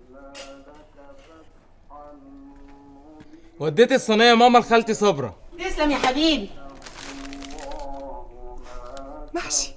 وديت الصينيه ماما لخالتي صبرا تسلم يا حبيبي محشي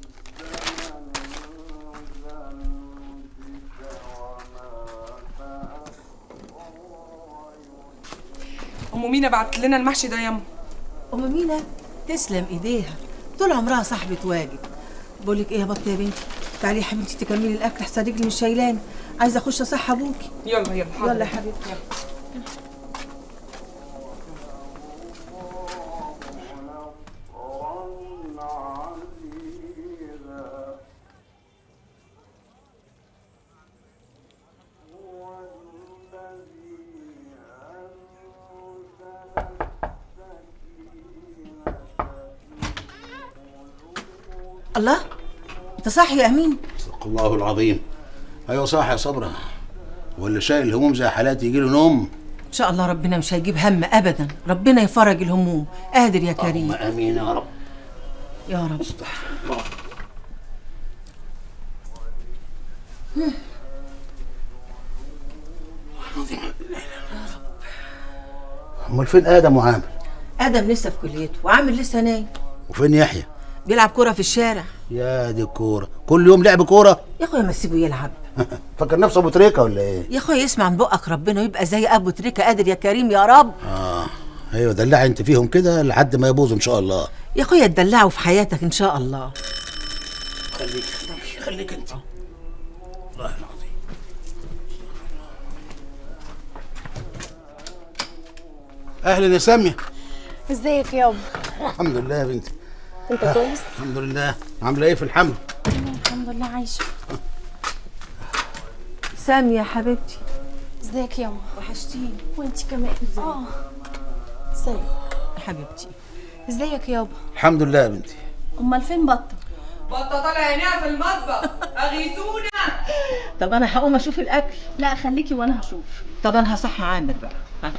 ام مينا بعت لنا المحشي ده ياما ام مينا تسلم ايديها طول عمرها صاحبة واجب بقول لك ايه يا بطه يا بنتي تعالي يا حبيبتي تكملي الاكل احسن رجلي مش شايلاني عايزه اخش اصح ابوكي يلا يلا حاضر. يلا يا حبيبتي الله انت صاحي يا امين صدق الله العظيم ايوه صح يا صبرا ولا شايل الهموم زي حالاتي يجي له نوم ان شاء الله ربنا مش هيجيب هم ابدا ربنا يفرج الهموم قادر يا كريم امين يا رب يا رب امال فين ادم وعامر ادم لسه في كليته وعامل لسه نايم وفين يحيى بيلعب كرة في الشارع يا دي الكوره كل يوم لعب كوره يا اخويا ما تسيبه يلعب فاكر نفسه ابو تريكه ولا ايه يا اخويا يسمع من بقك ربنا ويبقى زي ابو تريكه قادر يا كريم يا رب اه ايوه دلعي انت فيهم كده لحد ما يبوظوا ان شاء الله يا اخويا تدلعه في حياتك ان شاء الله خليك خليك انت الله العظيم اهلا يا ساميه ازيك يابا الحمد لله يا بنتي انت كويس الحمد لله عامله ايه في الحمل الحمد لله عايشه سامي يا حبيبتي ازيك ياما وحشتيني وانت كمان اه ازيك يا حبيبتي ازيك يابا الحمد لله يا بنتي امال فين بطه بطه طالع عينيها في المطبخ اغيثونا طب انا هقوم اشوف الاكل لا خليكي وانا هشوف طب انا هصحي عامر بقى ها.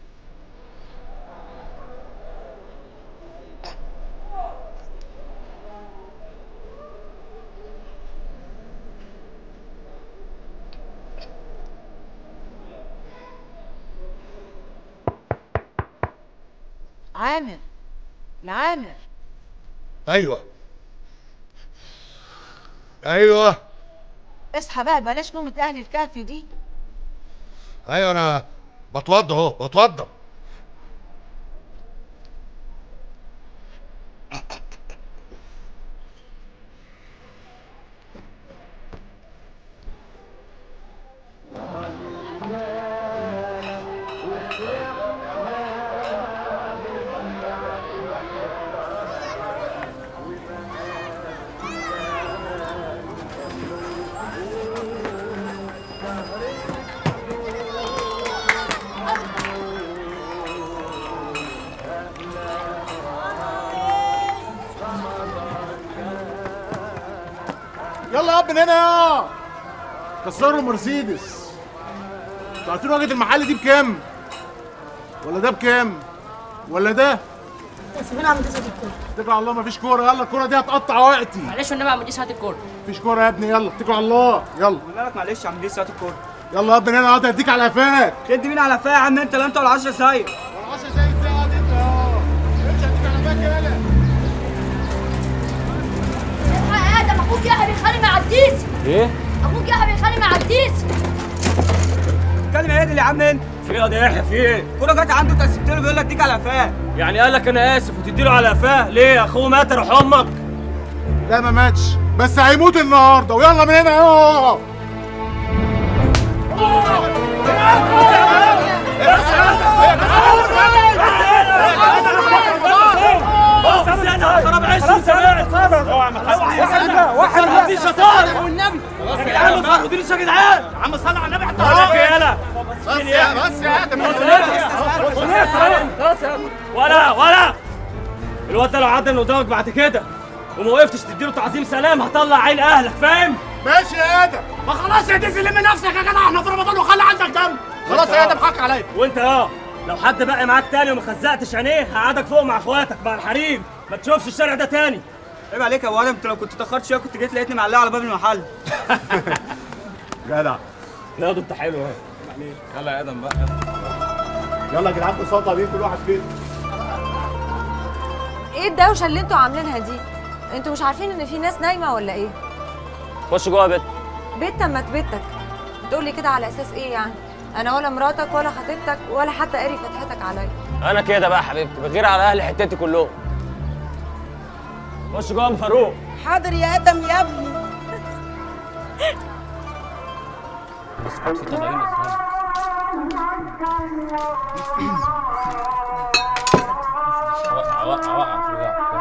عامر العامر ايوه ايوه اصحى بقى بلاش نومة اهل الكهف دي ايوه انا بتوضى اهو بتوضى يلا يا ابن هنا يا كسروا مرسيدس انتوا عارفين واجهه المحل دي بكام؟ ولا ده بكام؟ ولا ده؟ سيبونا عم تسد الكل اتكل على الله مفيش كوره يلا الكوره دي هتقطع وقتي معلش والنبي ما تجيش هات الكوره مفيش كوره يا ابني يلا اتكل على الله يلا مالك معلش يا عم دي ساعة الكورة يلا يا ابني هنا هات هديك على قفاك شد مين على فيا يا عم انت لا انت ولا 10 سايق ولا 10 زي الساعه دي انت اه امشي هديك على قفاك يلا الحق ادم اخوك يحيى بيتخانق مع الديسي ايه اخوك يحيى بيتخانق مع الديسي اتكلم ايه يا عم انت في ايه يا يحيى في ايه الكورة جت عنده انت سبت له بيقول لك اديك على قفاه يعني قال لك انا اسف وتديله على قفاه ليه اخوه مات روح امك لا ما ماتش بس هيموت النهارده ويلا من هنا يلا خراب عيش سمعت واحد واحد شطار والنبي خلاص يا عم ما تقوليش يا جدعان يا عم صل على النبي حتى عليك يالا بس يا بس يا ادم خلاص يا عم ولا ولا الواد ده لو عدى من قدامك بعد كده وما وقفتش تديله تعظيم سلام هطلع عين اهلك فاهم؟ ماشي يا ادم ما خلاص يا ديزي لم نفسك يا جدع احنا في رمضان وخلي عندك دم خلاص يا ادم حق عليا وانت اه لو حد بقى معاك تاني وما خزقتش عينيه هقعدك فوق مع اخواتك مع الحريم ما تشوفش الشارع ده تاني عيب عليك يا ابو ادم انت لو كنت اتاخرت شويه كنت جيت لقيتني معلقه على باب المحل جدع لا ده انت حلو اهي يلا يا ادم بقى يلا يا جدعان بساطه دي كل واحد فين ايه الدوشه اللي انتوا عاملينها دي انتوا مش عارفين ان في ناس نايمه ولا ايه خش جوه يا بت بيت ما بيتك بتقولي كده على اساس ايه يعني انا ولا مراتك ولا خطيبتك ولا حتى قاري فتحتك عليا انا كده بقى حبيبتي بغير على اهل حتتي كلهم خش جوه يا أم فاروق حاضر يا ادم يا ابني اسكت في طالعين قدام وقع وقع وقع وقع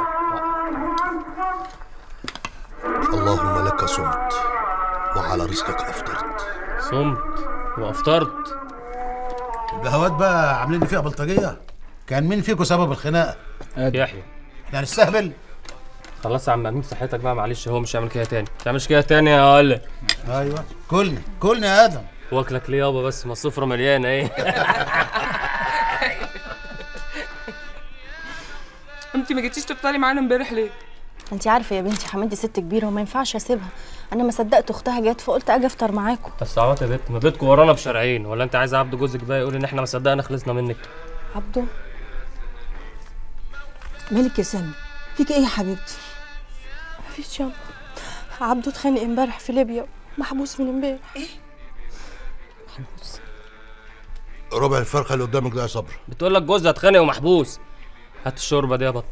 اللهم لك صمت وعلى رزقك افطرت صمت وافطرت البهوات بقى عاملين لي فيها بلطجيه كان مين فيكم سبب الخناقه يحيى يعني استهبل خلاص يا عم امين صحتك بقى معلش هو مش هيعمل كده تاني ما تعملش كده تاني يا ولا ايوه كلني كلني يا ادم واكلك ليه يابا بس ما السفره مليانه ايه انت ما جيتيش تفطري معانا امبارح ليه انت عارفه يا بنتي حماتي ست كبيره وما ينفعش اسيبها انا ما صدقت اختها جت فقلت اجي افطر معاكم بس عوات يا بت ما بيتكم ورانا بشرعين ولا انت عايز عبد جوزك بقى يقول ان احنا ما صدقنا خلصنا منك عبده مالك يا سامي فيك ايه يا حبيبتي مفيش يابا عبده اتخانق امبارح في ليبيا محبوس من امبارح ربع الفرخه اللي قدامك ده يا صبر بتقول لك جوزها اتخانق ومحبوس هات الشوربه دي يا بط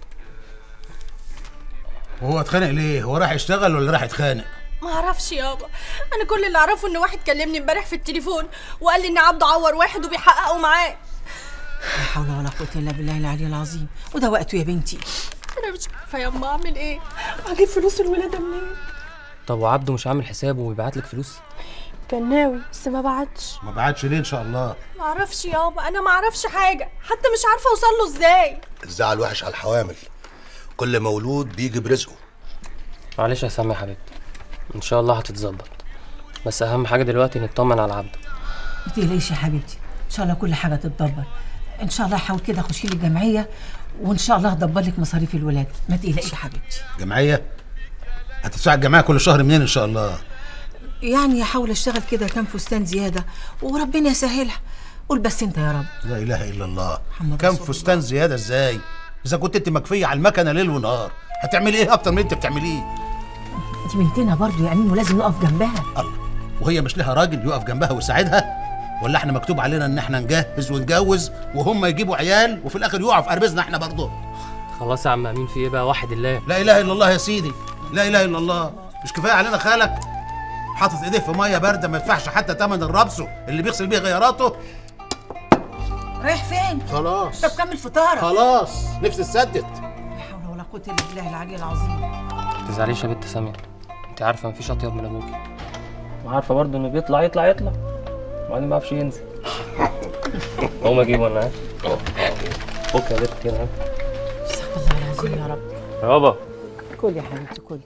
وهو اتخانق ليه هو راح يشتغل ولا راح يتخانق ما اعرفش يابا انا كل اللي اعرفه ان واحد كلمني امبارح في التليفون وقال لي ان عبده عور واحد وبيحققوا معاه لا حول ولا قوه الا بالله العلي العظيم وده وقته يا بنتي انا مش عارفه ياما اعمل ايه اجيب فلوس الولاده منين طب وعبده مش عامل حسابه ويبعت لك فلوس كان ناوي بس ما بعتش ما بعتش ليه ان شاء الله ما اعرفش يابا انا ما اعرفش حاجه حتى مش عارفه اوصل له ازاي الزعل وحش على الحوامل كل مولود بيجي برزقه معلش يا سامي يا حبيبتي ان شاء الله هتتظبط بس اهم حاجه دلوقتي نطمن على عبده ما تقلقيش يا حبيبتي ان شاء الله كل حاجه تتدبر ان شاء الله حاول كده خشي لي الجمعيه وان شاء الله هدبر لك مصاريف الولاد ما تقلقيش يا حبيبتي جمعيه هتدفع الجمعيه كل شهر منين ان شاء الله يعني هحاول اشتغل كده كام فستان زياده وربنا يسهلها قول بس انت يا رب لا اله الا الله محمد كم رسول فستان زياده ازاي اذا كنت انت مكفيه على المكنه ليل ونهار هتعملي ايه اكتر من اللي انت بتعمليه دي بنتنا برضو يا امين ولازم نقف جنبها الله وهي مش لها راجل يقف جنبها ويساعدها ولا احنا مكتوب علينا ان احنا نجهز ونجوز وهم يجيبوا عيال وفي الاخر يقعوا في قربزنا احنا برضه خلاص يا عم امين في ايه بقى واحد الله لا اله الا الله يا سيدي لا اله الا الله مش كفايه علينا خالك حاطط ايديه في ميه بارده ما يدفعش حتى ثمن الربسو اللي بيغسل بيه غياراته رايح فين خلاص طب كمل فطارك خلاص نفسي اتسدد لا حول ولا قوه الا بالله العلي العظيم ما تزعليش يا بنت ساميه انت عارفه مفيش اطيب من ابوكي وعارفه برضه انه بيطلع يطلع يطلع وبعدين ما يعرفش ينزل قوم اجيبه انا فك يا بنت كده استغفر الله العظيم يا رب يابا كل يا حبيبتي كل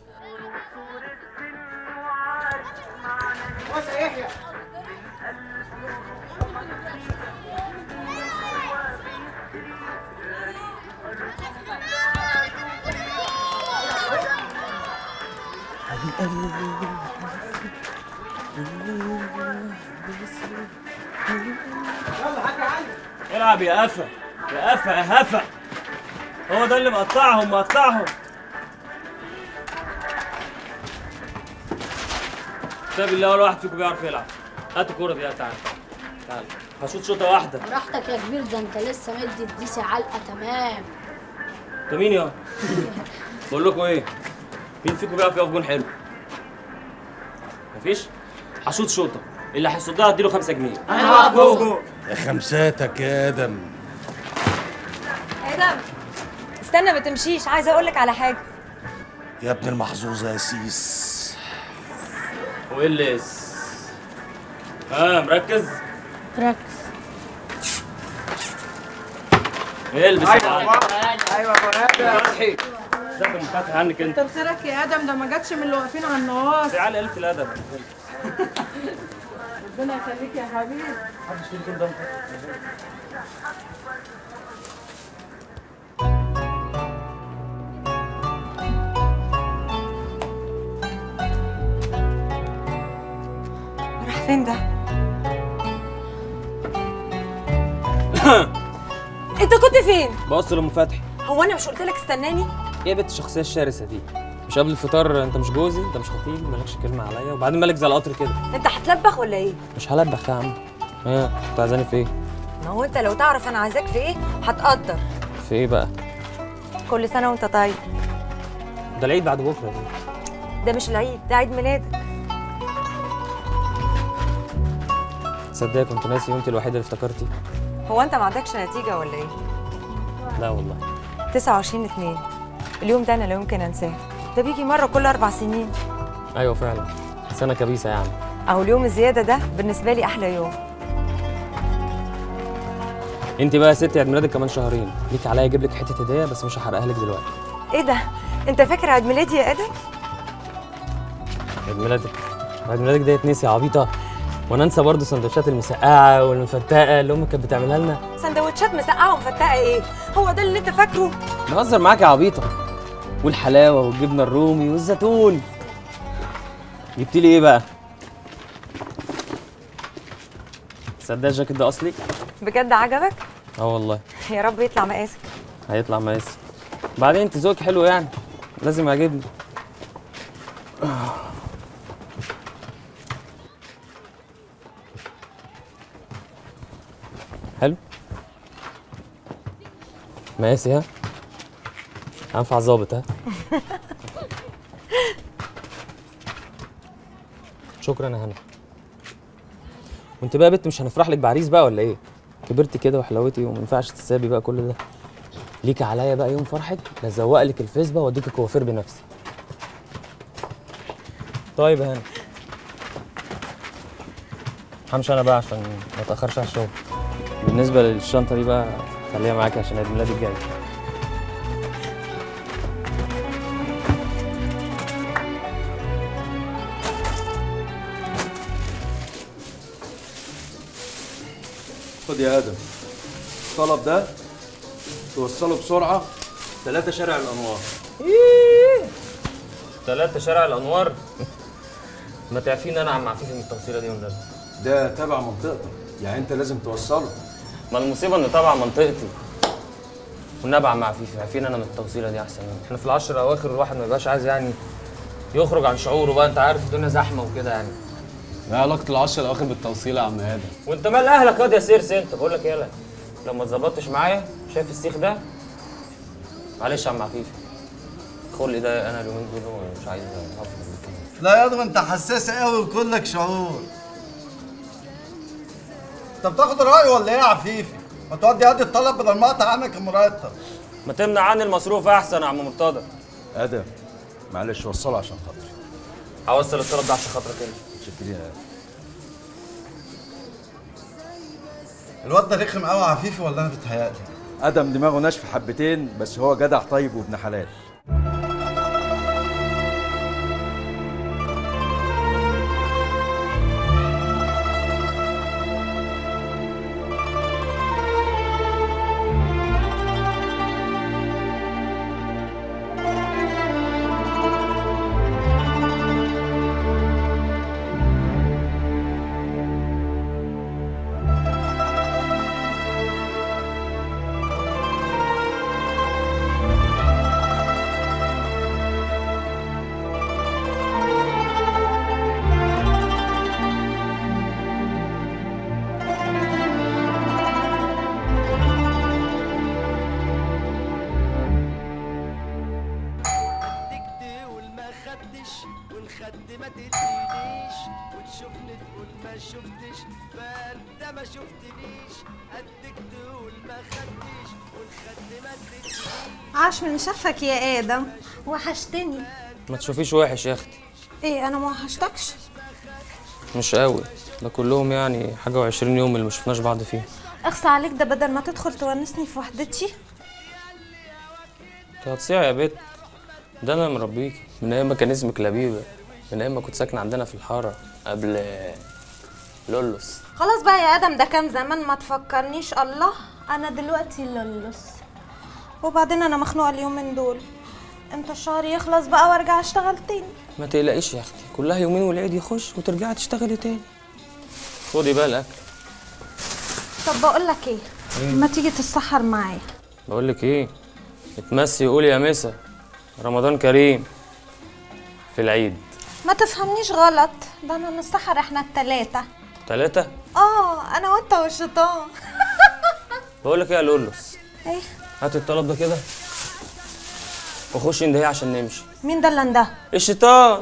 العب يا قفا يا قفا يا هفا هو ده اللي مقطعهم مقطعهم كتاب الله ولا واحد فيكم بيعرف يلعب هات الكوره دي تعالى تعالى هشوط شوطه واحده براحتك يا كبير ده انت لسه مدي الديسي علقه تمام انت مين يا بقول لكم ايه مين فيكم بيعرف يقف جون حلو مفيش هشوط شوطه اللي هيصدها اديله 5 جنيه انا هقف جوه يا خمساتك يا ادم ادم استنى ما تمشيش عايزه اقول لك على حاجه يا ابن المحظوظه يا سيس ويلس ها مركز ركز البس يا معلم ايوه يا ابو فتحي ازيك يا فتحي عنك انت طب خيرك يا ادم ده ما جاتش من اللي واقفين على النواص تعالى قلت الادب ربنا يخليك يا حبيبي محدش فيكم كده ده راح فين ده انت كنت فين بص لام فتحي هو انا مش قلت لك استناني ايه بنت الشخصيه الشرسه دي مش قبل الفطار انت مش جوزي انت مش خطيبي مالكش كلمه عليا وبعدين مالك زي القطر كده انت هتلبخ ولا ايه مش هلبخ يا عم ايه كنت عايزاني في ايه ما هو انت لو تعرف انا عايزاك في ايه هتقدر في ايه بقى كل سنه وانت طيب ده العيد بعد بكره دي ده مش العيد ده عيد ميلادك تصدقي كنت ناسي وانت الوحيده اللي افتكرتي هو انت ما عندكش نتيجه ولا ايه لا والله 29 2 اليوم ده انا لا يمكن انساه ده بيجي مره كل اربع سنين ايوه فعلا سنه كبيسه يعني اهو اليوم الزياده ده بالنسبه لي احلى يوم انت بقى يا ستي عيد ميلادك كمان شهرين ليك عليا اجيب لك حته هديه بس مش هحرقها لك دلوقتي ايه ده انت فاكر عيد ميلادي يا ادم عيد ميلادك عيد ميلادك ده يتنسي يا عبيطه وانا انسى برضه سندوتشات المسقعه والمفتقه اللي امك كانت بتعملها لنا سندوتشات مسقعه ومفتقه ايه هو ده اللي انت فاكره بهزر معاك يا عبيطه والحلاوه والجبنه الرومي والزيتون جبت لي ايه بقى تصدق الجاكيت ده اصلي بجد عجبك اه والله يا رب يطلع مقاسك هيطلع مقاسي بعدين انت ذوقك حلو يعني لازم يعجبني حلو مقاسي ها هنفع ظابط ها شكرا يا هنا وانت بقى يا بنت مش هنفرح لك بعريس بقى ولا ايه كبرت كده وحلاوتي وما ينفعش تسابي بقى كل ده ليك عليا بقى يوم فرحك لازوق لك الفيسبا واديك الكوافير بنفسي طيب يا هنا همشي انا بقى عشان ما اتاخرش على الشغل بالنسبه للشنطه دي بقى خليها معاكي عشان عيد ميلادي الجاي خد يا ادم الطلب ده توصله بسرعه ثلاثة شارع الانوار ثلاثة شارع الانوار ما تعرفين انا عم عفيفي من التوصيله دي والنبي ده تبع منطقتك يعني انت لازم توصله ما المصيبه ان تبع منطقتي والنبي عم عفيفي عارفين انا من التوصيله دي احسن مني احنا في العشر الاواخر الواحد ما يبقاش عايز يعني يخرج عن شعوره بقى انت عارف الدنيا زحمه وكده يعني ايه علاقة العشر الأواخر بالتوصيلة يا عم آدم؟ وانت مال اهلك ياض يا سيرس انت بقول لك يالا لو ما اتظبطتش معايا شايف السيخ ده معلش يا عم عفيفي خلقي ده انا اليومين دول مش عايز افضل بالكلام لا يا ادم انت حساس قوي وكلك شعور انت بتاخد راي ولا ايه يا عفيفي ما تودي قد الطلب بدل ما اقطع عنك المرتب ما تمنع عني المصروف احسن يا عم مرتضى ادم معلش وصله عشان خاطري هوصل الطلب ده عشان خاطرك انت شكرا يا ادم الواد ده رخم قوي يا عفيفي ولا انا بتهيألي ادم دماغه ناشفه حبتين بس هو جدع طيب وابن حلال والخد ما تدينيش وتشوفني تقول ما شفتش بقى انت ما شفتنيش قدك تقول ما خدتش والخد ما تدينيش عاش من شافك يا ادم وحشتني ما تشوفيش وحش يا اختي ايه انا ما وحشتكش مش قوي ده كلهم يعني حاجه وعشرين يوم اللي ما شفناش بعض فيه اخصى عليك ده بدل ما تدخل تونسني في وحدتي انت هتصيع يا بت ده انا مربيكي من ايام ما كان اسمك لبيبه من ايام ما كنت ساكنه عندنا في الحاره قبل لولوس خلاص بقى يا ادم ده كان زمان ما تفكرنيش الله انا دلوقتي لولس وبعدين انا مخنوقه اليومين دول امتى الشهر يخلص بقى وارجع اشتغل تاني ما تقلقيش يا اختي كلها يومين والعيد يخش وترجعي تشتغلي تاني خدي بقى الاكل طب بقول لك ايه ما تيجي تتسحر معايا بقول لك ايه اتمسي قولي يا مسا رمضان كريم في العيد ما تفهمنيش غلط ده انا نسحر احنا التلاتة ثلاثة اه انا وانت والشيطان بقول لك ايه يا لولوس ايه هات الطلب ده كده وخش اندهي عشان نمشي مين ده اللي انده الشيطان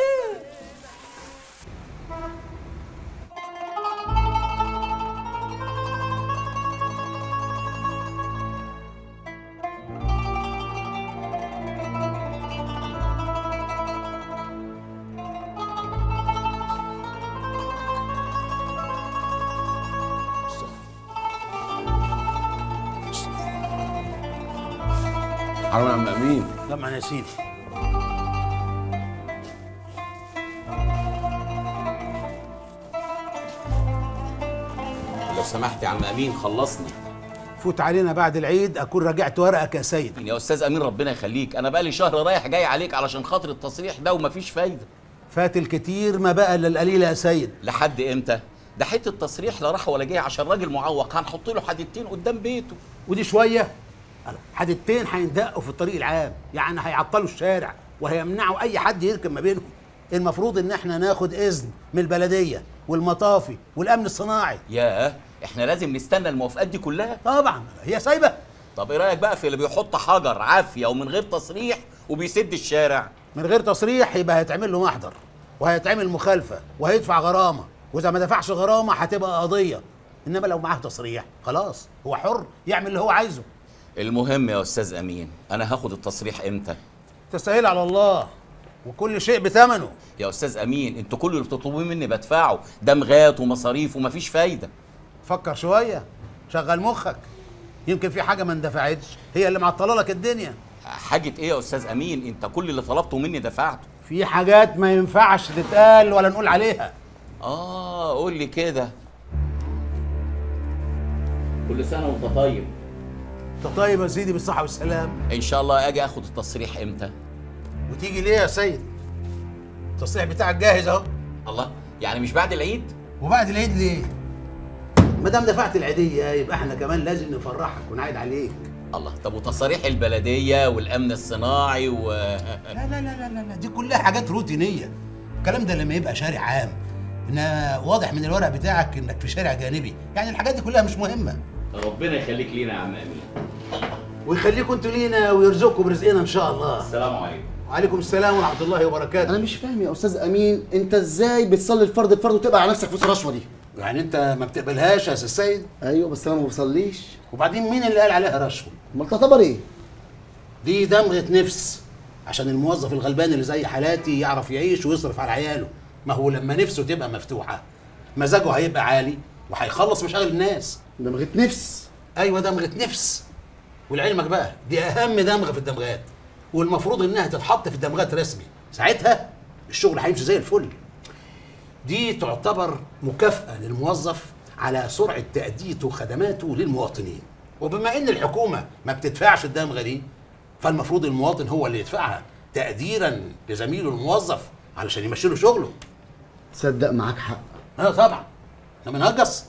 حرام يا عم امين طبعا يا سيدي لو سمحت يا عم امين خلصني فوت علينا بعد العيد اكون راجعت ورقك يا سيد يا استاذ امين ربنا يخليك انا بقالي شهر رايح جاي عليك علشان خاطر التصريح ده ومفيش فايده فات الكتير ما بقى الا القليل يا سيد لحد امتى ده حته تصريح لا راح ولا جاي عشان راجل معوق هنحط له حديدتين قدام بيته ودي شويه حدتين هيندقوا في الطريق العام يعني هيعطلوا الشارع وهيمنعوا اي حد يركب ما بينهم المفروض ان احنا ناخد اذن من البلديه والمطافي والامن الصناعي ياه احنا لازم نستنى الموافقات دي كلها طبعا هي سايبه طب ايه رايك بقى في اللي بيحط حجر عافيه ومن غير تصريح وبيسد الشارع من غير تصريح يبقى هيتعمل له محضر وهيتعمل مخالفه وهيدفع غرامه واذا ما دفعش غرامه هتبقى قضيه انما لو معاه تصريح خلاص هو حر يعمل اللي هو عايزه المهم يا استاذ امين انا هاخد التصريح امتى تسهيل على الله وكل شيء بثمنه يا استاذ امين انتوا كل اللي بتطلبوه مني بدفعه دمغات ومصاريف ومفيش فايده فكر شويه شغل مخك يمكن في حاجه ما اندفعتش هي اللي معطله لك الدنيا حاجه ايه يا استاذ امين انت كل اللي طلبته مني دفعته في حاجات ما ينفعش تتقال ولا نقول عليها اه قول لي كده كل سنه وانت طيب انت طيب يا سيدي بالصحه والسلام ان شاء الله اجي اخد التصريح امتى وتيجي ليه يا سيد التصريح بتاعك جاهز اهو الله يعني مش بعد العيد وبعد العيد ليه ما دام دفعت العيديه يبقى احنا كمان لازم نفرحك ونعيد عليك الله طب وتصاريح البلديه والامن الصناعي و لا لا لا لا لا, لا دي كلها حاجات روتينيه الكلام ده لما يبقى شارع عام ان واضح من الورق بتاعك انك في شارع جانبي يعني الحاجات دي كلها مش مهمه ربنا يخليك لينا يا عم امين ويخليكم انتوا لينا ويرزقكم برزقنا ان شاء الله السلام عليكم وعليكم السلام ورحمه الله وبركاته انا مش فاهم يا استاذ امين انت ازاي بتصلي الفرض الفرض وتبقى على نفسك فلوس الرشوه دي يعني انت ما بتقبلهاش يا استاذ سيد ايوه بس انا ما بصليش وبعدين مين اللي قال عليها رشوه امال تعتبر ايه دي دمغه نفس عشان الموظف الغلبان اللي زي حالاتي يعرف يعيش ويصرف على عياله ما هو لما نفسه تبقى مفتوحه مزاجه هيبقى عالي وهيخلص مشاغل الناس دمغه نفس ايوه دمغه نفس ولعلمك بقى دي اهم دمغه في الدمغات والمفروض انها تتحط في الدمغات رسمي ساعتها الشغل هيمشي زي الفل دي تعتبر مكافأة للموظف على سرعة تأديته خدماته للمواطنين وبما ان الحكومة ما بتدفعش الدمغة دي فالمفروض المواطن هو اللي يدفعها تقديرا لزميله الموظف علشان يمشي له شغله تصدق معاك حق اه طبعا احنا بنهجص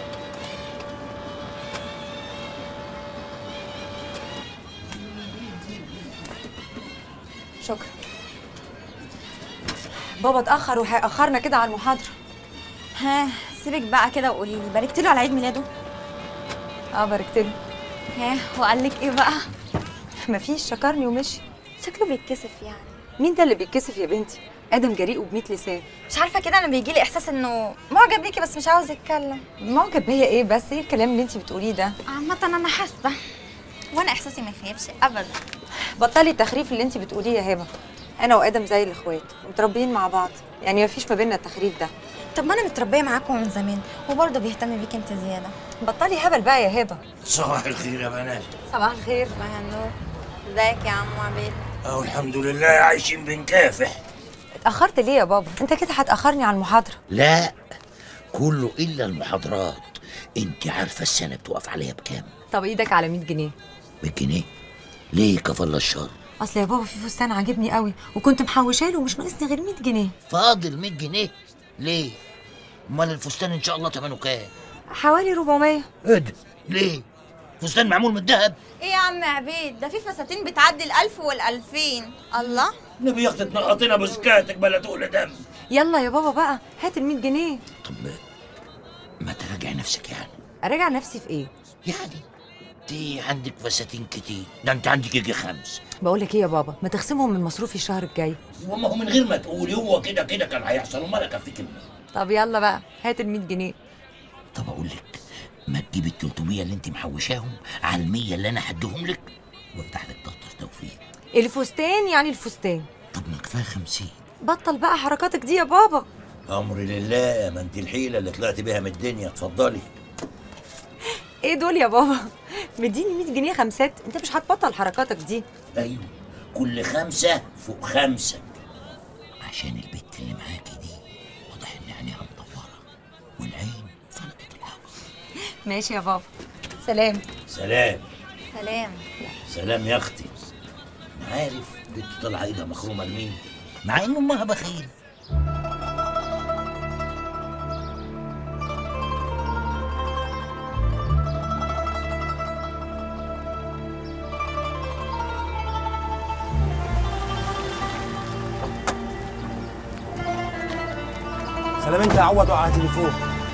شكرا بابا اتاخر وهيأخرنا كده على المحاضره ها سيبك بقى كده وقولي لي باركت له على عيد ميلاده اه باركت له ها وقال لك ايه بقى مفيش شكرني ومشي شكله بيتكسف يعني مين ده اللي بيتكسف يا بنتي ادم جريء وبمية لسان مش عارفه كده انا بيجي لي احساس انه معجب بيكي بس مش عاوز يتكلم معجب بيا ايه بس ايه الكلام اللي انت بتقوليه ده عامه انا حاسه وانا احساسي ما يخيبش ابدا بطلي التخريف اللي انت بتقوليه يا هبه انا وادم زي الاخوات متربيين مع بعض يعني مفيش ما بيننا التخريف ده طب ما انا متربيه معاكم من زمان وبرضه بيهتم بيكي انت زياده بطلي هبل بقى يا هبه صباح الخير يا بنات صباح الخير صباح النور ازيك يا عم عبيد اهو الحمد لله عايشين بنكافح اتاخرت ليه يا بابا انت كده هتاخرني على المحاضره لا كله الا المحاضرات انت عارفه السنه بتقف عليها بكام طب ايدك على 100 جنيه 100 جنيه ليه كفل الشر اصل يا بابا في فستان عاجبني قوي وكنت محوشاه له ومش ناقصني غير 100 جنيه فاضل 100 جنيه ليه امال الفستان ان شاء الله ثمنه كام حوالي 400 ايه ده ليه فستان معمول من الذهب ايه يا عم عبيد ده في فساتين بتعدي الألف والألفين الله نبي يا اختي تنقطينا بسكاتك بلا تقول دم يلا يا بابا بقى هات ال 100 جنيه ما تراجع نفسك يعني اراجع نفسي في ايه يعني انت عندك فساتين كتير ده انت عندك يجي خمس بقول لك ايه يا بابا ما تخصمهم من مصروفي الشهر الجاي وما هو من غير ما تقولي هو كده كده كان هيحصل وما لك في كلمه طب يلا بقى هات ال 100 جنيه طب اقول لك ما تجيب ال 300 اللي انت محوشاهم على ال 100 اللي انا هديهم لك وافتح لك دفتر توفيق الفستان يعني الفستان طب ما كفايه 50 بطل بقى حركاتك دي يا بابا امري لله ما انت الحيله اللي طلعت بيها من الدنيا اتفضلي ايه دول يا بابا مديني 100 جنيه خمسات انت مش هتبطل حركاتك دي ايوه كل خمسه فوق خمسه عشان البت اللي معاكي دي واضح ان عينيها مدوره والعين فلقت العقل ماشي يا بابا سلام سلام سلام سلام يا اختي انا عارف بنت طالعه ايدها مخرومه لمين مع ان امها بخيل سلام انت يا عوض وقع على تليفون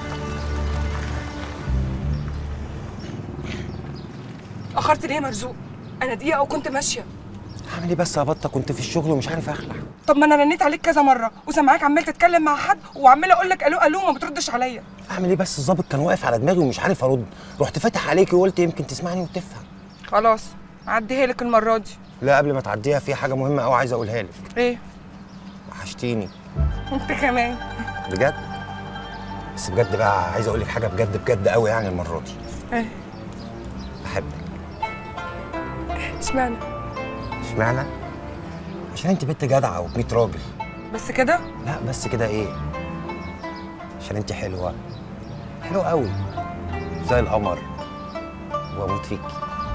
اخرت ليه يا مرزوق انا دقيقه وكنت ماشيه اعمل ايه بس يا بطه كنت في الشغل ومش عارف اخلع طب ما انا رنيت عليك كذا مره وسامعاك عمال تتكلم مع حد وعمال اقول لك الو الو وما بتردش عليا اعمل ايه بس الظابط كان واقف على دماغي ومش عارف ارد رحت فاتح عليكي وقلت يمكن تسمعني وتفهم خلاص عديها لك المره دي لا قبل ما تعديها في حاجه مهمه قوي عايز اقولها لك ايه وحشتيني انت كمان بجد بس بجد بقى عايز اقول لك حاجه بجد بجد قوي يعني المره دي ايه بحبك اشمعنى اشمعنى عشان انت بنت جدعه وب راجل بس كده لا بس كده ايه عشان انت حلوه حلوه قوي زي القمر واموت فيكي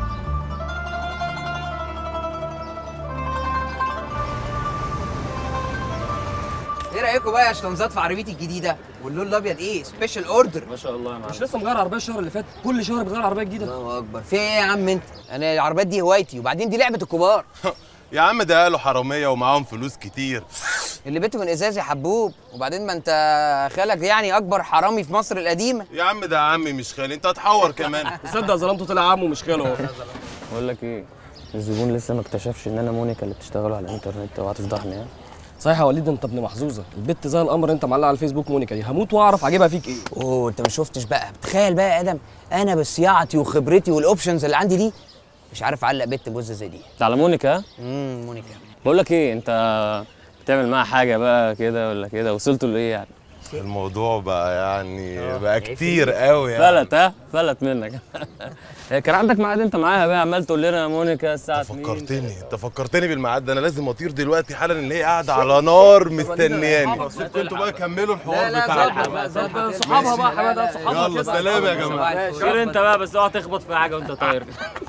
ايه رايكم بقى يا شطنزات في عربيتي الجديده واللون الابيض ايه سبيشال اوردر ما شاء الله يا معلم مش لسه مغير عربيه الشهر اللي فات كل شهر بتغير عربيه جديده الله اكبر في ايه يا عم انت انا العربيات دي هوايتي وبعدين دي لعبه الكبار يا عم ده قالوا حراميه ومعاهم فلوس كتير اللي بيته من ازاز يا حبوب وبعدين ما انت خالك يعني اكبر حرامي في مصر القديمه يا عم ده عمي مش خالي انت هتحور كمان تصدق ظلمته طلع عمه مش خاله بقول لك ايه الزبون لسه ما اكتشفش ان انا مونيكا اللي بتشتغلوا على الانترنت وهتفضحني ها صحيح يا وليد انت ابن محظوظه البت زي القمر انت معلقه على الفيسبوك مونيكا دي هموت واعرف عاجبها فيك ايه اوه انت ما شفتش بقى تخيل بقى يا ادم انا بصياعتي وخبرتي والاوبشنز اللي عندي دي مش عارف اعلق بنت جوزة زي دي ده على مونيكا ها؟ امم مونيكا بقول لك ايه انت بتعمل معاها حاجه بقى كده ولا كده وصلتوا لايه يعني الموضوع بقى يعني بقى كتير قوي يعني فلت ها فلت منك هي كان عندك ميعاد انت معاها بقى عمال تقول لنا يا مونيكا الساعه 2 فكرتني انت فكرتني بالميعاد ده انا لازم اطير دلوقتي حالا ان هي قاعده على نار مستنياني انتوا بقى كملوا الحوار بتاعكم صحابها بقى حماده صحابها يلا سلام يا جماعه خير انت بقى بس اوعى تخبط في حاجه وانت طاير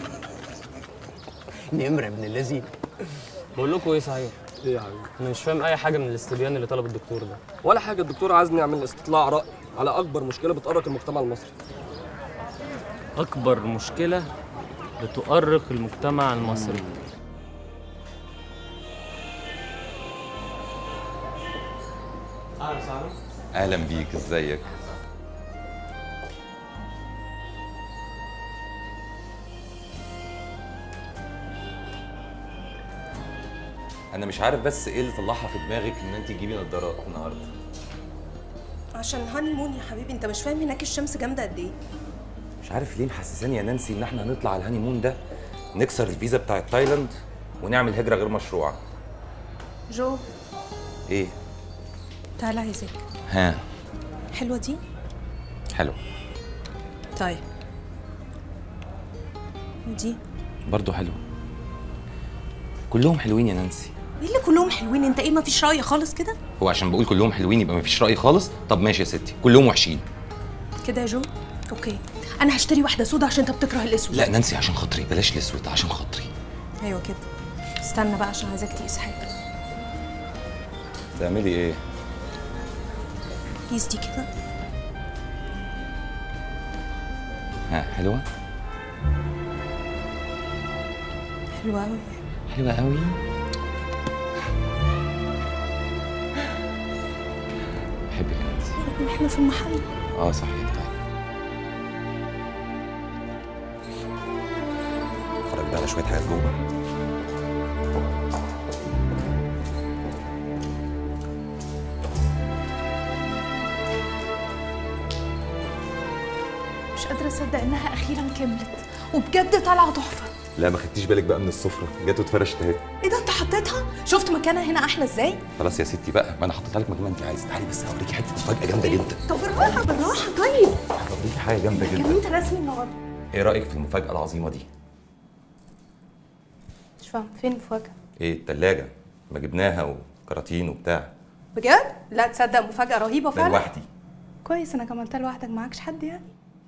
نمر ابن اللذين بقول لكم ايه صحيح ايه يا حبيبي انا مش فاهم اي حاجه من الاستبيان اللي طلب الدكتور ده ولا حاجه الدكتور عايزني اعمل استطلاع راي على اكبر مشكله بتقرق المجتمع المصري اكبر مشكله بتؤرق المجتمع المصري اهلا بيك ازيك انا مش عارف بس ايه اللي طلعها في دماغك ان انت تجيبي نظارات النهارده عشان هاني مون يا حبيبي انت مش فاهم هناك الشمس جامده قد ايه مش عارف ليه محسساني يا نانسي ان احنا هنطلع على الهاني مون ده نكسر الفيزا بتاعت تايلاند ونعمل هجره غير مشروعه جو ايه تعالى عايزك ها حلوه دي حلو طيب ودي برضو حلو كلهم حلوين يا نانسي ايه اللي كلهم حلوين انت ايه ما فيش راي خالص كده هو عشان بقول كلهم حلوين يبقى مفيش راي خالص طب ماشي يا ستي كلهم وحشين كده يا جو اوكي انا هشتري واحده سودا عشان انت بتكره الاسود لا نانسي عشان خاطري بلاش الاسود عشان خاطري ايوه كده استنى بقى عشان عايزاك تقيس حاجه تعملي ايه قيس دي كده ها حلوه حلوة قوي حلوه قوي بحبك يا نانسي احنا في المحل اه صحيح طيب اتفرج بقى على شويه حاجات جوه مش قادرة أصدق إنها أخيرا كملت وبجد طالعة تحفة لا ما خدتيش بالك بقى من السفره جت واتفرشت اهي إيه ده أنت حطيتها؟ شفت مكانها هنا أحلى إزاي؟ خلاص يا ستي بقى ما انا حطيتها لك مكان ما انت عايزه تعالي بس هوريكي حته مفاجاه جامده جدا طب بالراحة بالراحة طيب هوريكي حاجه جامده كان جدا أنت رسمي النهاردة ايه رايك في المفاجاه العظيمه دي مش فاهم فين المفاجأة؟ ايه التلاجة ما جبناها وكراتين وبتاع بجد؟ لا تصدق مفاجأة رهيبة ده فعلا لوحدي كويس إنك عملتها لوحدك معكش حد يعني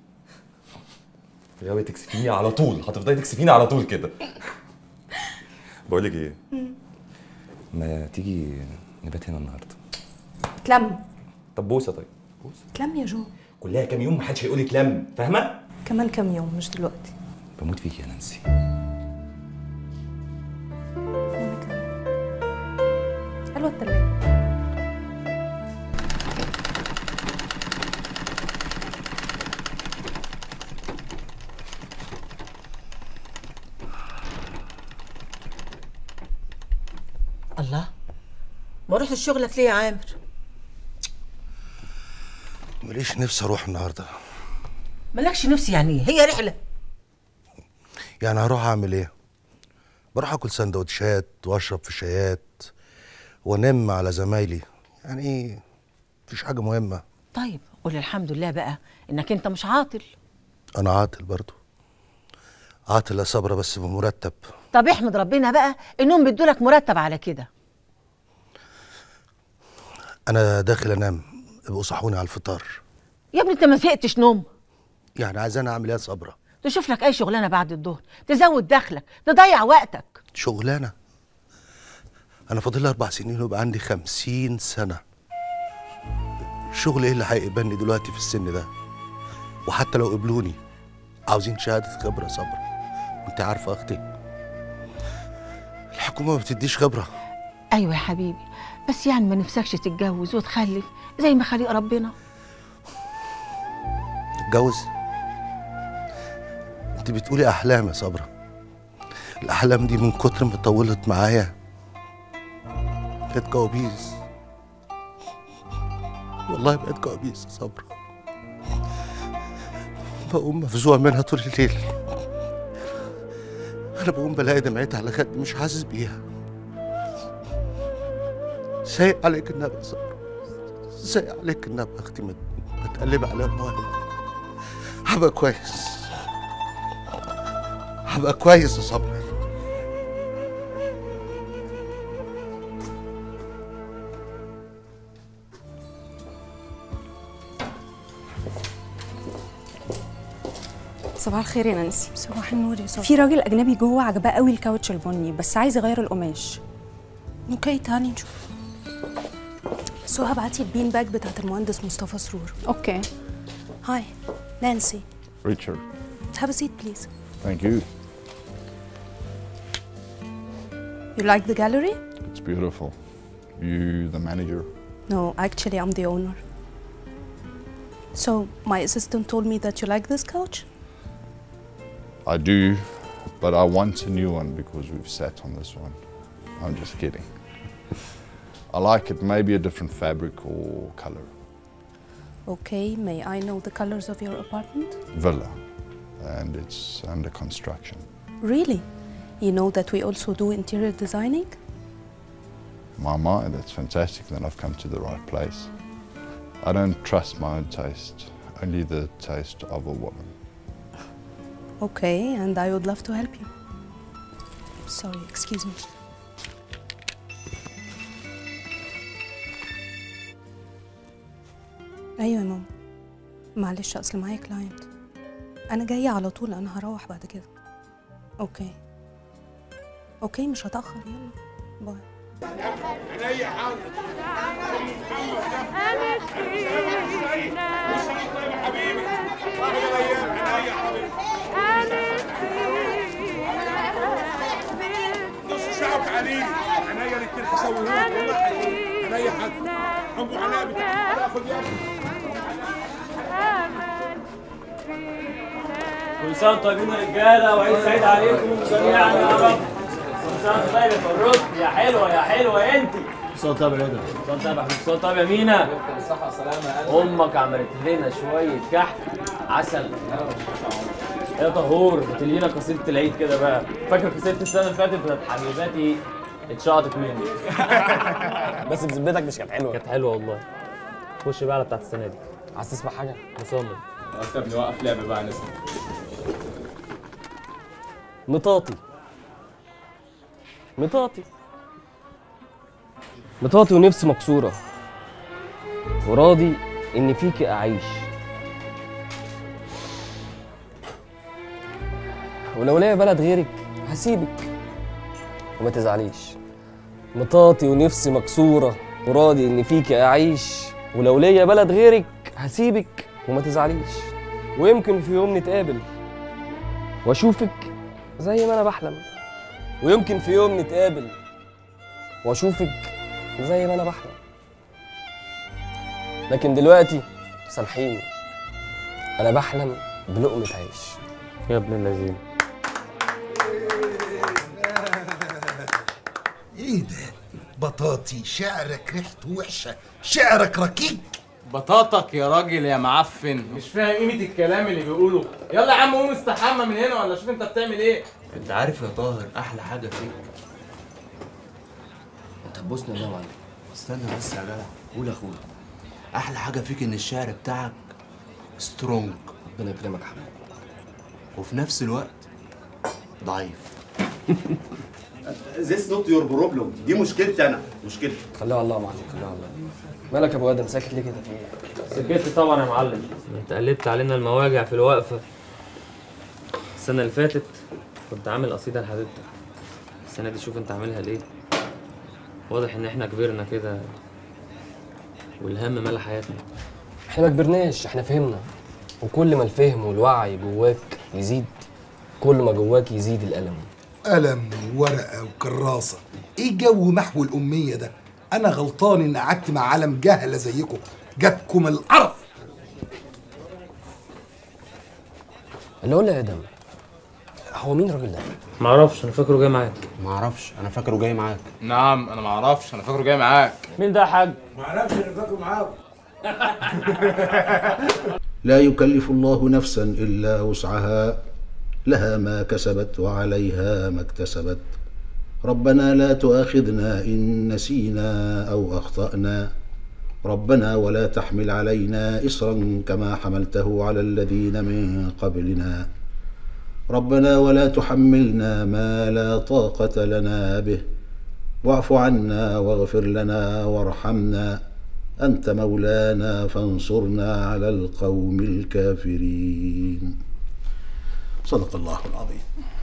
غاوي تكسفيني على طول هتفضلي تكسفيني على طول كده بقول لك ايه ما تيجي نبات هنا النهارده تلم طب بوسه طيب تلم يا جو كلها كام يوم محدش هيقول لك لم فاهمه كمان كام يوم مش دلوقتي بموت فيك يا نانسي حلوة التلاجة الله ما رحتش شغلك ليه يا عامر ماليش نفسي اروح النهارده مالكش نفسي يعني ايه هي رحله يعني هروح اعمل ايه بروح اكل سندوتشات واشرب في شايات وانام على زمايلي يعني ايه مفيش حاجه مهمه طيب قول الحمد لله بقى انك انت مش عاطل انا عاطل برضو عاطل يا صبرا بس بمرتب طب احمد ربنا بقى انهم بيدولك مرتب على كده انا داخل انام ابقوا صحوني على الفطار يا ابني انت ما زهقتش نوم يعني عايزاني اعمل ايه يا صبرا تشوف لك اي شغلانه بعد الظهر تزود دخلك تضيع وقتك شغلانه انا فاضل لي اربع سنين ويبقى عندي خمسين سنه شغل ايه اللي هيقبلني دلوقتي في السن ده وحتى لو قبلوني عاوزين شهاده خبره صبرا وانت عارفه يا اختي الحكومه ما بتديش خبره ايوه يا حبيبي بس يعني ما نفسكش تتجوز وتخلف زي ما خليق ربنا اتجوز انت بتقولي احلام يا صبرا الاحلام دي من كتر ما طولت معايا بقت كوابيس والله بقت كوابيس يا صبرا بقوم مفزوع منها طول الليل انا بقوم بلاقي دمعتي على خدي مش حاسس بيها سايق عليك النبي يا صبرا سايق عليك النبي يا اختي ما ما تقلبي على المواهب هبقى كويس هبقى كويس يا صبرا صباح الخير يا نانسي صباح النور يا صبرا في راجل اجنبي جوه عجباه قوي الكاوتش البني بس عايز يغير القماش اوكي تعالي نشوف سو هبعتي البين باج بتاعت المهندس مصطفى سرور اوكي هاي نانسي Richard, have a seat please thank you. you like the gallery It's beautiful. You, the manager. no actually I'm the owner so my assistant told me that you like this couch I do, but I want a new one because we've sat on this one. I'm just kidding. I like it, maybe a different fabric or color. okay may I know the colors of your apartment Villa, and it's under construction. really you know that we also do interior designing My mind, that's fantastic. Then I've come to the right place. I don't trust my own taste, only the taste of a woman. Okay, and I would love to help you. Sorry, excuse me. ايوه يا ماما معلش اصل معايا كلاينت انا جايه على طول انا هروح بعد كده اوكي اوكي مش هتاخر يلا باي عينيا حاول حبيبي انا هسويه والله حقيقي اي حد ابو علاء بتاع هاخد يا ابني كل سنه وانتم طيبين يا رجاله وعيد سعيد عليكم جميعا يا رب كل سنه وانتم طيب يا فروخ يا حلوه يا حلوه انت كل سنه طيب يا رضا كل سنه طيب يا حبيبي كل سنه طيب يا مينا بالصحة والسلامة امك عملت لنا شويه كحك عسل يا طهور بتلينا قصيده العيد كده بقى فاكر قصيده السنه اللي فاتت بتاعت حبيباتي اتشقطت مني بس بذمتك مش كانت حلوه كانت حلوه والله خش بقى على بتاعت السنه دي عايز تسمع حاجه مصمم خلاص يا ابني وقف لعب بقى نسمع مطاطي مطاطي مطاطي ونفسي مكسورة وراضي إن فيك أعيش ولو ليا بلد غيرك هسيبك وما تزعليش مطاطي ونفسي مكسورة وراضي إن فيك أعيش ولو ليا بلد غيرك هسيبك وما تزعليش ويمكن في يوم نتقابل واشوفك زي ما انا بحلم ويمكن في يوم نتقابل واشوفك زي ما انا بحلم لكن دلوقتي سامحيني انا بحلم بلقمة عيش يا ابن اللذين ايه ده بطاطي شعرك ريحته وحشه شعرك ركيك بطاطك يا راجل يا معفن مش فاهم قيمة الكلام اللي بيقوله يلا يا عم قوم استحمى من هنا ولا شوف انت بتعمل ايه انت عارف يا طاهر احلى حاجه فيك انت هتبوسني يا معلم استنى بس يا جدع قول يا اخويا احلى حاجه فيك ان الشعر بتاعك سترونج ربنا يكرمك يا حبيبي وفي نفس الوقت ضعيف This not your problem دي مشكلتي انا مشكلتي خليها الله يا معلم خليها الله مالك يا ابو ادم ساكت ليه كده في ايه؟ سكت طبعا يا معلم انت قلبت علينا المواجع في الوقفه السنه اللي فاتت كنت عامل قصيده لحبيبتك السنه دي شوف انت عاملها ليه واضح ان احنا كبرنا كده والهم ملا حياتنا احنا ما كبرناش احنا فهمنا وكل ما الفهم والوعي جواك يزيد كل ما جواك يزيد الالم قلم وورقه وكراسه ايه جو محو الاميه ده انا غلطان ان قعدت مع عالم جهله زيكم جاتكم القرف اللي قول لي يا ادم هو مين الراجل ده؟ معرفش انا فاكره جاي معاك معرفش انا فاكره جاي معاك نعم انا معرفش انا فاكره جاي معاك مين ده يا حاج؟ معرفش انا فاكره معاكم لا يكلف الله نفسا الا وسعها لها ما كسبت وعليها ما اكتسبت ربنا لا تؤاخذنا ان نسينا او اخطانا ربنا ولا تحمل علينا اصرا كما حملته على الذين من قبلنا ربنا ولا تحملنا ما لا طاقه لنا به واعف عنا واغفر لنا وارحمنا انت مولانا فانصرنا على القوم الكافرين صدق الله العظيم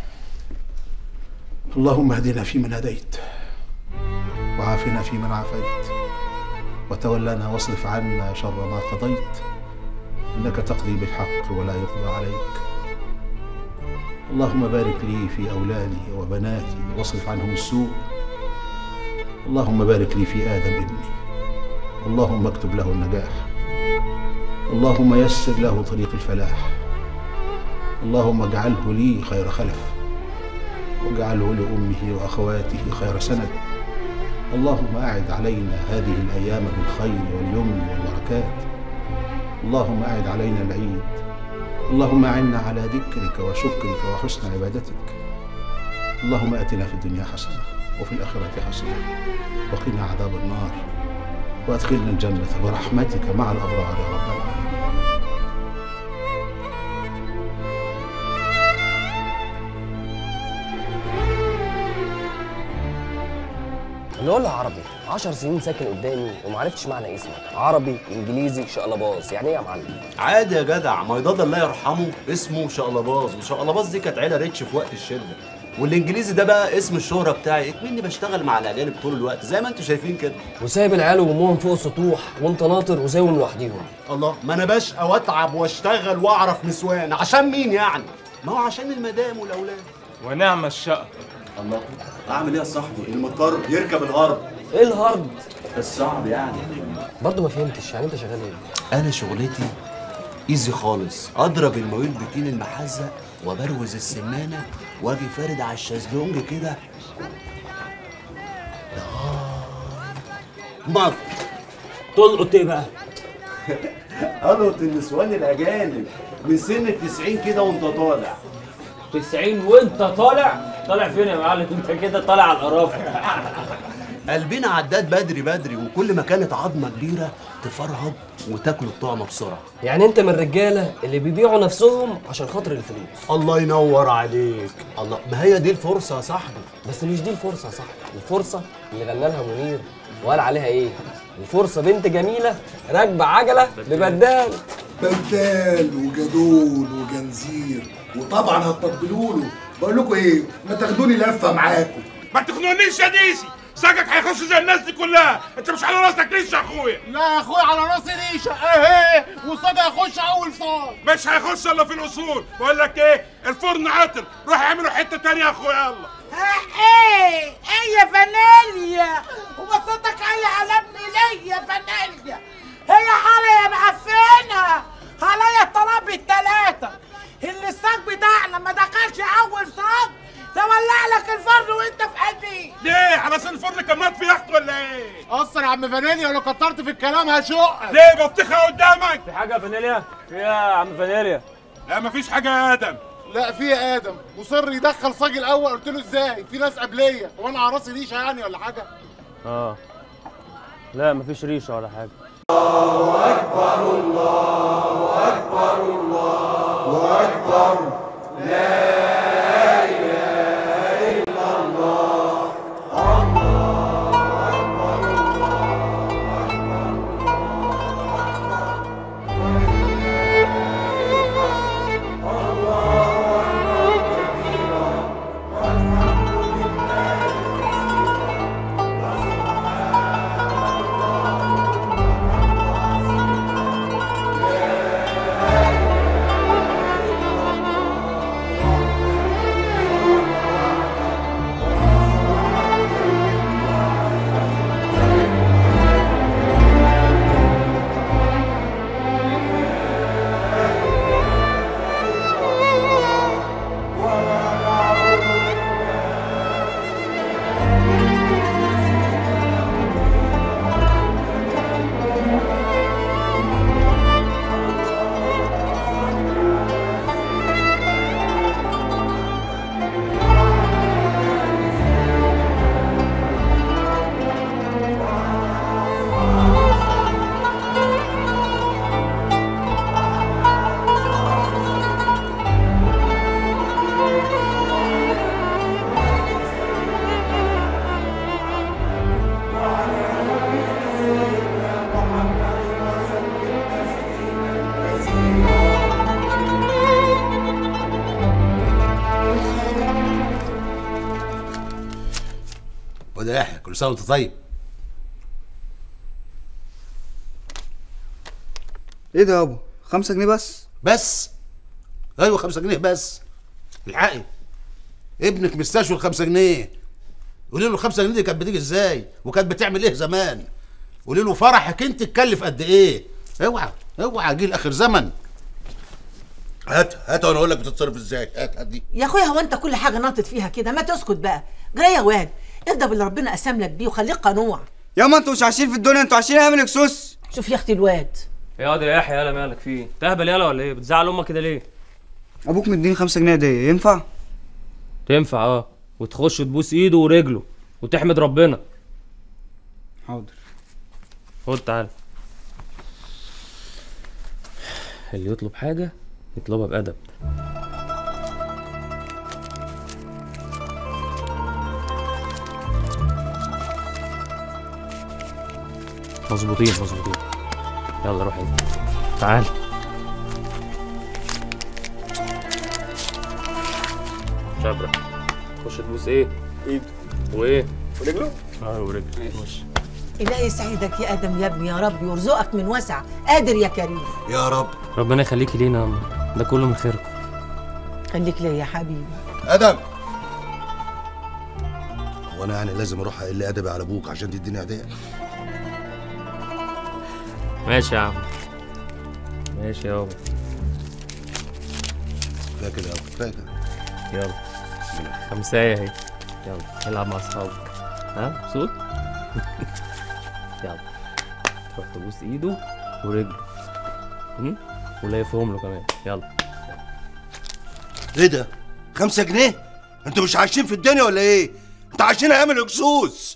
اللهم اهدنا فيمن هديت وعافنا فيمن عافيت وتولنا واصرف عنا شر ما قضيت انك تقضي بالحق ولا يقضى عليك اللهم بارك لي في اولادي وبناتي واصرف عنهم السوء اللهم بارك لي في ادم ابني اللهم اكتب له النجاح اللهم يسر له طريق الفلاح اللهم اجعله لي خير خلف واجعله لامه واخواته خير سند اللهم اعد علينا هذه الايام بالخير واليمن والبركات اللهم اعد علينا العيد اللهم اعنا على ذكرك وشكرك وحسن عبادتك اللهم اتنا في الدنيا حسنه وفي الاخره حسنه وقنا عذاب النار وادخلنا الجنه برحمتك مع الابرار يا رب العالمين اللي قول له عربي 10 سنين ساكن قدامي ومعرفتش معنى اسمك عربي انجليزي شقلباز يعني ايه يا معلم عادي يا جدع ما يضاد الله يرحمه اسمه شقلباز وشقلباز دي كانت عيله ريتش في وقت الشده والانجليزي ده بقى اسم الشهره بتاعي اكمني بشتغل مع الاجانب طول الوقت زي ما انتم شايفين كده وسايب العيال وامهم فوق السطوح وانت ناطر وسايبهم لوحديهم الله ما انا بشقى واتعب واشتغل واعرف نسوان عشان مين يعني ما هو عشان المدام والاولاد ونعم الشقة الله اعمل ايه يا صاحبي المطر يركب الهرب ايه الهرب الصعب يعني برضه ما فهمتش يعني انت شغال ايه انا شغلتي ايزي خالص اضرب المويل بتين المحزق وبروز السمانه واجي فارد على الشازلونج كده مط تلقط ايه بقى القط النسوان الاجانب من سن ال 90 كده وانت طالع 90 وانت طالع طالع فين يا معلم انت كده طالع على القرافه قلبنا عداد بدري بدري وكل ما كانت عظمه كبيره تفرهد وتاكل الطعمه بسرعه يعني انت من الرجاله اللي بيبيعوا نفسهم عشان خاطر الفلوس الله ينور عليك الله ما هي دي الفرصه يا صاحبي بس مش دي الفرصه يا صاحبي الفرصه اللي غنى لها منير وقال عليها ايه الفرصه بنت جميله راكبه عجله ببدال بدال وجدول وجنزير وطبعا هتطبلوا له بقول لكم ايه ما تاخدوني لفه معاكم ما تخنقنيش يا ديسي ساقك هيخش زي الناس دي كلها انت مش على راسك ريشه يا اخويا لا يا اخويا على راسي ريشه اهي وصاد هيخش اول صاد مش هيخش الا في الاصول بقول لك ايه الفرن عطل روح اعملوا حته تانية يا اخويا يلا ايه ايه يا فانيليا وبصوتك عالي على ابني ليه يا فانيليا هي حالة يا معفنة عليا الطلب التلاتة اللي الصاج بتاعنا ما دخلش اول صاج تولع لك الفرن وانت في قلبي ليه علشان الفرن كان مات في يخت ولا ايه قصر يا عم فانيليا لو كترت في الكلام هشقك ليه بطيخه قدامك في حاجه يا فانيليا في ايه يا عم فانيليا لا مفيش حاجه يا ادم لا في يا ادم مصر يدخل صاج الاول قلت له ازاي في ناس قبليه وانا على راسي ريشه يعني ولا حاجه اه لا مفيش ريشه ولا حاجه اكبر الله اكبر الله اكبر لا اله الا الله وده يحيى كل سنه وانت طيب ايه ده يابا خمسة جنيه بس بس ايوه خمسة جنيه بس الحقي ابنك مستشفى الخمسة جنيه قولي له الخمسة جنيه دي كانت بتيجي ازاي وكانت بتعمل ايه زمان قولي له فرحك انت تكلف قد ايه اوعى اوعى جيل اخر زمن هات هات وانا اقول لك بتتصرف ازاي هات هات دي يا اخويا هو انت كل حاجه ناطط فيها كده ما تسكت بقى جري يا واد ارضى باللي ربنا قسم لك بيه وخليك قنوع يا ما انتوا مش عايشين في الدنيا انتوا عايشين ايام الاكسوس شوف يا اختي الواد يا واد يا يحيى يالا مالك فيه تهبل يالا ولا ايه بتزعل امك كده ليه ابوك مديني خمسة جنيه دي ينفع تنفع اه وتخش تبوس ايده ورجله وتحمد ربنا حاضر خد تعالى اللي يطلب حاجة يطلبها بأدب مظبوطين مظبوطين يلا روح انت تعال شبرا خش تبوس ايه؟ ايده وايه؟ ورجله؟ اه ورجله ماشي إلهي يسعدك يا آدم يا ابني يا رب يرزقك من وسع قادر يا كريم يا رب ربنا يخليكي لينا يا أما. ده كله من خيركم خليك ليا يا حبيبي ادم وانا يعني لازم اروح اقل ادبي على ابوك عشان تديني هديه ماشي يا عم ماشي يابا كفايه كده يا أبو، كفايه كده يلا خمساية اهي يلا العب مع اصحابك ها مبسوط يلا تروح تبوس ايده ورجله هم؟ ولافهم له كمان يلا ايه ده؟ خمسة جنيه؟ انتوا مش عايشين في الدنيا ولا ايه؟ انتوا عايشين ايام الهكسوس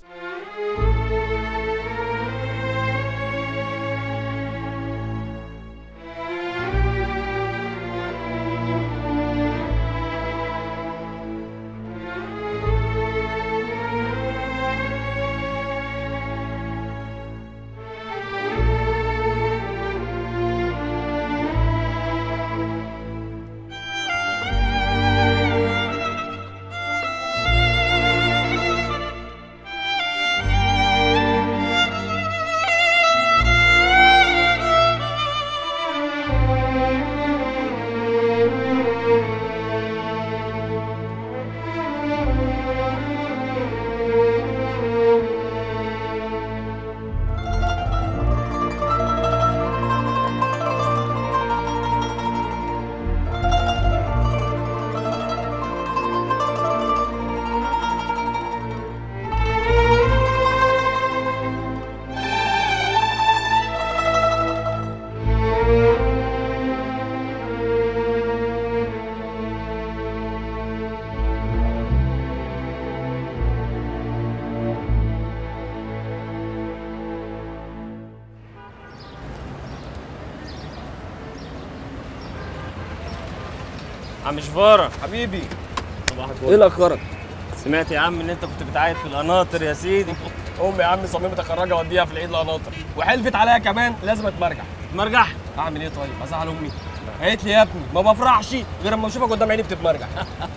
عم شفارة حبيبي صباح الفل ايه اللي اخرك؟ سمعت يا عم ان انت كنت بتعايد في القناطر يا سيدي امي يا عم صممت اخرجها اوديها في العيد القناطر وحلفت عليا كمان لازم اتمرجح اتمرجح اعمل ايه طيب ازعل امي قالت لي يا ابني ما بفرحش غير اما اشوفك قدام عيني بتتمرجح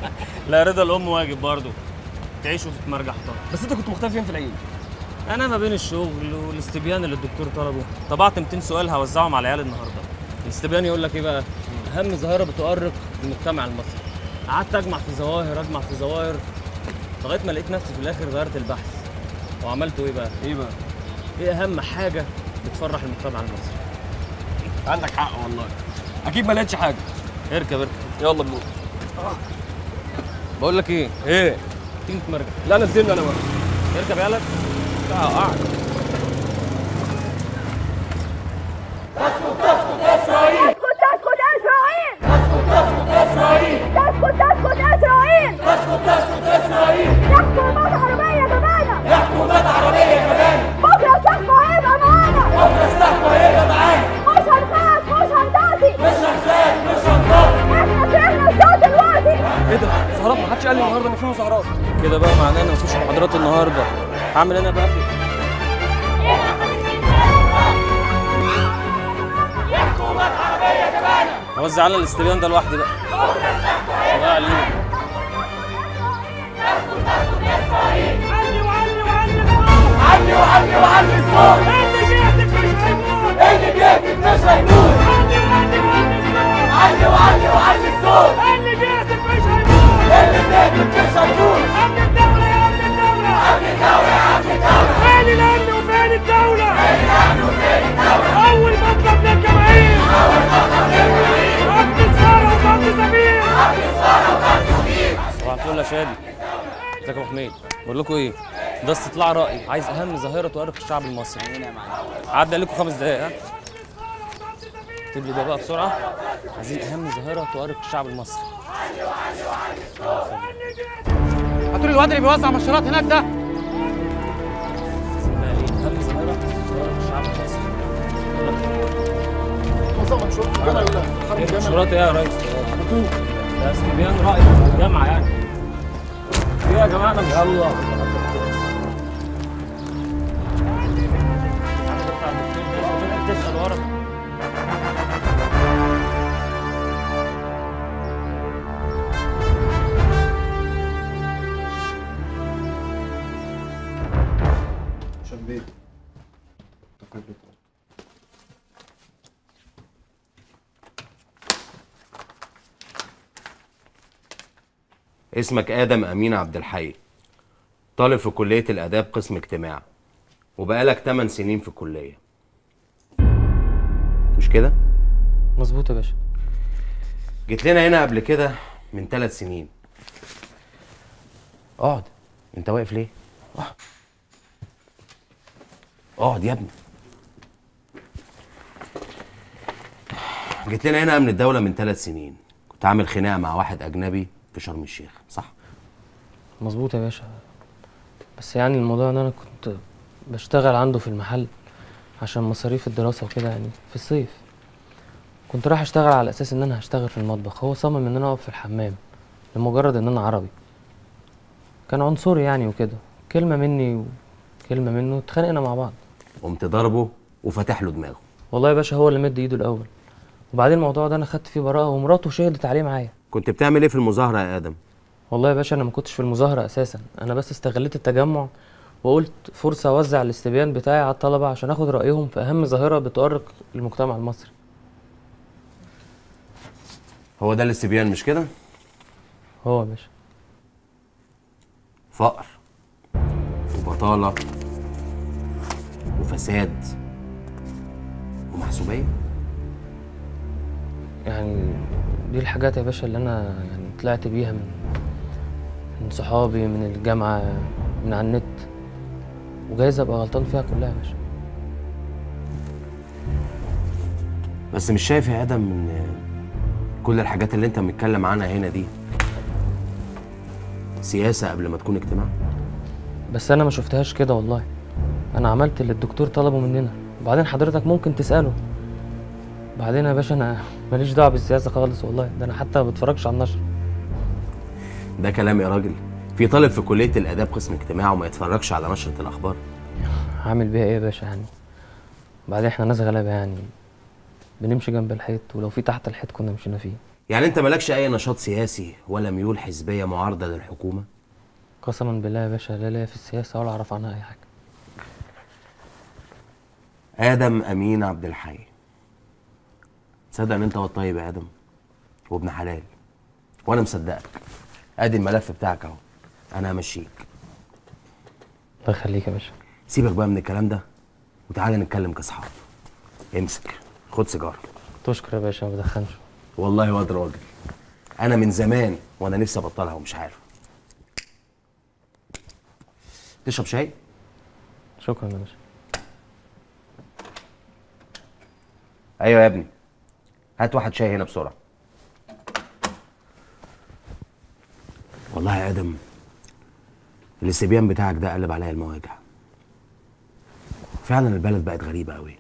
لا رضا الام واجب برضه تعيش وتتمرجح طبعا بس انت كنت مختفي فين في العيد انا ما بين الشغل والاستبيان اللي الدكتور طلبه طبعت 200 سؤال هوزعهم على العيال النهارده الاستبيان يقول لك ايه بقى اهم ظاهره بتؤرق المجتمع المصري قعدت اجمع في ظواهر اجمع في ظواهر لغايه ما لقيت نفسي في الاخر غيرت البحث وعملته ايه بقى ايه بقى ايه اهم حاجه بتفرح المجتمع المصري عندك حق والله اكيد ما لقيتش حاجه اركب اركب يلا بنور بقول لك ايه ايه تيجي تتمرجح لا نزلني انا بقى اركب يالا لا قاعد اسرائيل تسكت اسرائيل تسكت اسرائيل تسكت تسكت اسرائيل تسكت تسكت اسرائيل يحكوا حكومات عربيه كمان يحكوا حكومات عربيه كمان بكره سلاحكم هيبقى معانا بكره سلاحكم هيبقى معانا مش هنخاف مش هنطاطي مش هنخاف مش هنطاطي احنا فرحنا الصوت دلوقتي ايه ده مظاهرات ما حدش قال لي النهارده ان في مظاهرات كده بقى معناه ان مفيش محاضرات النهارده هعمل انا بقى في حكومات عربيه كمان اوزع على الاستبيان ده لوحدي بقى الله عليك علي وعلي وعلي الصوت علي وعلي وعلي الصوت اللي بيهتف مش هيموت اللي بيهتف مش هيموت علي وعلي وعلي الصوت اللي بيهتف مش هيموت اللي بيهتف مش هيموت امن الدولة يا امن الدولة امن الدولة يا امن الدولة فين الامن وفين الدولة فين الامن وفين الدولة اول مطلب للجماهير اول مطلب للجماهير امن السارة وضغط سفير امن السارة وضغط سفير صباح الفل يا شادي ازيك يا ابو حميد بقول لكم ايه ده استطلاع رأي عايز اهم ظاهرة تؤرق الشعب المصري عدى عليكم خمس دقايق ها اكتب لي ده بقى بسرعة عايزين اهم ظاهرة تؤرق الشعب المصري هاتوا لي الواد اللي بيوزع مشروبات هناك ده عايزين بقى ايه اهم ظاهرة تؤرق الشعب المصري ايه مشورات ايه يا ريس؟ ده استبيان رأي في الجامعة يعني ايه يا جماعة انا مش يلا تسأل ورا شبيه اسمك ادم امين عبد الحي طالب في كلية الآداب قسم اجتماع وبقالك 8 سنين في الكلية مش كده؟ مظبوط يا باشا جيت لنا هنا قبل كده من ثلاث سنين اقعد انت واقف ليه؟ اقعد اقعد يا ابني جيت لنا هنا من الدولة من ثلاث سنين كنت عامل خناقة مع واحد أجنبي في شرم الشيخ صح؟ مظبوط يا باشا بس يعني الموضوع ان انا كنت بشتغل عنده في المحل عشان مصاريف الدراسة وكده يعني في الصيف كنت رايح اشتغل على اساس ان انا هشتغل في المطبخ هو صمم ان انا اقف في الحمام لمجرد ان انا عربي كان عنصري يعني وكده كلمة مني وكلمة منه اتخانقنا مع بعض قمت ضربه وفتح له دماغه والله يا باشا هو اللي مد ايده الاول وبعدين الموضوع ده انا خدت فيه براءة ومراته شهدت عليه معايا كنت بتعمل ايه في المظاهرة يا آدم؟ والله يا باشا انا ما كنتش في المظاهرة اساسا انا بس استغليت التجمع وقلت فرصة اوزع الاستبيان بتاعي على الطلبة عشان اخد رأيهم في اهم ظاهرة بتؤرق المجتمع المصري هو ده الاستبيان مش كده؟ هو يا باشا فقر وبطالة وفساد ومحسوبية يعني دي الحاجات يا باشا اللي انا يعني طلعت بيها من من صحابي من الجامعة من على النت وجايز ابقى غلطان فيها كلها يا باشا بس مش شايف يا آدم إن كل الحاجات اللي أنت بتتكلم عنها هنا دي سياسة قبل ما تكون اجتماع؟ بس انا ما شفتهاش كده والله انا عملت اللي الدكتور طلبه مننا وبعدين حضرتك ممكن تساله بعدين يا باشا انا ماليش دعوه بالسياسه خالص والله ده انا حتى ما بتفرجش على النشر ده كلام يا راجل في طالب في كلية الآداب قسم اجتماع وما يتفرجش على نشرة الأخبار هعمل بيها ايه يا باشا يعني بعدين احنا ناس غلابه يعني بنمشي جنب الحيط ولو في تحت الحيط كنا مشينا فيه يعني أنت مالكش أي نشاط سياسي ولا ميول حزبية معارضة للحكومة؟ قسما بالله يا باشا لا ليا في السياسه ولا اعرف عنها اي حاجه آدم أمين عبد الحي تصدق إن أنت هو الطيب يا آدم وابن حلال وأنا مصدقك أدي الملف بتاعك أهو أنا همشيك الله يخليك يا باشا سيبك بقى من الكلام ده وتعالى نتكلم كأصحاب امسك خد سيجارة تشكر يا باشا ما بدخنش والله واد راجل أنا من زمان وأنا نفسي أبطلها ومش عارف تشرب شاي؟ شكرا يا باشا ايوه يا ابني هات واحد شاي هنا بسرعه والله يا ادم الاستبيان بتاعك ده قلب عليا المواجع فعلا البلد بقت غريبه قوي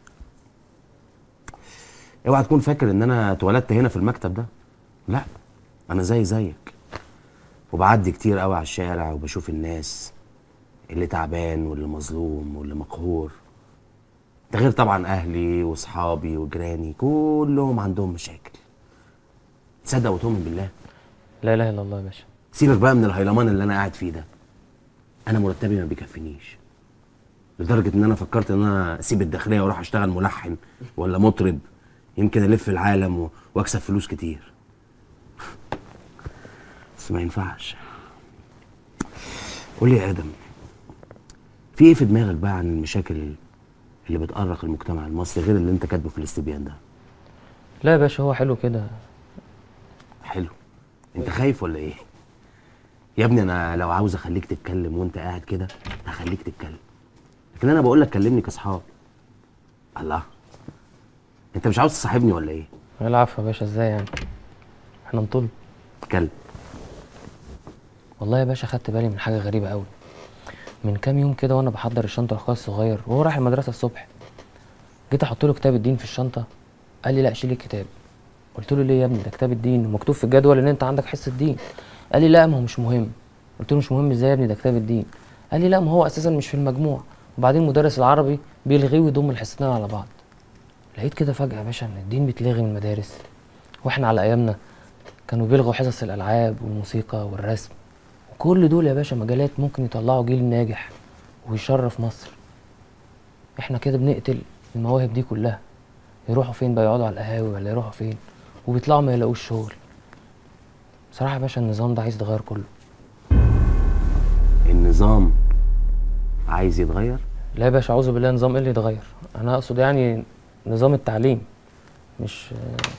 اوعى تكون فاكر ان انا اتولدت هنا في المكتب ده لا انا زي زيك وبعدي كتير قوي على الشارع وبشوف الناس اللي تعبان واللي مظلوم واللي مقهور ده غير طبعا اهلي واصحابي وجيراني كلهم عندهم مشاكل تصدق وتؤمن بالله لا اله الا الله يا باشا سيبك بقى من الهيلمان اللي انا قاعد فيه ده انا مرتبي ما بيكفينيش لدرجه ان انا فكرت ان انا اسيب الداخليه واروح اشتغل ملحن ولا مطرب يمكن الف العالم و- واكسب فلوس كتير بس ما ينفعش قول لي يا ادم في ايه في دماغك بقى عن المشاكل اللي بتأرق المجتمع المصري غير اللي انت كاتبه في الاستبيان ده لا يا باشا هو حلو كده حلو انت خايف ولا ايه يا ابني انا لو عاوز اخليك تتكلم وانت قاعد كده هخليك تتكلم لكن انا بقول لك كلمني كاصحاب الله انت مش عاوز تصاحبني ولا ايه العفو يا باشا ازاي يعني احنا نطل اتكلم والله يا باشا خدت بالي من حاجه غريبه قوي من كام يوم كده وانا بحضر الشنطه لاخويا الصغير وهو رايح المدرسه الصبح جيت احط له كتاب الدين في الشنطه قال لي لا شيل الكتاب قلت له ليه يا ابني ده كتاب الدين ومكتوب في الجدول ان انت عندك حصه دين قال لي لا ما هو مش مهم قلت له مش مهم ازاي يا ابني ده كتاب الدين قال لي لا ما هو اساسا مش في المجموع وبعدين مدرس العربي بيلغيه ويضم الحصتين على بعض لقيت كده فجاه يا باشا ان الدين بيتلغي من المدارس واحنا على ايامنا كانوا بيلغوا حصص الالعاب والموسيقى والرسم وكل دول يا باشا مجالات ممكن يطلعوا جيل ناجح ويشرف مصر احنا كده بنقتل المواهب دي كلها يروحوا فين بقى يقعدوا على القهاوي ولا يروحوا فين وبيطلعوا ما يلاقوش شغل بصراحة يا باشا النظام ده عايز يتغير كله النظام عايز يتغير لا يا باشا اعوذ بالله نظام ايه اللي يتغير انا اقصد يعني نظام التعليم مش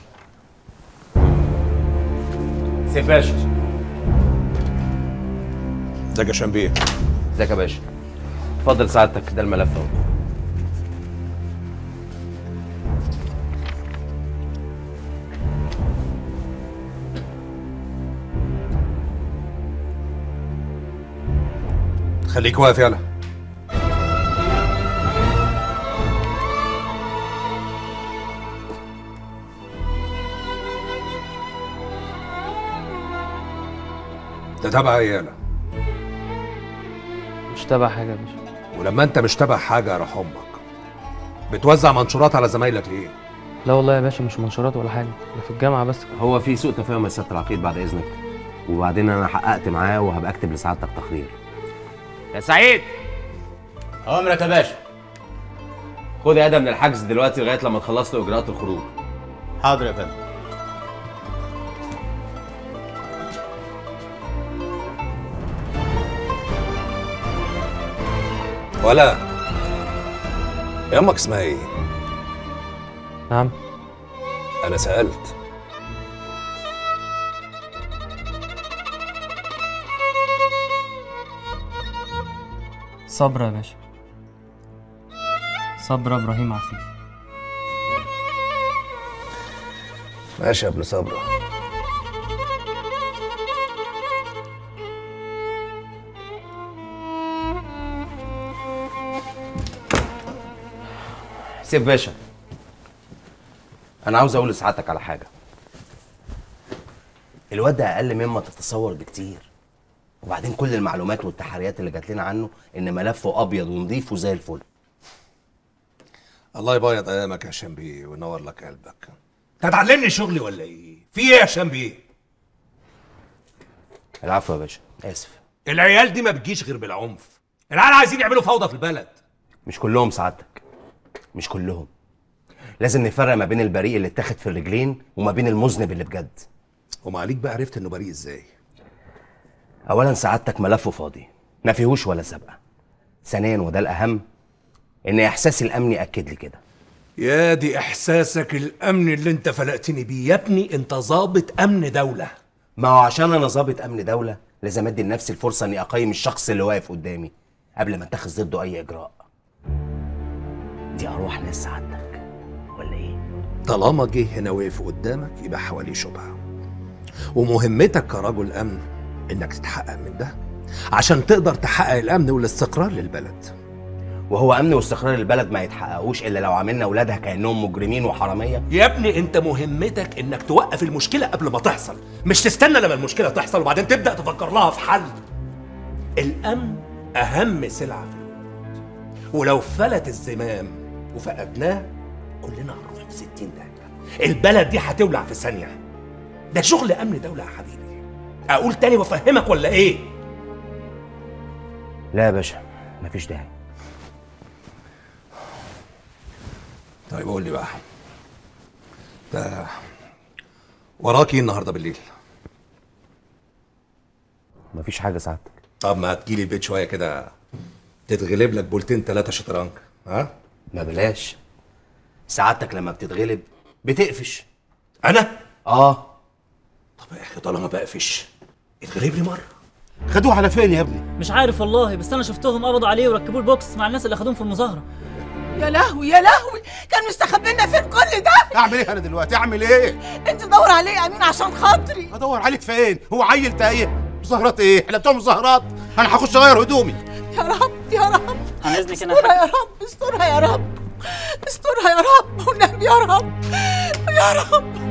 سيف باشا ازيك يا شنبيه ازيك يا باشا اتفضل سعادتك ده الملف اهو خليك واقف يلا ده تبع عيالة مش تبع حاجه يا باشا ولما انت مش تبع حاجه راح امك بتوزع منشورات على زمايلك ليه؟ لا والله يا باشا مش منشورات ولا حاجه ده في الجامعه بس هو في سوء تفاهم يا سياده العقيد بعد اذنك وبعدين انا حققت معاه وهبقى اكتب لسعادتك تقرير يا سعيد امرك يا باشا خد يا ادم من الحجز دلوقتي لغايه لما تخلص له اجراءات الخروج حاضر يا فندم ولا يا امك اسمها ايه؟ نعم انا سالت صبرا يا باشا صبرا ابراهيم عفيف ماشي يا ابن صبرا سيف باشا انا عاوز اقول لسعادتك على حاجه الواد ده اقل مما تتصور بكتير وبعدين كل المعلومات والتحريات اللي جات لنا عنه ان ملفه ابيض ونضيف وزي الفل الله يبيض ايامك يا شنبيه وينور لك قلبك هتعلمني شغلي ولا ايه؟ في ايه يا شنبيه؟ العفو يا باشا اسف العيال دي ما بتجيش غير بالعنف العيال عايزين يعملوا فوضى في البلد مش كلهم سعادتك مش كلهم لازم نفرق ما بين البريء اللي اتاخد في الرجلين وما بين المذنب اللي بجد وما عليك بقى عرفت انه بريء ازاي اولا سعادتك ملفه فاضي ما فيهوش ولا سابقه ثانيا وده الاهم ان احساسي الامني اكد لي كده يا دي احساسك الامن اللي انت فلقتني بيه يا ابني انت ظابط امن دوله ما هو عشان انا ظابط امن دوله لازم ادي لنفسي الفرصه اني اقيم الشخص اللي واقف قدامي قبل ما اتخذ ضده اي اجراء دي ارواح ناس سعادتك ولا ايه طالما جه هنا وقف قدامك يبقى حواليه شبهه ومهمتك كرجل امن انك تتحقق من ده عشان تقدر تحقق الامن والاستقرار للبلد وهو امن واستقرار البلد ما يتحققوش الا لو عملنا اولادها كانهم مجرمين وحراميه يا ابني انت مهمتك انك توقف المشكله قبل ما تحصل مش تستنى لما المشكله تحصل وبعدين تبدا تفكر لها في حل الامن اهم سلعه في الوجود ولو فلت الزمام وفقدناه كلنا هنروح في 60 دقيقه البلد دي هتولع في ثانيه ده شغل امن دوله يا حبيبي اقول تاني وافهمك ولا ايه لا يا باشا مفيش داعي طيب قول لي بقى ده وراك ايه النهارده بالليل مفيش حاجه سعادتك طب ما تجيلي البيت شويه كده تتغلب لك بولتين ثلاثه شطرنج ها ما بلاش سعادتك لما بتتغلب بتقفش انا اه طب يا اخي طالما بقفش اتغلب لي مره خدوه على فين يا ابني مش عارف والله بس انا شفتهم قبضوا عليه وركبوه البوكس مع الناس اللي اخدوهم في المظاهره يا لهوي يا لهوي كان مستخبينا فين كل ده اعمل ايه انا دلوقتي اعمل ايه انت دور عليه يا امين عشان خاطري ادور عليك فين هو عيل تايه مظاهرات ايه احنا بتوع مظاهرات انا هخش اغير هدومي يا رب يا رب عن اذنك انا استرها يا رب استرها يا رب استرها يا رب والنبي يا رب يا رب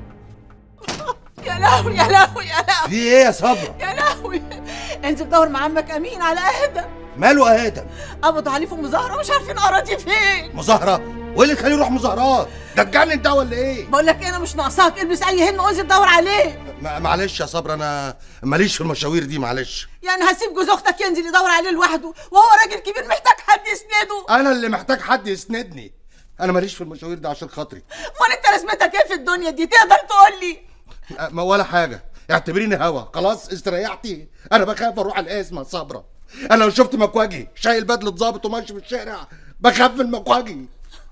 يا لهوي يا لهوي يا لهوي في ايه يا صبرا يا لهوي انزل دور مع عمك امين على ادم ماله ادم قبضوا عليه في مظاهره مش عارفين اراضي فين مظاهره وايه اللي تخليه يروح مظاهرات ده اتجنن ده ولا ايه بقول لك ايه انا مش ناقصاك البس اي هن وانزل دور عليه ما- معلش يا صبرا انا ماليش في المشاوير دي معلش يعني هسيب جوز اختك ينزل يدور عليه لوحده وهو راجل كبير محتاج حد يسنده انا اللي محتاج حد يسندني انا ماليش في المشاوير دي عشان خاطري امال انت لازمتك ايه في الدنيا دي تقدر تقول لي ما ولا حاجه اعتبريني هوا خلاص استريحتي انا بخاف اروح القسم يا صبرا انا لو شفت مكواجي شايل بدله ظابط وماشي في الشارع بخاف من مكواجي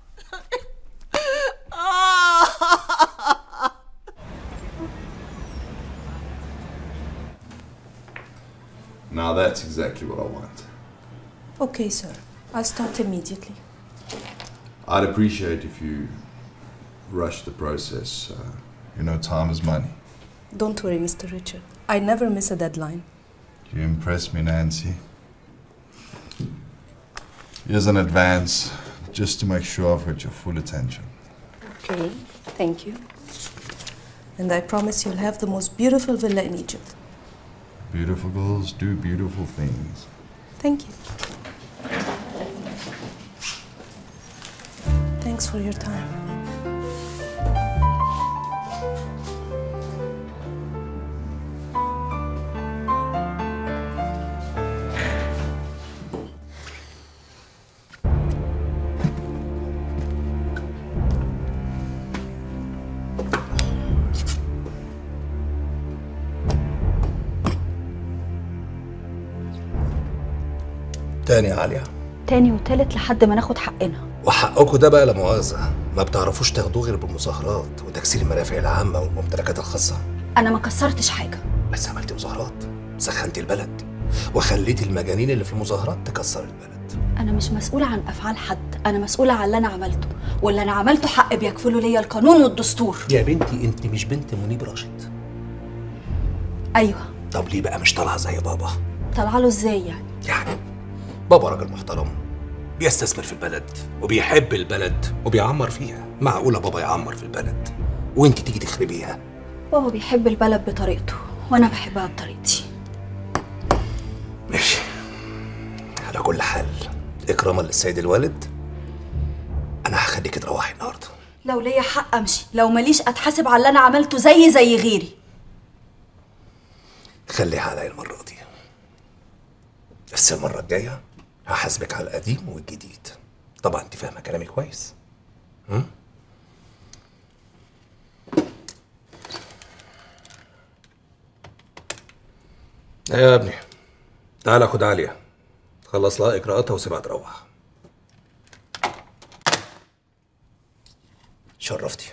Now that's exactly what I want. Okay, sir. I'll start immediately. I'd appreciate if you rush the process. Uh, you know, time is money. Don't worry, Mr. Richard. I never miss a deadline. You impress me, Nancy. Here's an advance, just to make sure I've got your full attention. Okay, thank you. And I promise you'll have the most beautiful villa in Egypt. Beautiful girls do beautiful things. Thank you. Thanks for your time. تاني يا عليا تاني وتالت لحد ما ناخد حقنا وحقكم ده بقى لا مؤاخذة ما بتعرفوش تاخدوه غير بالمظاهرات وتكسير المرافق العامة والممتلكات الخاصة انا ما كسرتش حاجه بس عملت مظاهرات سخنت البلد وخليت المجانين اللي في المظاهرات تكسر البلد انا مش مسؤوله عن افعال حد انا مسؤوله عن اللي انا عملته واللي انا عملته حق بيكفله ليا القانون والدستور يا بنتي انت مش بنت منيب راشد ايوه طب ليه بقى مش طالعة زي بابا طلع له ازاي يعني يعني بابا راجل محترم بيستثمر في البلد وبيحب البلد وبيعمر فيها معقولة بابا يعمر في البلد وانت تيجي تخربيها بابا بيحب البلد بطريقته وانا بحبها بطريقتي ماشي على كل حال إكراما للسيد الوالد أنا هخليك تروحي النهاردة لو ليا حق امشي لو ماليش اتحاسب على اللي انا عملته زي زي غيري خليها عليا المرة دي بس المرة الجاية هحاسبك على القديم والجديد طبعا انت فاهمة كلامي كويس م? ايه يا ابني تعالى خد عليا خلص لها اجراءاتها وسيبها تروح شرفتي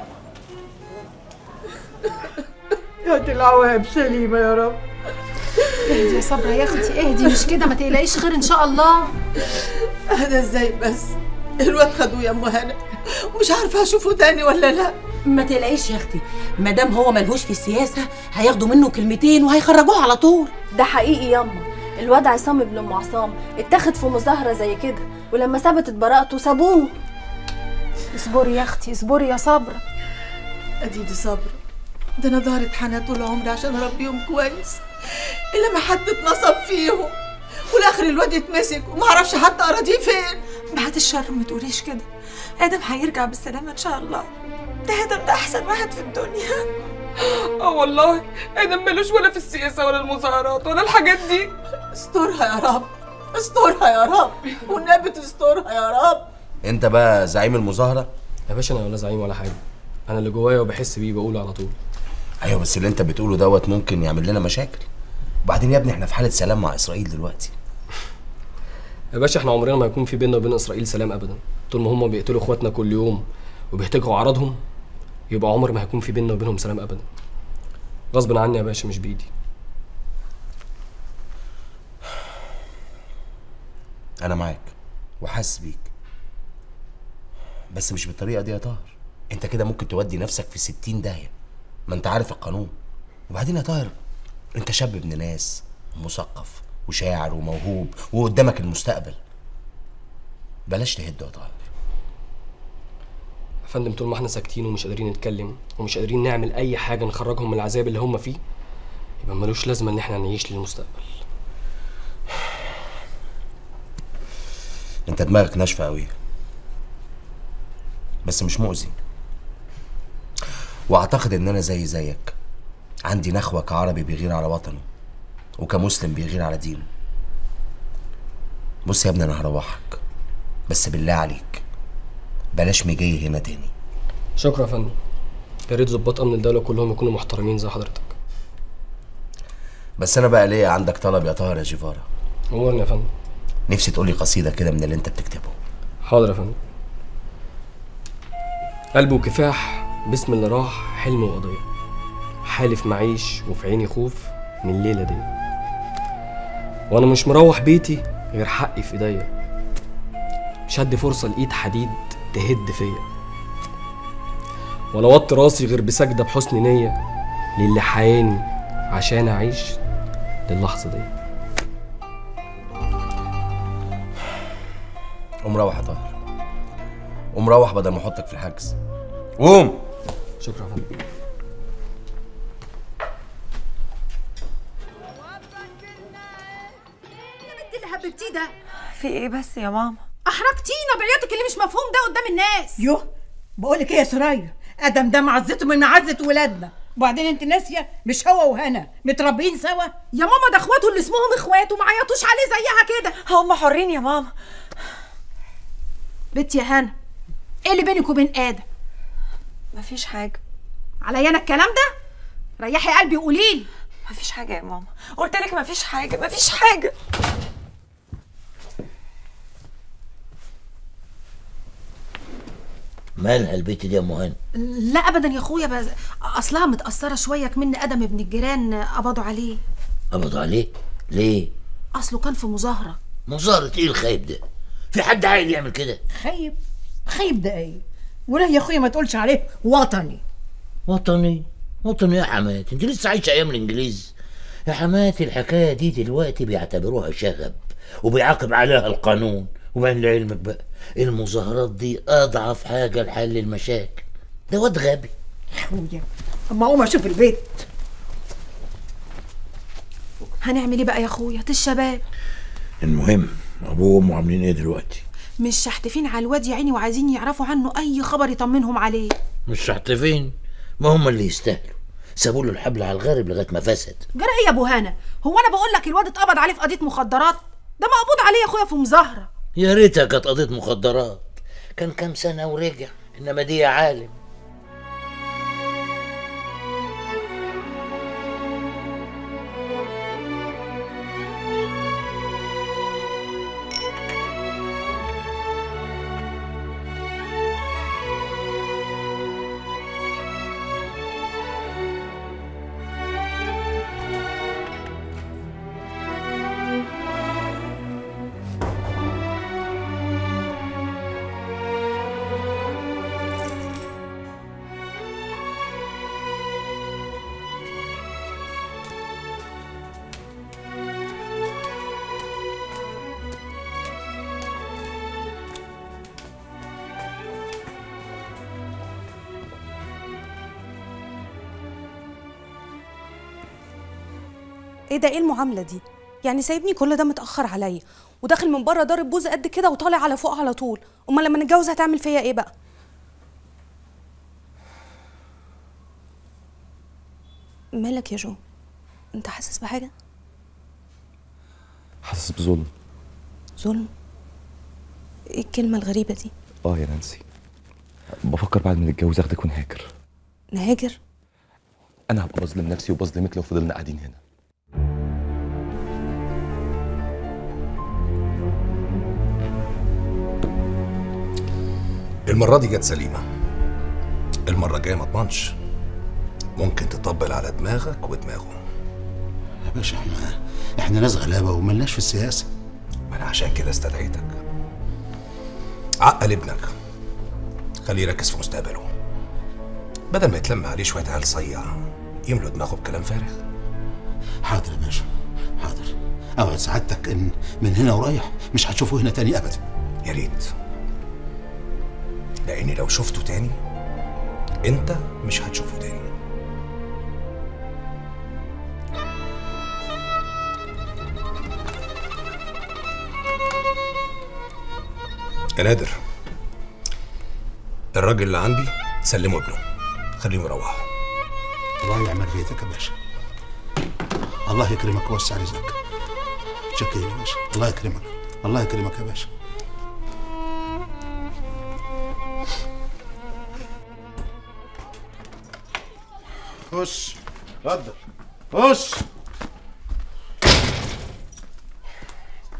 يا دي العواهب سليمة يا رب اهدي يا صبرا يا اختي اهدي مش كده ما تقلقيش خير ان شاء الله انا ازاي بس الواد خدوه يا ام هنا ومش عارفه اشوفه تاني ولا لا ما تقلقيش يا اختي ما دام هو ملهوش في السياسه هياخدوا منه كلمتين وهيخرجوه على طول ده حقيقي ياما الواد عصام ابن ام عصام اتاخد في مظاهره زي كده ولما ثبتت براءته سابوه اصبري يا اختي اصبري يا صبرا اديدي صبر ده انا ظهرت حنان طول عمري عشان اربيهم كويس الا ما حد اتنصب فيهم والاخر الواد يتمسك وما اعرفش حتى اراضيه فين بعد الشر ما تقوليش كده ادم هيرجع بالسلامه ان شاء الله ده ادم ده احسن واحد في الدنيا اه والله ادم ملوش ولا في السياسه ولا المظاهرات ولا الحاجات دي استرها يا رب استرها يا رب والنبي تسترها يا رب انت بقى زعيم المظاهره يا باشا انا ولا زعيم ولا حاجه انا اللي جوايا وبحس بيه بقوله على طول ايوه بس اللي انت بتقوله دوت ممكن يعمل لنا مشاكل وبعدين يا ابني احنا في حاله سلام مع اسرائيل دلوقتي يا باشا احنا عمرنا ما يكون في بيننا وبين اسرائيل سلام ابدا طول ما هم بيقتلوا اخواتنا كل يوم وبيهتكوا اعراضهم يبقى عمر ما هيكون في بيننا وبينهم سلام ابدا غصب عني يا باشا مش بايدي انا معاك وحاسس بيك بس مش بالطريقه دي يا طاهر انت كده ممكن تودي نفسك في ستين داهيه ما انت عارف القانون وبعدين يا طاهر انت شاب ابن ناس ومثقف وشاعر وموهوب وقدامك المستقبل بلاش تهد يا طاهر يا فندم طول ما احنا ساكتين ومش قادرين نتكلم ومش قادرين نعمل اي حاجه نخرجهم من العذاب اللي هم فيه يبقى ملوش لازمه ان احنا نعيش للمستقبل انت دماغك ناشفه قوي بس مش مؤذي واعتقد ان انا زي زيك عندي نخوه كعربي بيغير على وطنه وكمسلم بيغير على دينه بص يا ابني انا هروحك بس بالله عليك بلاش مجي هنا تاني شكرا يا فندم يا ريت ظباط امن الدوله كلهم يكونوا محترمين زي حضرتك بس انا بقى ليه عندك طلب يا طاهر يا جيفارا أمورني يا فندم نفسي تقولي قصيده كده من اللي انت بتكتبه حاضر يا فندم قلب وكفاح بسم اللي راح حلم وقضية حالف معيش وفي عيني خوف من الليلة دي وأنا مش مروح بيتي غير حقي في إيديا مش هدي فرصة لإيد حديد تهد فيا ولا وطي راسي غير بسجدة بحسن نية للي حياني عشان أعيش للحظة دي قوم روح يا طاهر قوم روح بدل ما احطك في الحجز قوم شكرا يا فندم انت اللي حببتيه ده في ايه بس يا ماما احرجتينا بعياطك اللي مش مفهوم ده قدام الناس يوه بقول لك ايه يا سرايا ادم ده معزته من معزه ولادنا وبعدين انت ناسيه مش هو وهنا متربيين سوا يا ماما ده اخواته اللي اسمهم اخوات وما عيطوش عليه زيها كده هم حرين يا ماما بنتي يا هنا ايه اللي بينك وبين ادم مفيش حاجه عليا انا الكلام ده ريحي قلبي وقولي لي مفيش حاجه يا ماما قلت لك مفيش حاجه مفيش حاجه مالها البيت دي يا ام هاني لا ابدا يا اخويا بس اصلها متاثره شويه كمن ادم ابن الجيران قبضوا عليه قبضوا عليه ليه اصله كان في مظاهره مظاهرة ايه الخايب ده في حد عاقل يعمل كده خايب خايب ده ايه ولا يا اخويا ما تقولش عليه وطني وطني وطني يا حماتي انت لسه عايشه ايام الانجليز يا حماتي الحكايه دي دلوقتي بيعتبروها شغب وبيعاقب عليها القانون وبعدين لعلمك بقى المظاهرات دي اضعف حاجه لحل المشاكل ده واد غبي اخويا اما اقوم اشوف البيت هنعمل ايه بقى يا اخويا دي الشباب المهم ابوه وامه عاملين ايه دلوقتي مش شحتفين على الواد يا عيني وعايزين يعرفوا عنه اي خبر يطمنهم عليه مش شحتفين ما هم اللي يستاهلوا سابوا له الحبل على الغارب لغايه ما فسد جرى ايه يا ابو هنا هو انا بقول لك الواد اتقبض عليه في قضيه مخدرات ده مقبوض عليه يا اخويا في مظاهره يا ريتها كانت قضيه مخدرات كان كام سنه ورجع انما دي يا عالم ايه ده ايه المعامله دي يعني سايبني كل ده متاخر عليا وداخل من بره ضارب بوز قد كده وطالع على فوق على طول امال لما نتجوز هتعمل فيا ايه بقى مالك يا جو انت حاسس بحاجه حاسس بظلم ظلم ايه الكلمه الغريبه دي اه يا نانسي بفكر بعد ما نتجوز اخدك ونهاجر نهاجر انا هبقى بظلم نفسي وبظلمك لو فضلنا قاعدين هنا المرة دي جت سليمة المرة الجاية ما اضمنش ممكن تطبل على دماغك ودماغه يا باشا احنا احنا ناس غلابه وملناش في السياسه ما انا عشان كده استدعيتك عقل ابنك خليه يركز في مستقبله بدل ما يتلم عليه شوية عيال صيع يملوا دماغه بكلام فارغ حاضر يا باشا حاضر اوعد سعادتك ان من هنا ورايح مش هتشوفه هنا تاني ابدا يا ريت لاني لو شفته تاني انت مش هتشوفه تاني يا نادر الراجل اللي عندي سلمه ابنه خليهم يروحوا الله يعمل بيتك يا باشا الله يكرمك ويوسع رزقك شكرا يا باشا الله يكرمك الله يكرمك يا باشا خش اتفضل خش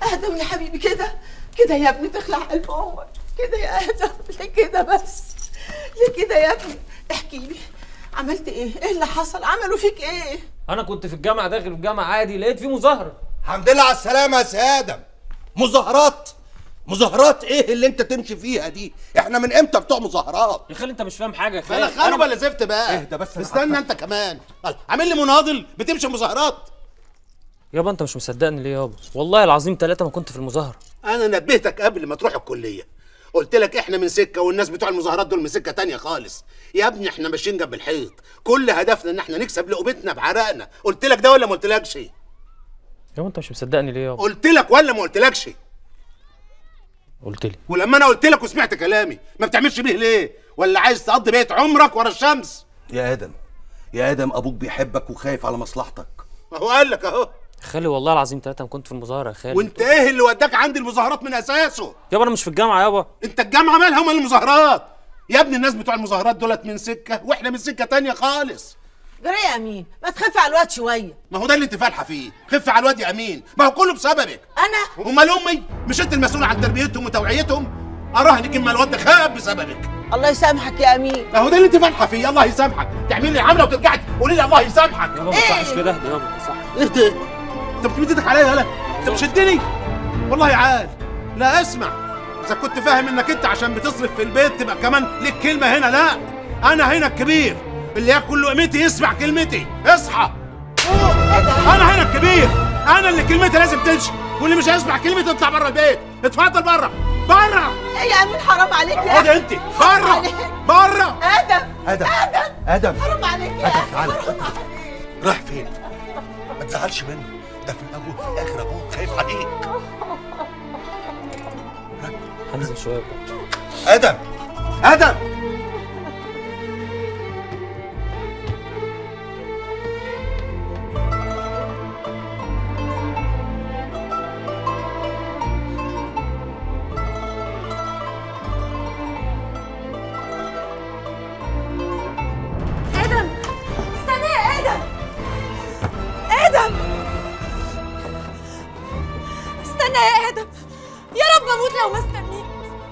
ادم يا حبيبي كده كده يا ابني تخلع قلب امك كده يا ادم ليه كده بس ليه كده يا ابني احكي لي عملت ايه ايه اللي حصل عملوا فيك ايه انا كنت في الجامعه داخل الجامعه عادي لقيت في مظاهره الحمد لله على السلامة يا سادم مظاهرات مظاهرات ايه اللي انت تمشي فيها دي احنا من امتى بتوع مظاهرات يا خالي انت مش فاهم حاجه يا خالي بلا خانوا أنا- بلا زفت بقى اهدى بس أنا استنى انت كمان الله، عامل لي مناضل بتمشي مظاهرات يابا انت مش مصدقني ليه يابا والله العظيم ثلاثه ما كنت في المظاهره انا نبهتك قبل ما تروح الكليه قلت لك احنا من سكه والناس بتوع المظاهرات دول من سكه تانية خالص يا ابني احنا ماشيين جنب الحيط كل هدفنا ان احنا نكسب لقمتنا بعرقنا قلت لك ده ولا ما قلتلكش يابا انت مش مصدقني ليه يابا قلت لك ولا ما قلتلكش قلت لي ولما انا قلت لك وسمعت كلامي ما بتعملش بيه ليه ولا عايز تقضي بقيه عمرك ورا الشمس يا ادم يا ادم ابوك بيحبك وخايف على مصلحتك ما هو قال لك اهو يا خالي والله العظيم ثلاثه ما كنت في المظاهره يا خالي وانت ايه اللي وداك عند المظاهرات من اساسه يابا انا مش في الجامعه يابا انت الجامعه مالها ومال المظاهرات يا ابني الناس بتوع المظاهرات دولت من سكه واحنا من سكه تانية خالص جرى يا امين ما تخاف على الواد شويه ما هو ده اللي انت فالحه فيه خف على الواد يا امين ما هو كله بسببك انا امال امي مش انت المسؤول عن تربيتهم وتوعيتهم اراهنك اما الواد ده خاب بسببك الله يسامحك يا امين ما هو ده اللي انت فالحه فيه الله يسامحك تعمل لي عمله وترجعي تقولي لي الله يسامحك يابا ما تصحش كده اهدى يابا صح ايه ده انت بتمد ايدك عليا يالا انت بتشدني والله عال لا اسمع اذا كنت فاهم انك انت عشان بتصرف في البيت تبقى كمان ليك كلمه هنا لا انا هنا الكبير اللي ياكل لقمتي يسمع كلمتي اصحى انا هنا الكبير انا اللي كلمتي لازم تمشي واللي مش هيسمع كلمتي يطلع بره البيت اتفضل بره بره ايه يا امين حرام عليك يا خد انت بره بره ادم ادم ادم ادم حرام عليك يا ادم تعالى رايح فين ما تزعلش منه ده في الاول وفي الاخر ابوك خايف عليك هنزل شويه ادم ادم ادم استنى يا ادم ادم استنى يا ادم يا رب اموت لو ما استنيت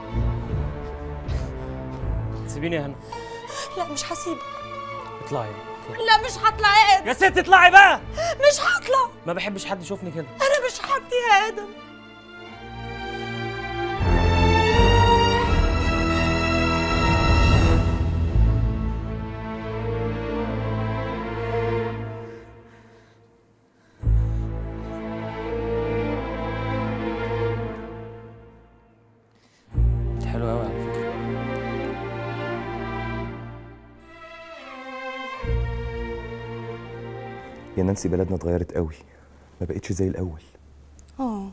سيبيني يا هنا لا مش هسيبك اطلعي لا مش هطلع يا ادم يا ست اطلعي بقى مش هطلع ما بحبش حد يشوفني كده انا مش هطلع يا ادم انت حلوه قوي على فكره يا نانسي بلدنا اتغيرت قوي ما بقتش زي الاول اه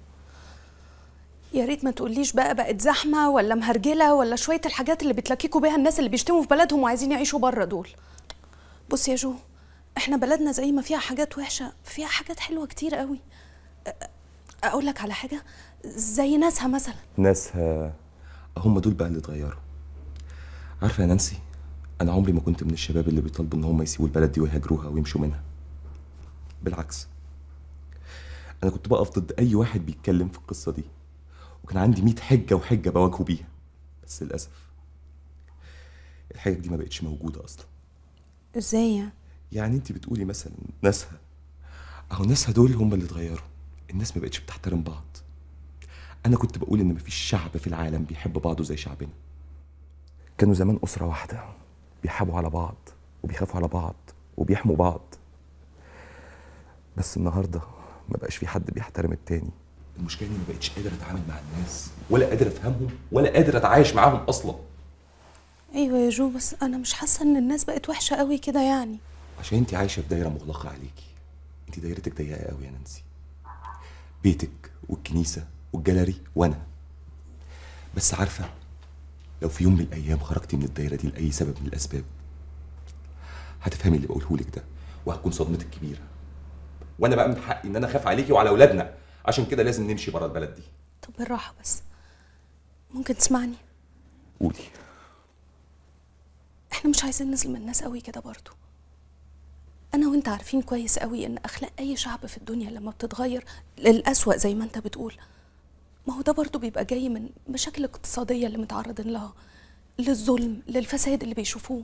يا ريت ما تقوليش بقى بقت زحمه ولا مهرجله ولا شويه الحاجات اللي بتلككوا بيها الناس اللي بيشتموا في بلدهم وعايزين يعيشوا بره دول بص يا جو احنا بلدنا زي ما فيها حاجات وحشه فيها حاجات حلوه كتير قوي أ- اقول لك على حاجه زي ناسها مثلا ناسها هم دول بقى اللي اتغيروا عارفه يا نانسي انا عمري ما كنت من الشباب اللي بيطالبوا ان هم يسيبوا البلد دي ويهاجروها ويمشوا منها بالعكس انا كنت بقف ضد اي واحد بيتكلم في القصه دي وكان عندي 100 حجه وحجه بواجهه بيها بس للاسف الحجج دي ما بقتش موجوده اصلا ازاي يعني يعني انت بتقولي مثلا ناسها اهو ناسها دول هم اللي اتغيروا الناس ما بقتش بتحترم بعض انا كنت بقول ان مفيش شعب في العالم بيحب بعضه زي شعبنا كانوا زمان اسره واحده بيحابوا على بعض وبيخافوا على بعض وبيحموا بعض بس النهارده ما بقاش في حد بيحترم التاني المشكله اني ما بقتش قادر اتعامل مع الناس ولا قادر افهمهم ولا قادر اتعايش معاهم اصلا ايوه يا جو بس انا مش حاسه ان الناس بقت وحشه قوي كده يعني عشان انت عايشه في دايره مغلقه عليكي انت دايرتك ضيقه قوي يا نانسي بيتك والكنيسه والجاليري وانا بس عارفه لو في يوم من الايام خرجتي من الدايره دي لاي سبب من الاسباب هتفهمي اللي بقوله لك ده وهتكون صدمتك كبيره وانا بقى من حقي ان انا اخاف عليكي وعلى اولادنا عشان كده لازم نمشي بره البلد دي طب بالراحه بس ممكن تسمعني قولي احنا مش عايزين نظلم الناس قوي كده برضو انا وانت عارفين كويس قوي ان اخلاق اي شعب في الدنيا لما بتتغير للأسوأ زي ما انت بتقول ما هو ده برضو بيبقى جاي من مشاكل الاقتصادية اللي متعرضين لها للظلم للفساد اللي بيشوفوه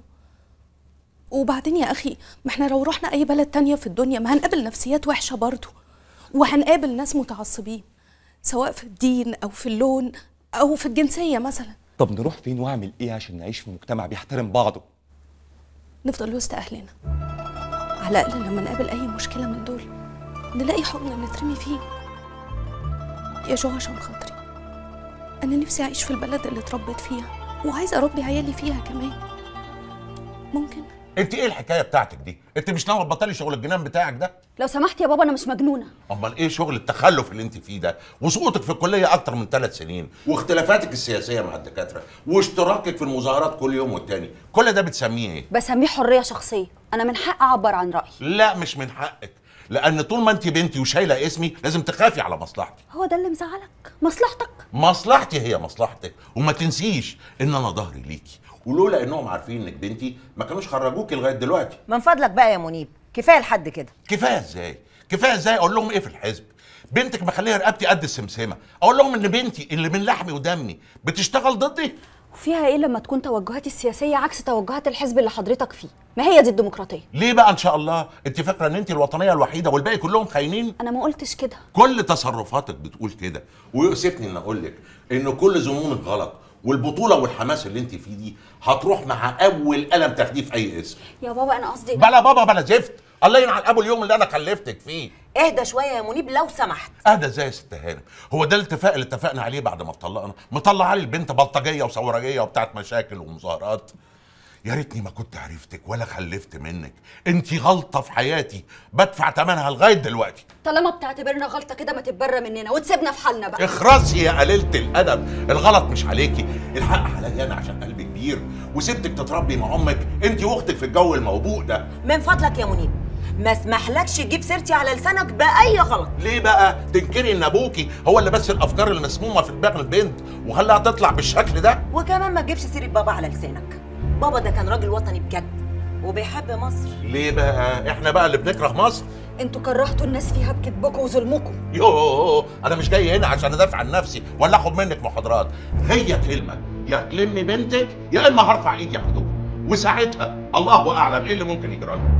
وبعدين يا اخي ما احنا لو رحنا اي بلد تانية في الدنيا ما هنقابل نفسيات وحشة برضو وهنقابل ناس متعصبين سواء في الدين او في اللون او في الجنسية مثلا طب نروح فين واعمل ايه عشان نعيش في مجتمع بيحترم بعضه نفضل وسط اهلنا على الاقل لما نقابل اي مشكله من دول نلاقي حضن نترمي فيه يا جو عشان خاطري انا نفسي اعيش في البلد اللي اتربيت فيها وعايزه اربي عيالي فيها كمان ممكن انت ايه الحكايه بتاعتك دي انت مش ناوي تبطلي شغل الجنان بتاعك ده لو سمحت يا بابا انا مش مجنونه امال ايه شغل التخلف اللي انت فيه ده وسقوطك في الكليه اكتر من ثلاث سنين واختلافاتك السياسيه مع الدكاتره واشتراكك في المظاهرات كل يوم والتاني كل ده بتسميه ايه بسميه حريه شخصيه انا من حق اعبر عن رايي لا مش من حقك لان طول ما انت بنتي وشايله اسمي لازم تخافي على مصلحتي هو ده اللي مزعلك مصلحتك مصلحتي هي مصلحتك وما تنسيش ان انا ظهري ليكي ولولا انهم عارفين انك بنتي ما كانوش خرجوكي لغايه دلوقتي من فضلك بقى يا منيب كفايه لحد كده كفايه ازاي كفايه ازاي اقول لهم ايه في الحزب بنتك مخليها رقبتي قد السمسمه اقول لهم ان بنتي اللي من لحمي ودمي بتشتغل ضدي وفيها ايه لما تكون توجهاتي السياسيه عكس توجهات الحزب اللي حضرتك فيه ما هي دي الديمقراطيه ليه بقى ان شاء الله انت فاكره ان انت الوطنيه الوحيده والباقي كلهم خاينين انا ما قلتش كده كل تصرفاتك بتقول كده ويؤسفني ان اقول لك ان كل ظنونك غلط والبطوله والحماس اللي انت فيه دي هتروح مع اول قلم تاخديه في اي اسم يا بابا انا قصدي بلا بابا بلا زفت الله ينعل ابو اليوم اللي انا خلفتك فيه اهدى شويه يا منيب لو سمحت اهدى ازاي يا ست هانم هو ده الاتفاق اللي اتفقنا عليه بعد ما اتطلقنا مطلع لي البنت بلطجيه وثورجيه وبتاعت مشاكل ومظاهرات يا ريتني ما كنت عرفتك ولا خلفت منك انت غلطه في حياتي بدفع ثمنها لغايه دلوقتي طالما بتعتبرنا غلطه كده ما تتبرى مننا وتسيبنا في حالنا بقى اخرسي يا قليله الادب الغلط مش عليكي الحق عليا انا عشان قلبي كبير وسبتك تتربي مع امك انت واختك في الجو الموبوء ده من فضلك يا منيب ما اسمحلكش تجيب سيرتي على لسانك باي غلط ليه بقى تنكري ان ابوكي هو اللي بس الافكار المسمومه في دماغ البنت وخلاها تطلع بالشكل ده وكمان ما تجيبش سيره بابا على لسانك بابا ده كان راجل وطني بجد وبيحب مصر ليه بقى احنا بقى اللي بنكره مصر انتوا كرهتوا الناس فيها بكذبكم وظلمكم يوه انا مش جاي هنا عشان ادافع عن نفسي ولا اخد منك محاضرات هي كلمه يا تلمي بنتك يا اما هرفع ايدي على وساعتها الله اعلم ايه اللي ممكن يجرى لك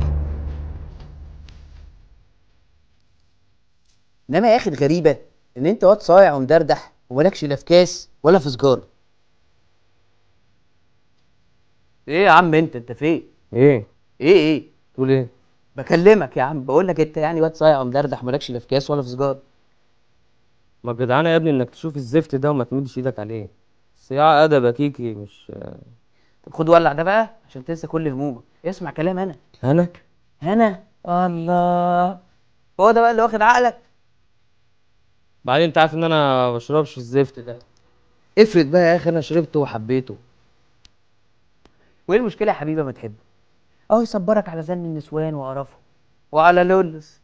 انما يا اخي الغريبه ان انت واد صايع ومدردح ومالكش لا في كاس ولا في سجاره ايه يا عم انت انت فين ايه ايه ايه تقول ايه بكلمك يا عم بقول لك انت يعني واد صايع ومدردح ومالكش لا في كاس ولا في سجاره ما الجدعانه يا ابني انك تشوف الزفت ده وما تمدش ايدك عليه صياعة ادب يا كيكي مش طب خد ولع ده بقى عشان تنسى كل همومك اسمع كلام انا انا انا الله هو ده بقى اللي واخد عقلك بعدين انت عارف ان انا ما بشربش الزفت ده افرض بقى يا اخي انا شربته وحبيته وايه المشكله يا حبيبي ما تحبه اهو يصبرك على زن النسوان وقرفهم وعلى لولس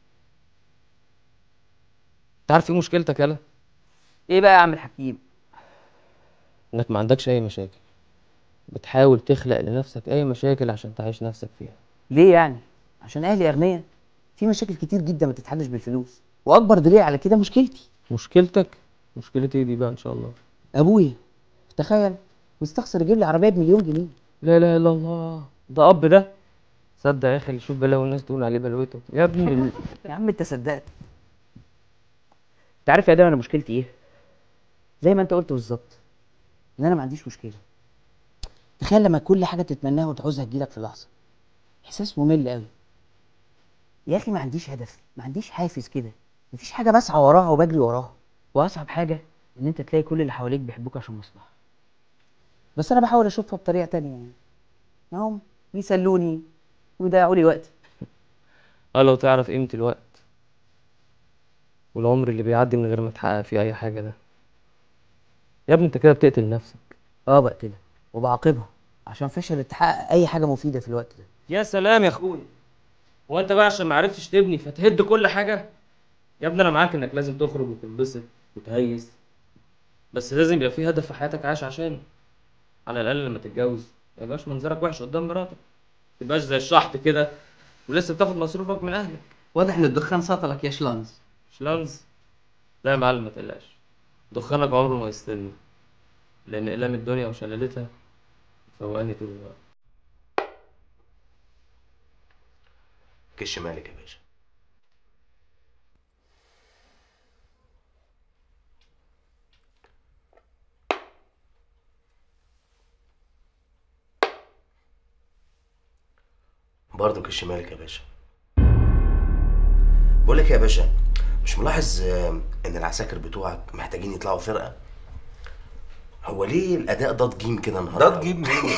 انت عارف ايه مشكلتك يالا ايه بقى يا عم الحكيم انك ما عندكش اي مشاكل بتحاول تخلق لنفسك اي مشاكل عشان تعيش نفسك فيها ليه يعني عشان اهلي اغنياء في مشاكل كتير جدا ما تتحلش بالفلوس واكبر دليل على كده مشكلتي مشكلتك مشكلتي ايه دي بقى ان شاء الله ابويا تخيل مستخسر يجيب لي عربيه بمليون جنيه لا اله الا الله ده اب ده صدق يا اخي اللي يشوف بلاوي الناس تقول عليه بلوته يا ابني ال- يا عم انت صدقت انت عارف يا ادم انا مشكلتي ايه زي ما انت قلت بالظبط ان انا ما عنديش مشكله تخيل لما كل حاجه تتمناها وتعوزها تجيلك في لحظه احساس ممل قوي يا اخي ما عنديش هدف ما عنديش حافز كده مفيش حاجه بسعى وراها وبجري وراها واصعب حاجه ان انت تلاقي كل اللي حواليك بيحبوك عشان مصلحه بس انا بحاول اشوفها بطريقه تانية يعني هم بيسلوني ويضيعوا لي وقت اه لو تعرف قيمة الوقت والعمر اللي بيعدي من غير ما تحقق فيه اي حاجة ده يا ابني انت كده بتقتل نفسك اه بقتلها وبعاقبها عشان فشلت تحقق اي حاجه مفيده في الوقت ده يا سلام يا اخويا هو انت بقى عشان ما عرفتش تبني فتهد كل حاجة يا ابني انا معاك انك لازم تخرج وتنبسط وتهيس بس لازم يبقى في هدف في حياتك عايش عشانه على الاقل لما تتجوز ما يبقاش منظرك وحش قدام مراتك ما تبقاش زي الشحط كده ولسه بتاخد مصروفك من اهلك واضح ان الدخان سطلك يا شلانز شلانز لا يا معلم ما تقلقش دخانك عمره ما يستنى لان اقلام الدنيا وشلالتها فوقاني طول الوقت كش مالك يا باشا برضه كش مالك يا باشا بقول لك يا باشا مش ملاحظ آه، ان العساكر بتوعك محتاجين يطلعوا فرقه هو ليه الاداء ضاد جيم كده النهارده ضاد جيم مين؟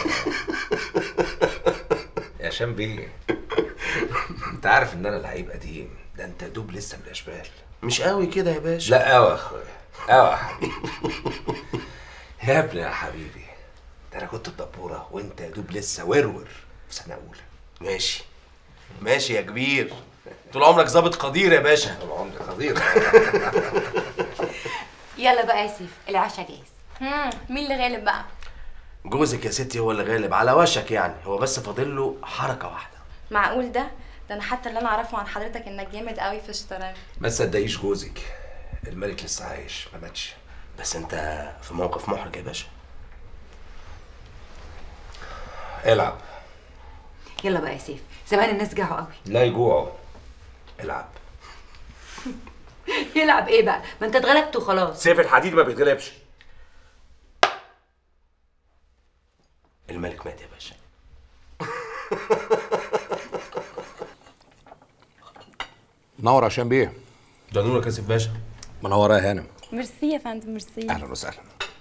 يا هشام بيه انت عارف ان انا لعيب قديم ده انت دوب لسه من الاشبال مش قوي كده يا باشا لا قوي يا اخويا قوي يا حبيبي يا ابني يا حبيبي ده انا كنت الدبوره وانت يا دوب لسه ورور في سنه اولى ماشي ماشي يا كبير طول عمرك ظابط قدير يا باشا طول عمرك قدير يلا بقى يا سيف العشاء جاهز مم، مين اللي غالب بقى جوزك يا ستي هو اللي غالب على وشك يعني هو بس فاضل له حركه واحده معقول ده ده انا حتى اللي انا اعرفه عن حضرتك انك جامد قوي في الشطرنج ما تصدقيش جوزك الملك لسه عايش ما ماتش بس انت في موقف محرج يا باشا العب يلا بقى يا سيف زمان الناس جاعوا قوي لا يجوعوا العب يلعب ايه بقى ما انت اتغلبت وخلاص سيف الحديد ما بيتغلبش الملك مات يا باشا نور عشان بيه ده نورك يا سيف باشا منور يا هانم ميرسي يا فندم ميرسي اهلا وسهلا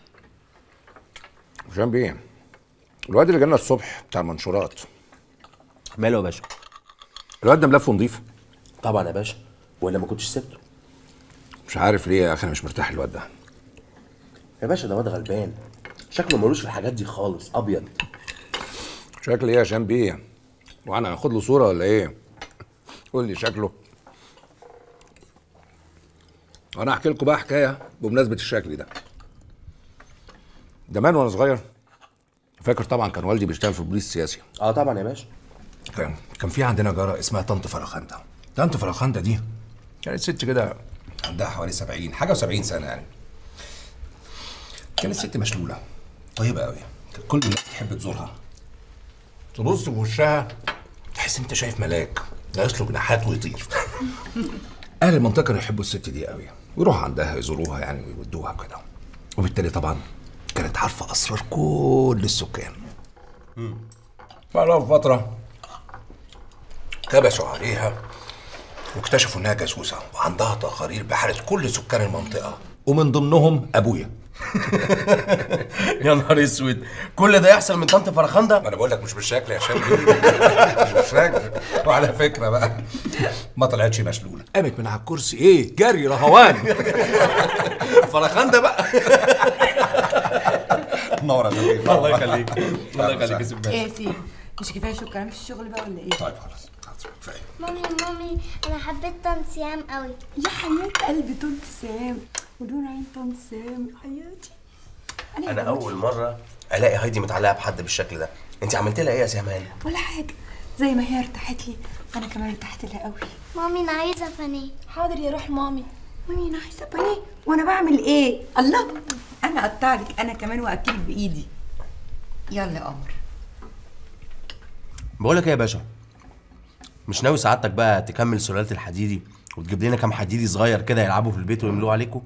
عشان بيه الواد اللي جالنا الصبح بتاع المنشورات ماله يا باشا الواد ده ملفه نضيف طبعا يا باشا ولا ما كنتش سبته مش عارف ليه يا اخي انا مش مرتاح الواد ده يا باشا ده واد غلبان شكله ملوش في الحاجات دي خالص ابيض شكل ايه يا شام بيه وانا هاخد له صوره ولا ايه قول لي شكله وانا احكي لكم بقى حكايه بمناسبه الشكل ده زمان وانا صغير فاكر طبعا كان والدي بيشتغل في البوليس السياسي اه طبعا يا باشا كان كان في عندنا جاره اسمها طنط فرخنده طنط فرخنده دي كانت ست كده عندها حوالي 70 حاجه و70 سنه يعني كانت ست مشلوله طيبه قوي كانت كل الناس تحب تزورها تبص في وشها تحس انت شايف ملاك ناقص له جناحات ويطير اهل المنطقه كانوا يحبوا الست دي قوي ويروحوا عندها يزوروها يعني ويودوها كده وبالتالي طبعا كانت عارفه اسرار كل السكان بعدها بفتره كبسوا عليها واكتشفوا انها جاسوسه وعندها تقارير بحاله كل سكان المنطقه ومن ضمنهم ابويا يا نهار اسود كل ده يحصل من طنط فرخنده ما انا بقول لك مش بالشكل يا شام مش بالشكل وعلى فكره بقى ما طلعتش مشلوله قامت من على الكرسي ايه جري رهوان فرخنده بقى نور يا جميل الله يخليك الله يخليك يا سيف ايه باشا يا سيف مش كفايه شو كلام في الشغل بقى ولا ايه؟ طيب خلاص كفايه مامي مامي انا حبيت طنط سيام قوي يا حبيبه قلبي طنط سام ودون عين طنط سام يا حياتي انا اول مره الاقي هايدي متعلقه بحد بالشكل ده انت عملت لها ايه يا سيمان ولا حاجه زي ما هي ارتاحت لي انا كمان ارتحت لها قوي مامي انا عايزه بانيه حاضر يا روح مامي مامي انا عايزه بانيه وانا بعمل ايه الله انا اقطع لك انا كمان واكلك بايدي يلا يا قمر بقول لك ايه يا باشا مش ناوي سعادتك بقى تكمل سلاله الحديدي وتجيب لنا كام حديدي صغير كده يلعبوا في البيت ويملوه عليكم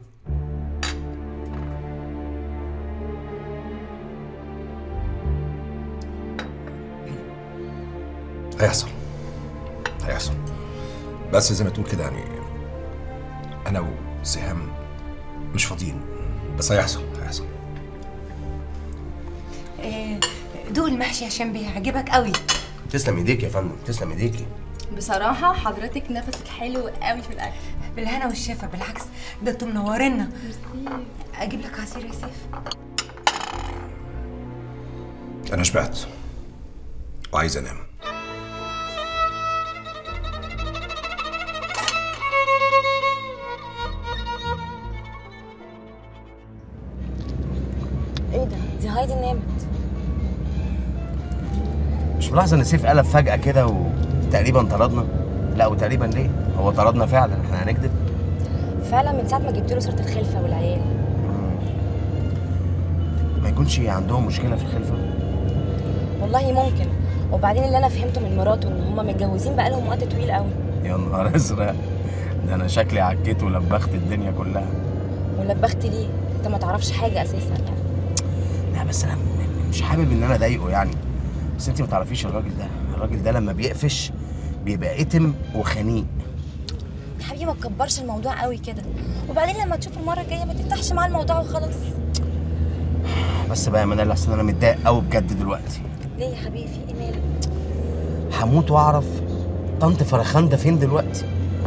هيحصل هيحصل بس زي ما تقول كده يعني انا وسهام مش فاضيين بس هيحصل هيحصل إيه دوق المحشي عشان بيعجبك قوي تسلم ايديك يا فندم تسلم ايديكي بصراحة حضرتك نفسك حلو قوي في الأكل بالهنا والشفا بالعكس ده انتوا منورينا اجيب لك عصير يا سيف انا شبعت وعايز انام ايه ده دي هايدي نامت مش ملاحظه ان سيف قلب فجاه كده و... تقريبا طردنا لا وتقريبا ليه هو طردنا فعلا احنا هنكذب فعلا من ساعه ما جبت له سيره الخلفه والعيال ما يكونش عندهم مشكله في الخلفه والله ممكن وبعدين اللي انا فهمته من مراته ان هما متجوزين بقالهم وقت طويل قوي يا نهار ازرق ده انا شكلي عكيت ولبخت الدنيا كلها ولبخت ليه انت ما تعرفش حاجه اساسا يعني لا بس انا م- مش حابب ان انا اضايقه يعني بس انت ما تعرفيش الراجل ده الراجل ده لما بيقفش بيبقى اتم وخنيق يا حبيبي ما تكبرش الموضوع قوي كده وبعدين لما تشوف المره الجايه ما تفتحش معاه الموضوع وخلاص بس بقى يا منال احسن انا متضايق قوي بجد دلوقتي ليه يا حبيبي في ايه مالك هموت واعرف طنط فرخان ده فين دلوقتي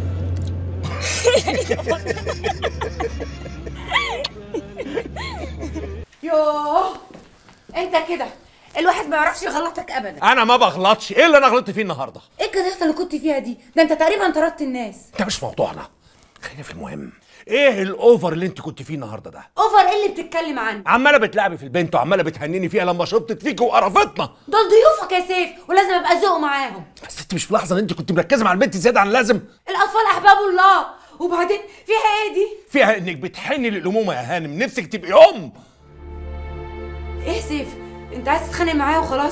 يوه انت كده الواحد ما يعرفش يغلطك ابدا انا ما بغلطش ايه اللي انا غلطت فيه النهارده ايه الكدهه اللي كنت فيها دي ده انت تقريبا طردت الناس ده مش موضوعنا خلينا في المهم ايه الاوفر اللي انت كنت فيه النهارده ده اوفر ايه اللي بتتكلم عنه عماله بتلعبي في البنت وعماله بتهنيني فيها لما شطت فيك وقرفتنا دول ضيوفك يا سيف ولازم ابقى ذوق معاهم بس انت مش ملاحظه ان انت كنت مركزه مع البنت زياده عن اللازم الاطفال احباب الله وبعدين فيها ايه دي فيها انك بتحني للامومه يا هانم نفسك تبقي ام ايه سيف انت عايز تتخانق معايا وخلاص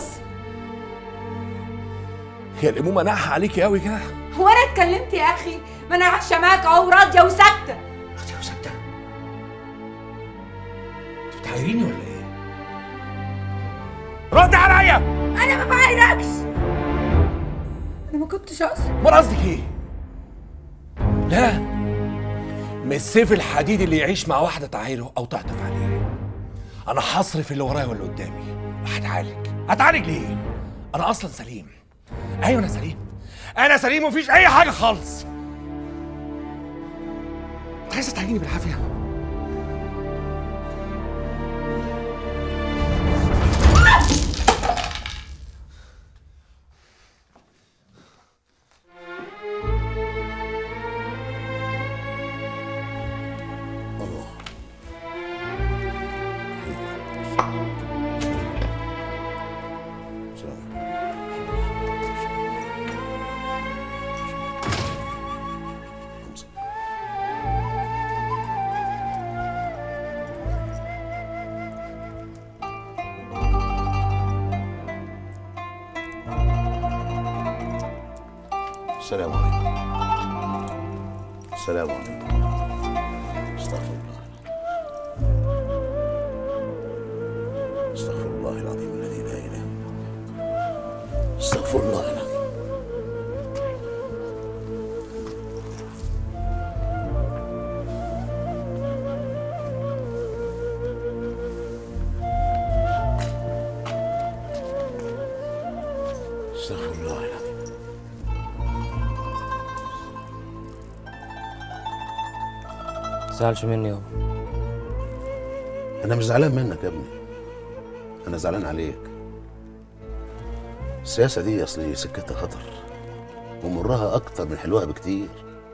هي الامومه ناحه عليكي قوي كده هو انا اتكلمت يا اخي ما انا عايشه معاك اهو راضيه وساكته بتعايريني ولا ايه رد عليا انا ما بعايركش انا ما كنتش اقصد امال قصدك ايه لا مش السيف الحديد اللي يعيش مع واحده تعايره او تعطف عليه انا هصرف اللي ورايا واللي قدامي وهتعالج هتعالج ليه انا اصلا سليم ايوه انا سليم انا سليم ومفيش اي حاجه خالص انت عايزه تعجيني بالعافيه السلام عليكم السلام عليكم استغفر الله استغفر الله العظيم الذي لا اله الا استغفر الله العظيم استغفر الله العظيم تزعلش مني يابا انا مش زعلان منك يا ابني انا زعلان عليك السياسه دي اصلي سكتها خطر ومرها اكتر من حلوها بكتير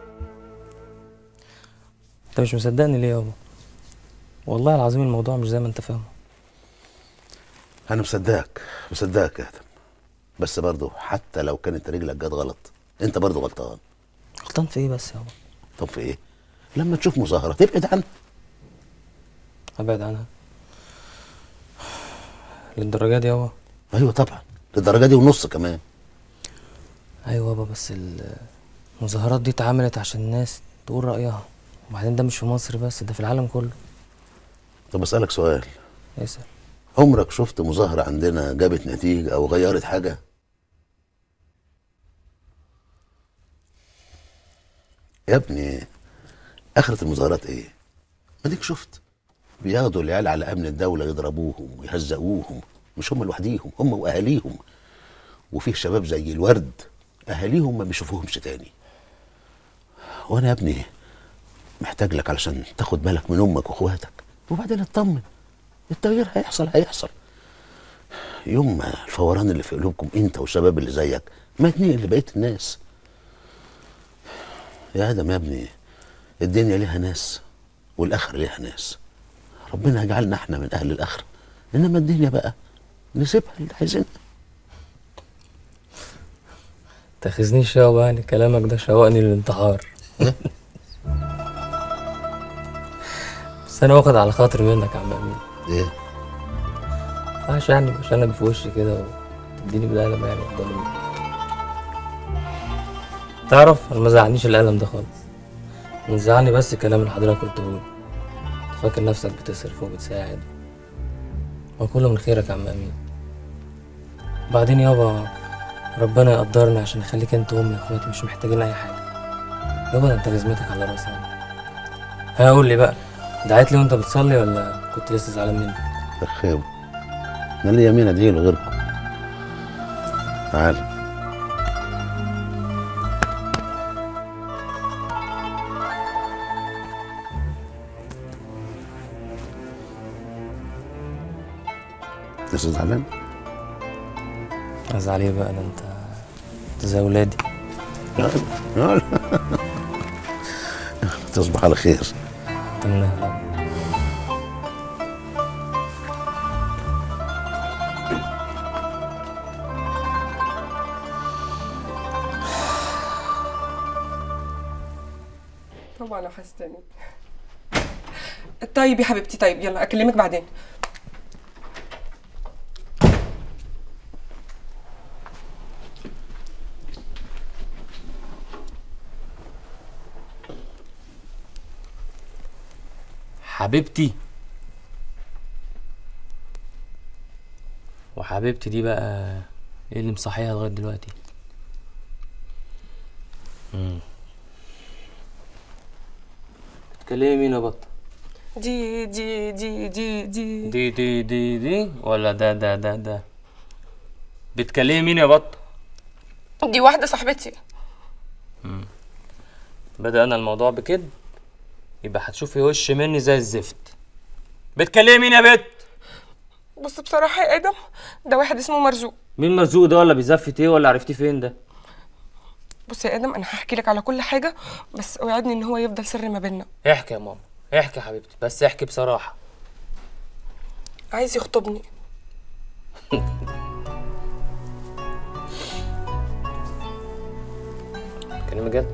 انت مش مصدقني ليه يابا والله العظيم الموضوع مش زي ما انت فاهمه انا مصدقك مصدقك يا ادم بس برضه حتى لو كانت رجلك جت غلط انت برضه غلطان غلطان في ايه بس يابا طب في ايه لما تشوف مظاهره تبعد عنها ابعد عنها للدرجه دي يابا ايوه طبعا للدرجه دي ونص كمان ايوه يابا بس المظاهرات دي اتعملت عشان الناس تقول رايها وبعدين ده مش في مصر بس ده في العالم كله طب اسالك سؤال اسال عمرك شفت مظاهره عندنا جابت نتيجه او غيرت حاجه يا ابني اخرة المظاهرات ايه ما ديك شفت بياخدوا العيال على امن الدوله يضربوهم ويهزقوهم مش هم لوحديهم هم واهاليهم وفيه شباب زي الورد اهاليهم ما بيشوفوهمش تاني وانا يا ابني محتاج لك علشان تاخد بالك من امك واخواتك وبعدين اطمن التغيير هيحصل هيحصل يوم ما الفوران اللي في قلوبكم انت والشباب اللي زيك ما يتنقل لبقيه الناس يا ادم يا ابني الدنيا ليها ناس والاخره ليها ناس ربنا يجعلنا احنا من اهل الاخره انما الدنيا بقى نسيبها اللي عايزينها تاخذنيش يابا يعني كلامك ده شوقني للانتحار بس انا واخد على خاطر منك يا عم امين ايه مينفعش يعني مش انا في وشي كده وتديني بالقلم يعني قدام الناس. تعرف انا ما زعلنيش القلم ده خالص من زعلني بس الكلام اللي حضرتك قلته لي فاكر نفسك بتصرف وبتساعد ما كله من خيرك يا عم امين بعدين يابا ربنا يقدرنا عشان يخليك انت وامي واخواتي مش محتاجين اي حاجه يابا ده انت لازمتك على راسي ها قول لي بقى دعيت لي وانت بتصلي ولا كنت لسه زعلان مني رخاوي انا ليا مين ادعي له غيركم تعال لسه زعلان ازعل ايه بقى ده انت انت زي ولادي يلا. تصبح على خير تمام طبعا وحشتني طيب يا حبيبتي طيب يلا اكلمك بعدين حبيبتي وحبيبتي دي بقى ايه اللي مصحيها لغايه دلوقتي امم بتكلمي مين يا بطه دي دي دي دي دي دي دي دي دي ولا ده ده ده ده بتكلمي مين يا بطه دي واحده صاحبتي مم. بدأنا الموضوع بكده يبقى هتشوفي وش مني زي الزفت بتكلمي مين يا بت بص بصراحه يا ادم ده واحد اسمه مرزوق مين مرزوق ده ولا بيزفت ايه ولا عرفتيه فين ده بص يا ادم انا هحكي لك على كل حاجه بس اوعدني ان هو يفضل سر ما بيننا احكي يا ماما احكي يا حبيبتي بس احكي بصراحه عايز يخطبني كلمة جد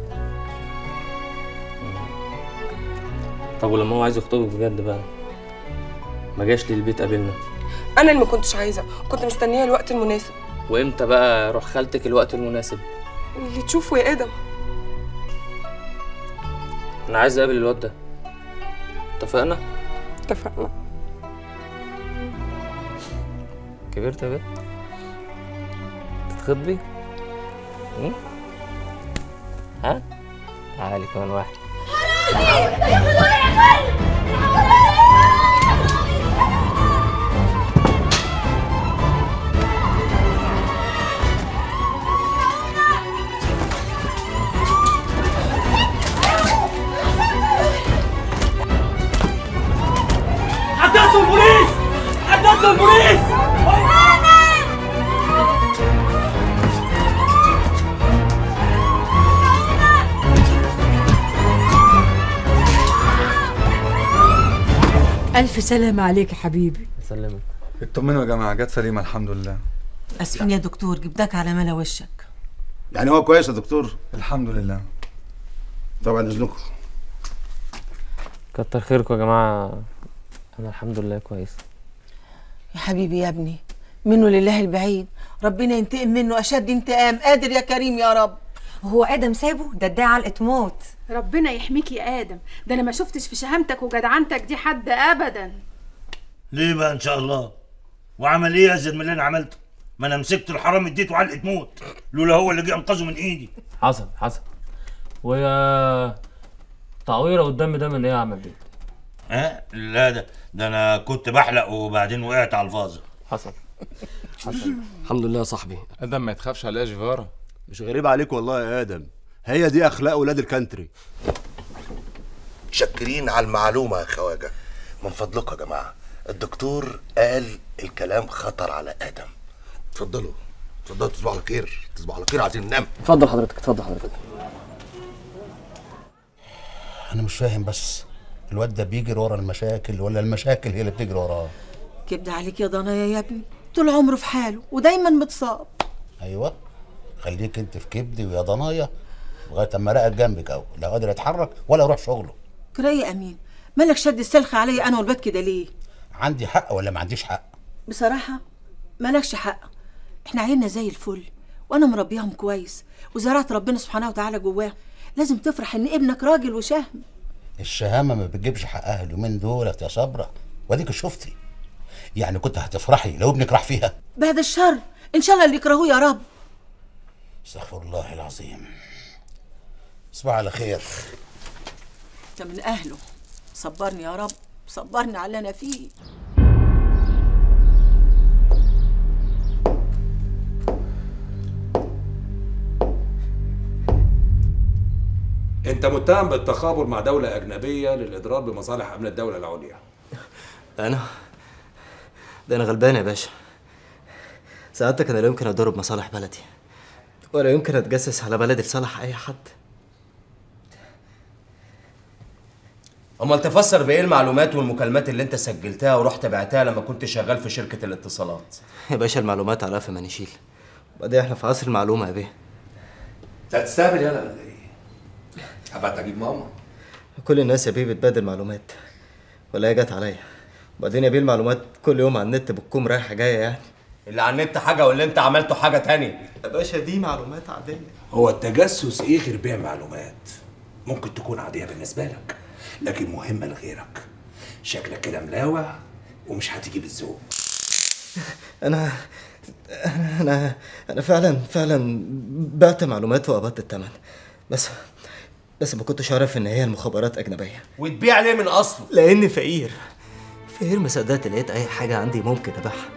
طب ولما هو عايز يخطبك بجد بقى ما جاش لي البيت قابلنا انا اللي ما كنتش عايزه كنت مستنيه الوقت المناسب وامتى بقى روح خالتك الوقت المناسب اللي تشوفه يا ادم انا عايز اقابل الواد ده اتفقنا اتفقنا كبرت يا بنت تتخطبي م? ها تعالي كمان واحد عدتوا البوليس عدتوا البوليس ألف سلامة عليك يا حبيبي سلمك اطمنوا يا جماعه جت سليمه الحمد لله أسفين يا دكتور جبتك على ملا وشك يعني هو كويس يا دكتور الحمد لله طبعا اذنكم كتر خيركم يا جماعه انا الحمد لله كويس يا حبيبي يا ابني منه لله البعيد ربنا ينتقم منه أشد انتقام قادر يا كريم يا رب هو ادم سابه ده ادعي علقه موت ربنا يحميك يا ادم ده انا ما شفتش في شهامتك وجدعنتك دي حد ابدا ليه بقى ان شاء الله وعمل ايه ازيد من اللي انا عملته ما انا مسكت الحرام اديته علقه موت لولا هو اللي جه انقذه من ايدي حصل حصل ويا تعويره قدامي ده من ايه يا عم بيه ها لا ده ده انا كنت بحلق وبعدين وقعت على الفاظه حصل حصل الحمد لله يا صاحبي ادم ما تخافش عليها جيفارا مش غريب عليك والله يا ادم هي دي اخلاق ولاد الكانتري شكرين على المعلومة يا خواجة من فضلكم يا جماعة الدكتور قال الكلام خطر على آدم اتفضلوا اتفضلوا تصبحوا على خير تصبحوا على خير عايزين ننام اتفضل حضرتك اتفضل حضرتك انا مش فاهم بس الواد ده بيجري ورا المشاكل ولا المشاكل هي اللي بتجري وراه كبد عليك يا ضنايا يا ابني طول عمره في حاله ودايما متصاب ايوه خليك انت في كبدي ويا ضنايا لغايه اما راقد جنبك اهو لا قادر يتحرك ولا يروح شغله كراي يا امين مالك شد السلخ عليا انا والبيت كده ليه عندي حق ولا ما عنديش حق بصراحه مالكش حق احنا عيالنا زي الفل وانا مربيهم كويس وزرعت ربنا سبحانه وتعالى جواهم لازم تفرح ان ابنك راجل وشهم الشهامه ما بتجيبش حقها اليومين دولت يا صبره واديك شفتي يعني كنت هتفرحي لو ابنك راح فيها بعد الشر ان شاء الله اللي يكرهوه يا رب استغفر الله العظيم صباح على خير انت من اهله صبرني يا رب صبرني على اللي انا فيه انت متهم بالتخابر مع دولة أجنبية للإضرار بمصالح أمن الدولة العليا انا ده انا غلبان يا باشا سعادتك انا لا يمكن اضرب مصالح بلدي ولا يمكن اتجسس على بلدي لصالح اي حد امال تفسر بايه المعلومات والمكالمات اللي انت سجلتها ورحت بعتها لما كنت شغال في شركه الاتصالات يا باشا المعلومات على قفا ما نشيل وبعدين احنا في عصر المعلومه يا بيه انت هتستقبل يالا ولا ايه؟ هبعت اجيب ماما كل الناس يا بيه بتبادل معلومات ولا هي جت عليا وبعدين يا بيه المعلومات كل يوم على النت بتكون رايحه جايه يعني اللي على النت حاجه واللي انت عملته حاجه تانية يا باشا دي معلومات عاديه هو التجسس ايه غير بيع معلومات ممكن تكون عادية بالنسبة لك لكن مهمة لغيرك شكلك كده ملاوع ومش هتيجي بالذوق انا انا انا انا فعلا فعلا بعت معلومات وقبضت الثمن بس بس ما كنتش عارف ان هي المخابرات اجنبيه وتبيع ليه من اصله لاني فقير فقير ما صدقت لقيت اي حاجه عندي ممكن ابيعها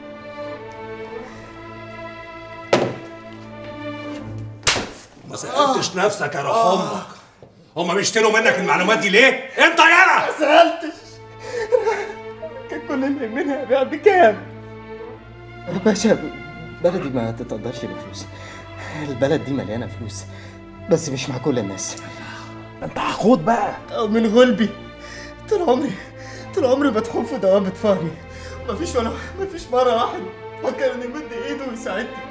ما سألتش نفسك يا روح امك هما بيشتروا منك المعلومات دي ليه؟ انت يالا ما سالتش كان كل اللي منها ابيع بكام يا باشا بلدي ما تتقدرش بفلوس البلد دي مليانه فلوس بس مش مع كل الناس انت حقود بقى أو من غلبي طول عمري طول عمري بدخل في دوامة فقري مفيش ولا مفيش مرة واحد فكر إنه يمد إيده ويساعدني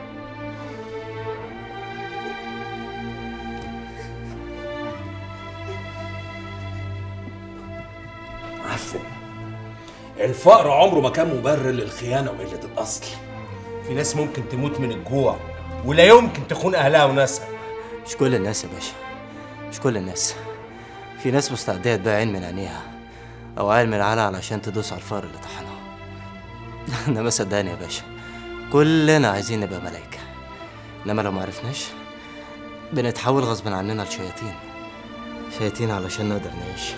عفن الفقر عمره ما كان مبرر للخيانة وقلة الأصل في ناس ممكن تموت من الجوع ولا يمكن تخون اهلها وناسها مش كل الناس يا باشا مش كل الناس في ناس مستعدة تبيع عين من عينيها أو عين من العلا علشان تدوس على الفار اللي طحنها إنما صدقني يا باشا كلنا عايزين نبقى ملايكة إنما لو معرفناش بنتحول غصب عننا لشياطين شياطين علشان نقدر نعيش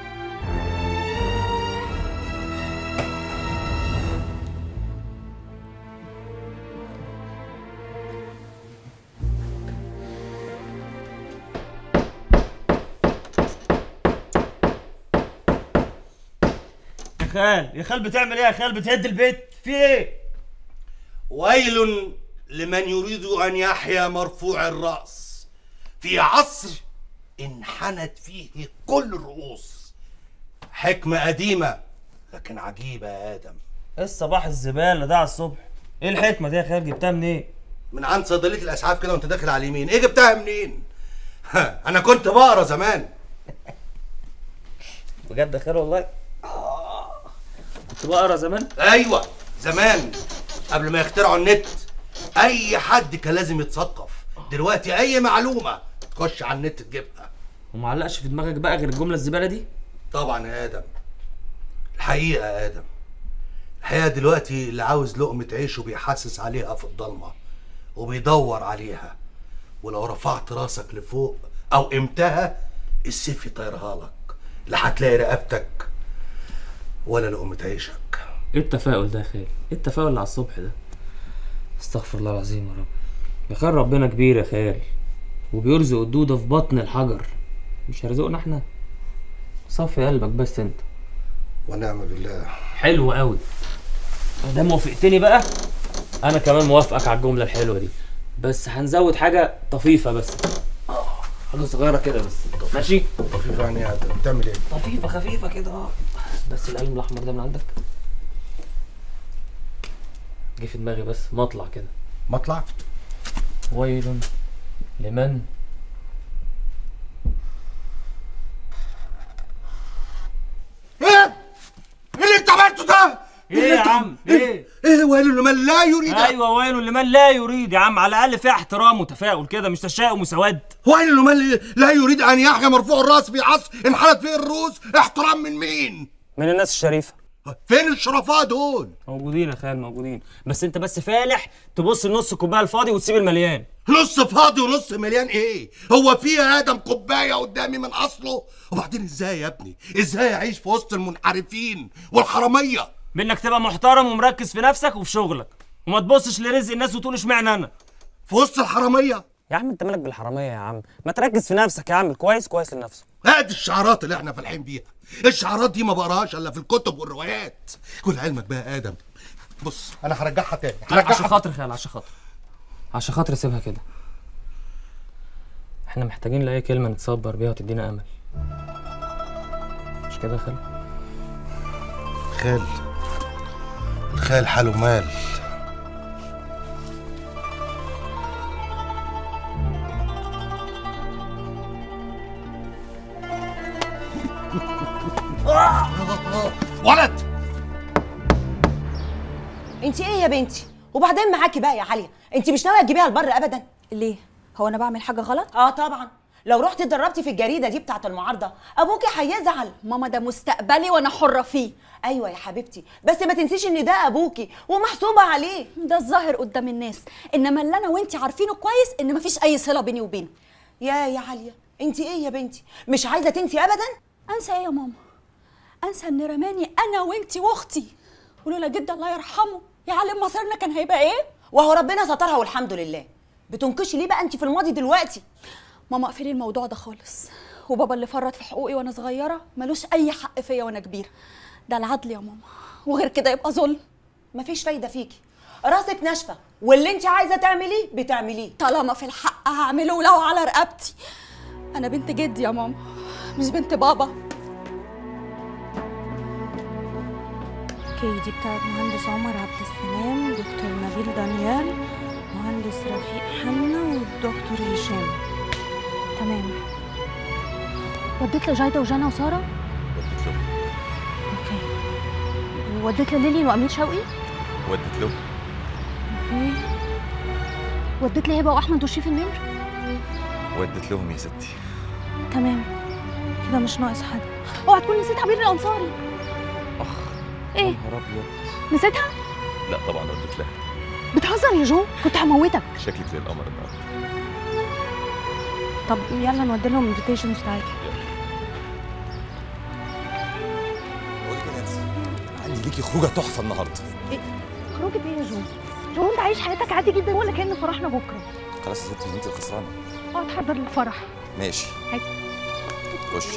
يا خال يا خال بتعمل ايه يا خال بتهد البيت في ايه ويل لمن يريد ان يحيا مرفوع الراس في عصر انحنت فيه كل الرؤوس حكمه قديمه لكن عجيبه يا ادم ايه الصباح الزباله ده على الصبح ايه الحكمه دي يا خال جبتها منين من عند صيدليه الاسعاف كده وانت داخل على اليمين ايه جبتها منين ها، انا كنت بقرا زمان بجد يا خال والله كنت بقرا زمان ايوه زمان قبل ما يخترعوا النت اي حد كان لازم يتثقف دلوقتي اي معلومه تخش على النت تجيبها ومعلقش في دماغك بقى غير الجمله الزباله دي طبعا يا ادم الحقيقه يا ادم الحقيقه دلوقتي اللي عاوز لقمه عيشه بيحسس عليها في الضلمه وبيدور عليها ولو رفعت راسك لفوق او قمتها السيف يطيرها لك لا هتلاقي رقبتك ولا لقمه عيشك ايه التفاؤل ده يا خال ايه التفاؤل اللي على الصبح ده استغفر الله العظيم يا رب يا خال ربنا كبير يا خال وبيرزق الدودة في بطن الحجر مش هيرزقنا احنا صفي قلبك بس انت ونعم بالله حلو قوي ما دام وافقتني بقى انا كمان موافقك على الجمله الحلوه دي بس هنزود حاجه طفيفه بس حاجه صغيره كده بس ماشي طفيفه يعني يا ادم بتعمل ايه طفيفه خفيفه كده اه بس القلم الاحمر ده من عندك جه في دماغي بس مطلع كده مطلع ويل لمن ايه اللي انت عملته ده ايه يا عم ايه ايه ويل لمن لا يريد ايوه ويل لمن لا يريد يا عم على الاقل فيها احترام وتفاؤل كده مش تشاؤم وسواد ويل لمن لا يريد ان يحيا مرفوع الراس في عصر انحلت فيه الرؤوس احترام من مين من الناس الشريفه فين الشرفاء دول موجودين يا خال موجودين بس انت بس فالح تبص لنص الكوبايه الفاضي وتسيب المليان نص فاضي ونص مليان ايه هو في يا ادم كوبايه قدامي من اصله وبعدين ازاي يا ابني ازاي اعيش في وسط المنحرفين والحراميه بانك تبقى محترم ومركز في نفسك وفي شغلك وما تبصش لرزق الناس وتقول اشمعنى انا في وسط الحراميه يا عم انت مالك بالحراميه يا عم ما تركز في نفسك يا عم كويس كويس لنفسك ادي الشعارات اللي احنا فالحين بيها الشعارات دي ما بقراهاش الا في الكتب والروايات كل علمك بقى يا ادم بص انا هرجعها تاني لا عشان هرجعها خاطر خال عشان خاطر عشان خاطر سيبها كده احنا محتاجين لاي كلمه نتصبر بيها وتدينا امل مش كده يا خال خال الخال حاله مال ولد انت ايه يا بنتي وبعدين معاكي بقى يا عليا انت مش ناويه تجيبيها البر ابدا ليه هو انا بعمل حاجه غلط اه طبعا لو رحتي اتدربتي في الجريده دي بتاعه المعارضه ابوكي هيزعل ماما ده مستقبلي وانا حره فيه ايوه يا حبيبتي بس ما تنسيش ان ده ابوكي ومحسوبه عليه ده الظاهر قدام الناس انما اللي انا وانت عارفينه كويس ان مفيش اي صله بيني وبينه يا يا عليا انت ايه يا بنتي مش عايزه تنسي ابدا انسى ايه يا ماما انسى ان رماني انا وانت واختي ولولا جد الله يرحمه يا عالم مصيرنا كان هيبقى ايه وهو ربنا سترها والحمد لله بتنكشي ليه بقى انت في الماضي دلوقتي ماما اقفلي الموضوع ده خالص وبابا اللي فرط في حقوقي وانا صغيره ملوش اي حق فيا وانا كبيره ده العدل يا ماما وغير كده يبقى ظلم مفيش فايده فيكي راسك ناشفه واللي انت عايزه تعمليه بتعمليه طالما في الحق هعمله ولو على رقبتي انا بنت جدي يا ماما مش بنت بابا اوكي دي بتاعت مهندس عمر عبد السلام دكتور نبيل دانيال مهندس رفيق حنا والدكتور هشام تمام وديت لجايده وجانا وساره وديت له اوكي وديت لليلي وامير شوقي وديت له اوكي وديت لهبه واحمد وشريف النمر وديت لهم يا ستي تمام كده مش ناقص حد اوعى تكون نسيت عبير الانصاري اخ ايه نهار ابيض نسيتها لا طبعا وديت لها بتهزر يا جو كنت هموتك شكلك زي القمر النهارده طب يلا نودي لهم انفيتيشنز بتاعتي عندي ليكي خروجه تحفه النهارده خروجة ايه يا جو؟ جو انت عايش حياتك عادي جدا ولا كان فرحنا بكره خلاص يا ستي انت الخسرانه اقعد حضر للفرح ماشي هاي خشي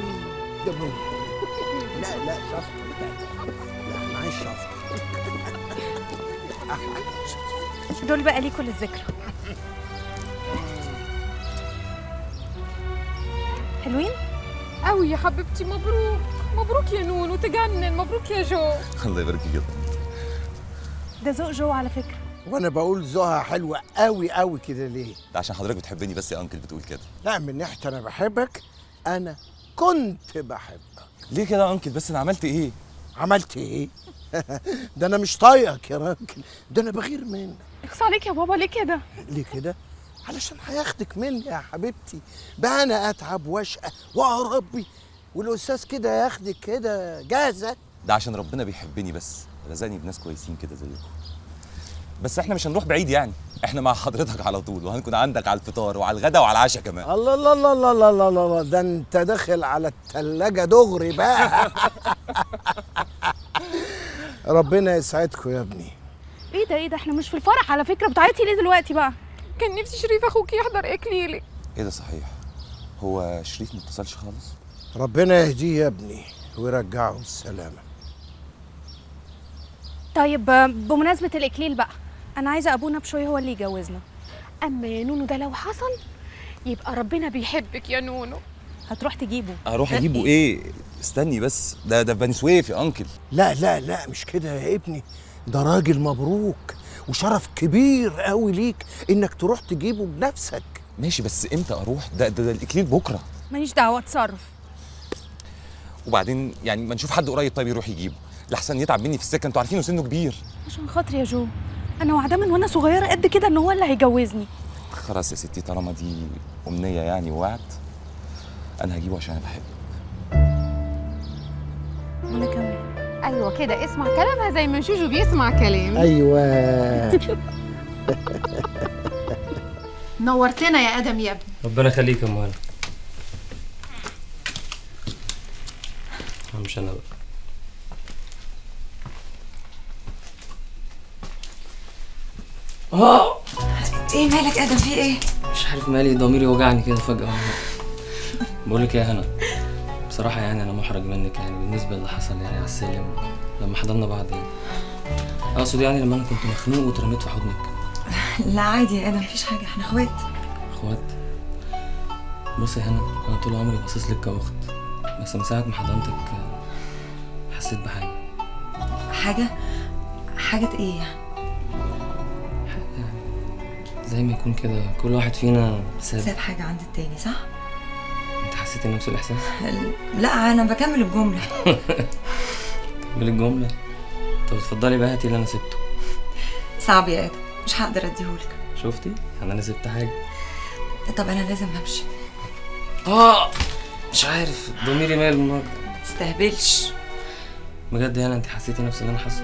لا لا شفطة لا انا عايز شفطة دول بقى ليكوا للذكرى حلوين قوي يا حبيبتي مبروك مبروك يا نونو تجنن مبروك يا جو الله يبارك فيك ده ذوق جو على فكره وانا بقول ذوقها حلوة قوي قوي كده ليه ده عشان حضرتك بتحبني بس يا انكل بتقول كده لا من ناحية انا بحبك انا كنت بحبك ليه كده يا انكل بس انا عملت ايه عملت ايه ده انا مش طايقك يا راجل ده انا بغير منك اخص عليك يا بابا ليه كده ليه كده علشان هياخدك مني يا حبيبتي بقى انا اتعب واشقى واربي والاستاذ كده ياخدك كده جاهزه ده عشان ربنا بيحبني بس رزقني بناس كويسين كده زيكم بس احنا مش هنروح بعيد يعني احنا مع حضرتك على طول وهنكون عندك على الفطار وعلى الغدا وعلى العشاء كمان الله الله الله الله الله الله الله الله ده انت داخل على التلاجة دغري بقى ربنا يسعدكم يا ابني ايه ده ايه ده احنا مش في الفرح على فكره بتعيطي ليه دلوقتي بقى كان نفسي شريف اخوك يحضر اكليلي ايه ده صحيح هو شريف ما اتصلش خالص ربنا يهديه يا ابني ويرجعه بالسلامه طيب آه، بمناسبه الاكليل بقى انا عايزه ابونا بشوي هو اللي يجوزنا اما يا نونو ده لو حصل يبقى ربنا بيحبك يا نونو هتروح تجيبه اروح اجيبه ايه استني بس ده ده في بني سويف يا انكل لا لا لا مش كده يا ابني ده راجل مبروك وشرف كبير قوي ليك انك تروح تجيبه بنفسك ماشي بس امتى اروح ده ده, ده الاكليل بكره ماليش دعوه اتصرف وبعدين يعني ما نشوف حد قريب طيب يروح يجيبه لحسن يتعب مني في السكه انتوا عارفين سنه كبير عشان خاطري يا جو انا وعداه من وانا صغيره قد كده ان هو اللي هيجوزني خلاص يا ستي طالما دي امنيه يعني ووعد انا هجيبه عشان انا بحبه وانا كمان ايوه كده اسمع كلامها زي ما شوشو بيسمع كلام ايوه نورتنا يا ادم يا ابني ربنا يخليك يا ام هلا مش انا بقى اه ايه مالك ادم في ايه مش عارف مالي ضميري وجعني كده فجأة بقول لك يا هنا بصراحة يعني أنا محرج منك يعني بالنسبة اللي حصل يعني على السلم لما حضرنا بعض يعني أقصد يعني لما أنا كنت مخنوق واترميت في حضنك لا عادي يا ادم مفيش حاجه احنا اخوات اخوات بص يا هنا أنا طول عمري باصص لك كأخت بس من ساعة ما حضنتك آه، حسيت بحاجة حاجه حاجه ايه يعني زي ما يكون كده كل واحد فينا ساب ساب حاجه عند التاني صح أنت حسيت نفس الإحساس؟ لا انا بكمل الجمله كمل الجملة طب اتفضلي بقى هاتي اللي أنا سبته صعب يا ادم مش هقدر اديهولك شفتي؟ يعني أنا سبت حاجة طب انا لازم امشي آه مش عارف ضميري مال النهارده تستهبلش بجد يعني انت حسيتي نفس اللي انا حاسه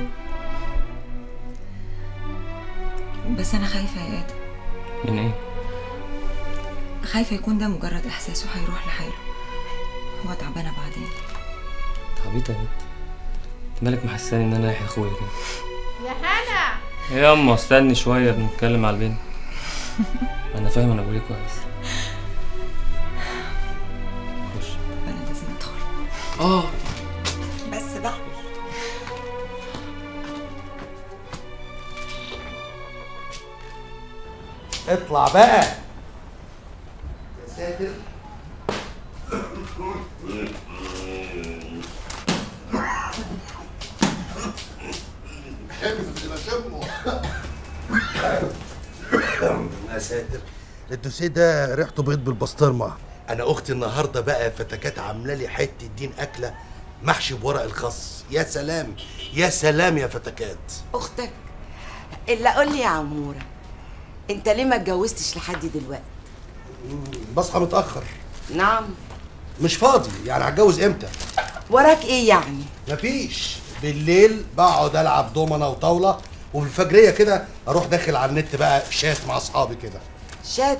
بس انا خايفه يا ادم من ايه خايفه يكون ده مجرد احساس وهيروح لحاله هو تعبانه بعدين تعبيطه يا بنت انت مالك محساني ان انا رايح اخويا كده يا هنا يا اما استني شويه بنتكلم على البنت انا فاهم انا بقول ايه كويس انا لازم ادخل اه بس بقى اطلع بقى يا ساتر يا ساتر الدوسيه ده ريحته بيض بالبسطرمه انا اختي النهارده بقى فتكات عامله لي حته دين اكله محشي بورق الخس يا سلام يا سلام يا فتكات اختك الا قول لي يا عموره انت ليه ما اتجوزتش لحد دلوقتي بصحى متاخر نعم مش فاضي يعني هتجوز امتى وراك ايه يعني مفيش بالليل بقعد العب دومنه وطاوله وفي الفجريه كده اروح داخل على النت بقى شات مع اصحابي كده شات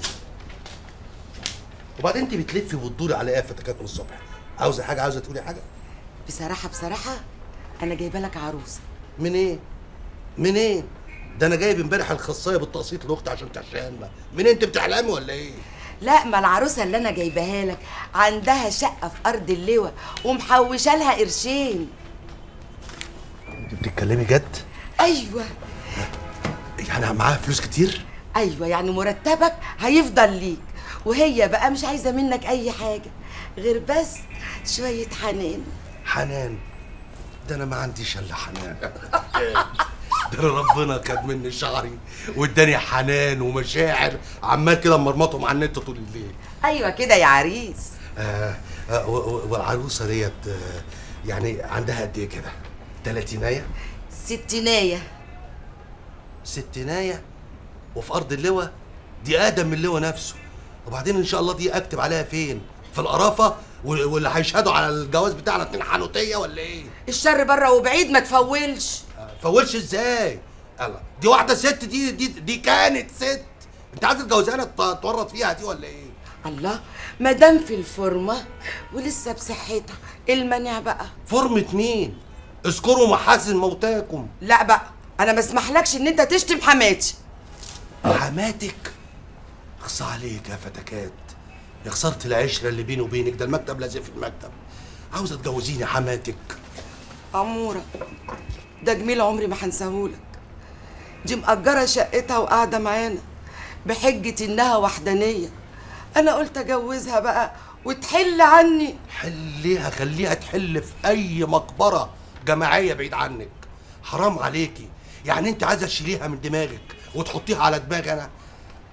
وبعدين انت بتلفي وتدوري على ايه يا فتكات من الصبح عاوزه حاجه عاوزه تقولي حاجه بصراحه بصراحه انا جايبه لك عروسه منين منين ده انا جايب امبارح الخاصيه بالتقسيط لاختي عشان تعشيها لنا منين انت بتحلمي ولا ايه لا ما العروسه اللي انا جايباها لك عندها شقه في ارض اللواء ومحوشه لها قرشين انت بتتكلمي جد ايوه يعني معاها فلوس كتير ايوه يعني مرتبك هيفضل ليك وهي بقى مش عايزه منك اي حاجه غير بس شويه حنان حنان ده انا ما عنديش الا حنان ده أنا ربنا كان مني شعري واداني حنان ومشاعر عمال كده مرمطهم على النت طول الليل ايوه كده يا عريس آه آه و- و- والعروسه ديت آه يعني عندها قد ايه كده؟ تلاتينايه؟ ستينايه ستينايه وفي ارض اللواء دي ادم من اللواء نفسه وبعدين ان شاء الله دي اكتب عليها فين؟ في القرافه وال- واللي هيشهدوا على الجواز بتاعنا اتنين حنوتيه ولا ايه؟ الشر بره وبعيد ما تفولش فولش ازاي؟ الله دي واحده ست دي دي دي كانت ست انت عايز تجوزها ت- تورط فيها دي ولا ايه؟ الله ما دام في الفورمه ولسه بصحتها المانع بقى فورمة مين؟ اذكروا محاسن موتاكم لا بقى انا ما اسمحلكش ان انت تشتم حماتي حماتك اخصى عليك يا فتكات يا خسارة العشرة اللي بيني وبينك ده المكتب لازق في المكتب عاوزة تجوزيني حماتك عموره ده جميل عمري ما هنساهولك دي مأجرة شقتها وقاعدة معانا بحجة إنها وحدانية أنا قلت أجوزها بقى وتحل عني حليها خليها تحل في أي مقبرة جماعية بعيد عنك حرام عليكي يعني أنت عايزة تشيليها من دماغك وتحطيها على دماغي أنا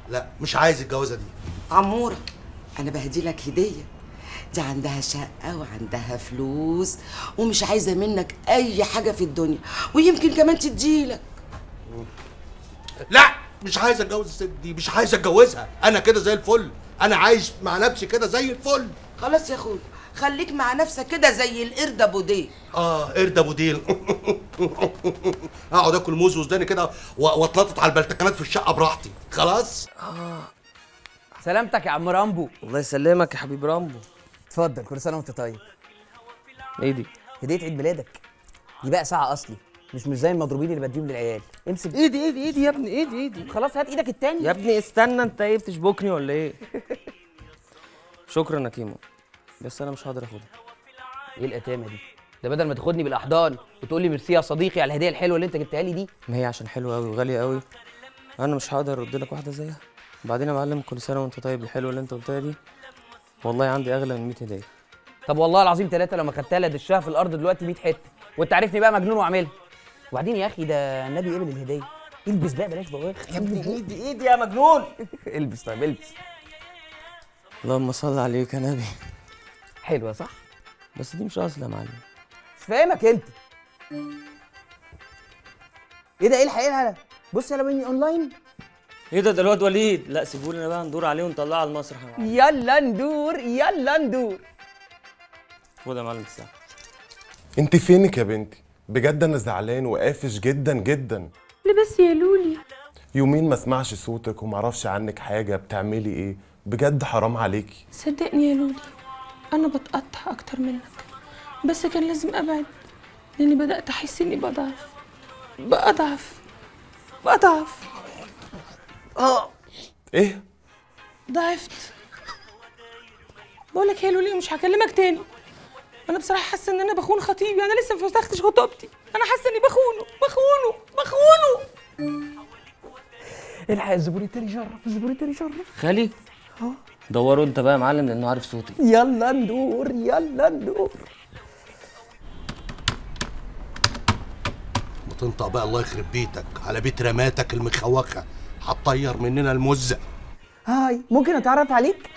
لا مش عايز الجوازه دي عمورة أنا بهدي لك هدية دي عندها شقة وعندها فلوس ومش عايزة منك أي حاجة في الدنيا ويمكن كمان تديلك لا مش عايز اتجوز الست دي مش عايز اتجوزها انا كده زي الفل انا عايش مع نفسي كده زي الفل خلاص يا أخويا خليك مع نفسك كده زي القرد أبو ديل اه قرد ابو ديل اقعد اكل موز وسوداني كده و- واتنطط على البلتكنات في الشقه براحتي خلاص سلامتك يا عم رامبو الله يسلمك يا حبيب رامبو اتفضل كل سنه وانت طيب ايه دي هديه عيد ميلادك دي بقى ساعه اصلي مش مش زي المضروبين اللي بديهم للعيال امسك ايدي ايدي ايدي يا ابني ايدي ايدي خلاص هات ايدك التاني يا ابني استنى انت ايه بتشبكني ولا ايه شكرا يا كيمو بس انا مش هقدر اخدها ايه الاتامه دي ده بدل ما تاخدني بالاحضان وتقول لي ميرسي يا صديقي على الهديه الحلوه اللي انت جبتها لي دي ما هي عشان حلوه قوي وغاليه قوي انا مش هقدر ارد لك واحده زيها وبعدين يا معلم كل سنه وانت طيب الحلوه اللي انت قلتها دي والله عندي اغلى من 100 هديه طب والله العظيم ثلاثه لما خدتها لها دشها في الارض دلوقتي 100 حته وانت عارفني بقى مجنون واعملها وبعدين يا اخي ده النبي قبل الهديه البس بقى بلاش بواخ يا ابني ايدي ايدي يا مجنون البس طيب البس اللهم صل عليك يا نبي حلوه صح بس دي مش اصل يا معلم مش فاهمك انت ايه ده ايه الحقيقه بص يلا مني اونلاين ايه ده ده الواد وليد لا سيبولي انا بقى ندور عليه ونطلعه على المسرح يا معلم يلا ندور يلا ندور خد يا معلم الساعه انت فينك يا بنتي بجد انا زعلان وقافش جدا جدا ليه بس يا لولي يومين ما اسمعش صوتك ومعرفش عنك حاجه بتعملي ايه بجد حرام عليكي صدقني يا لولي انا بتقطع اكتر منك بس كان لازم ابعد لاني بدات احس اني بضعف بضعف بضعف اه ايه ضعفت بقول لك يا لولي مش هكلمك تاني انا بصراحه حاسه ان انا بخون خطيبي انا لسه ما فسختش خطوبتي انا حاسه اني بخونه بخونه بخونه الحق الزبون التاني جرب الزبون التاني جرب خالي اه دوروا انت بقى يا معلم لانه عارف صوتي يلا ندور يلا ندور وتنطق بقى الله يخرب بيتك على بيت رماتك المخوخه هتطير مننا المزه هاي ممكن اتعرف عليك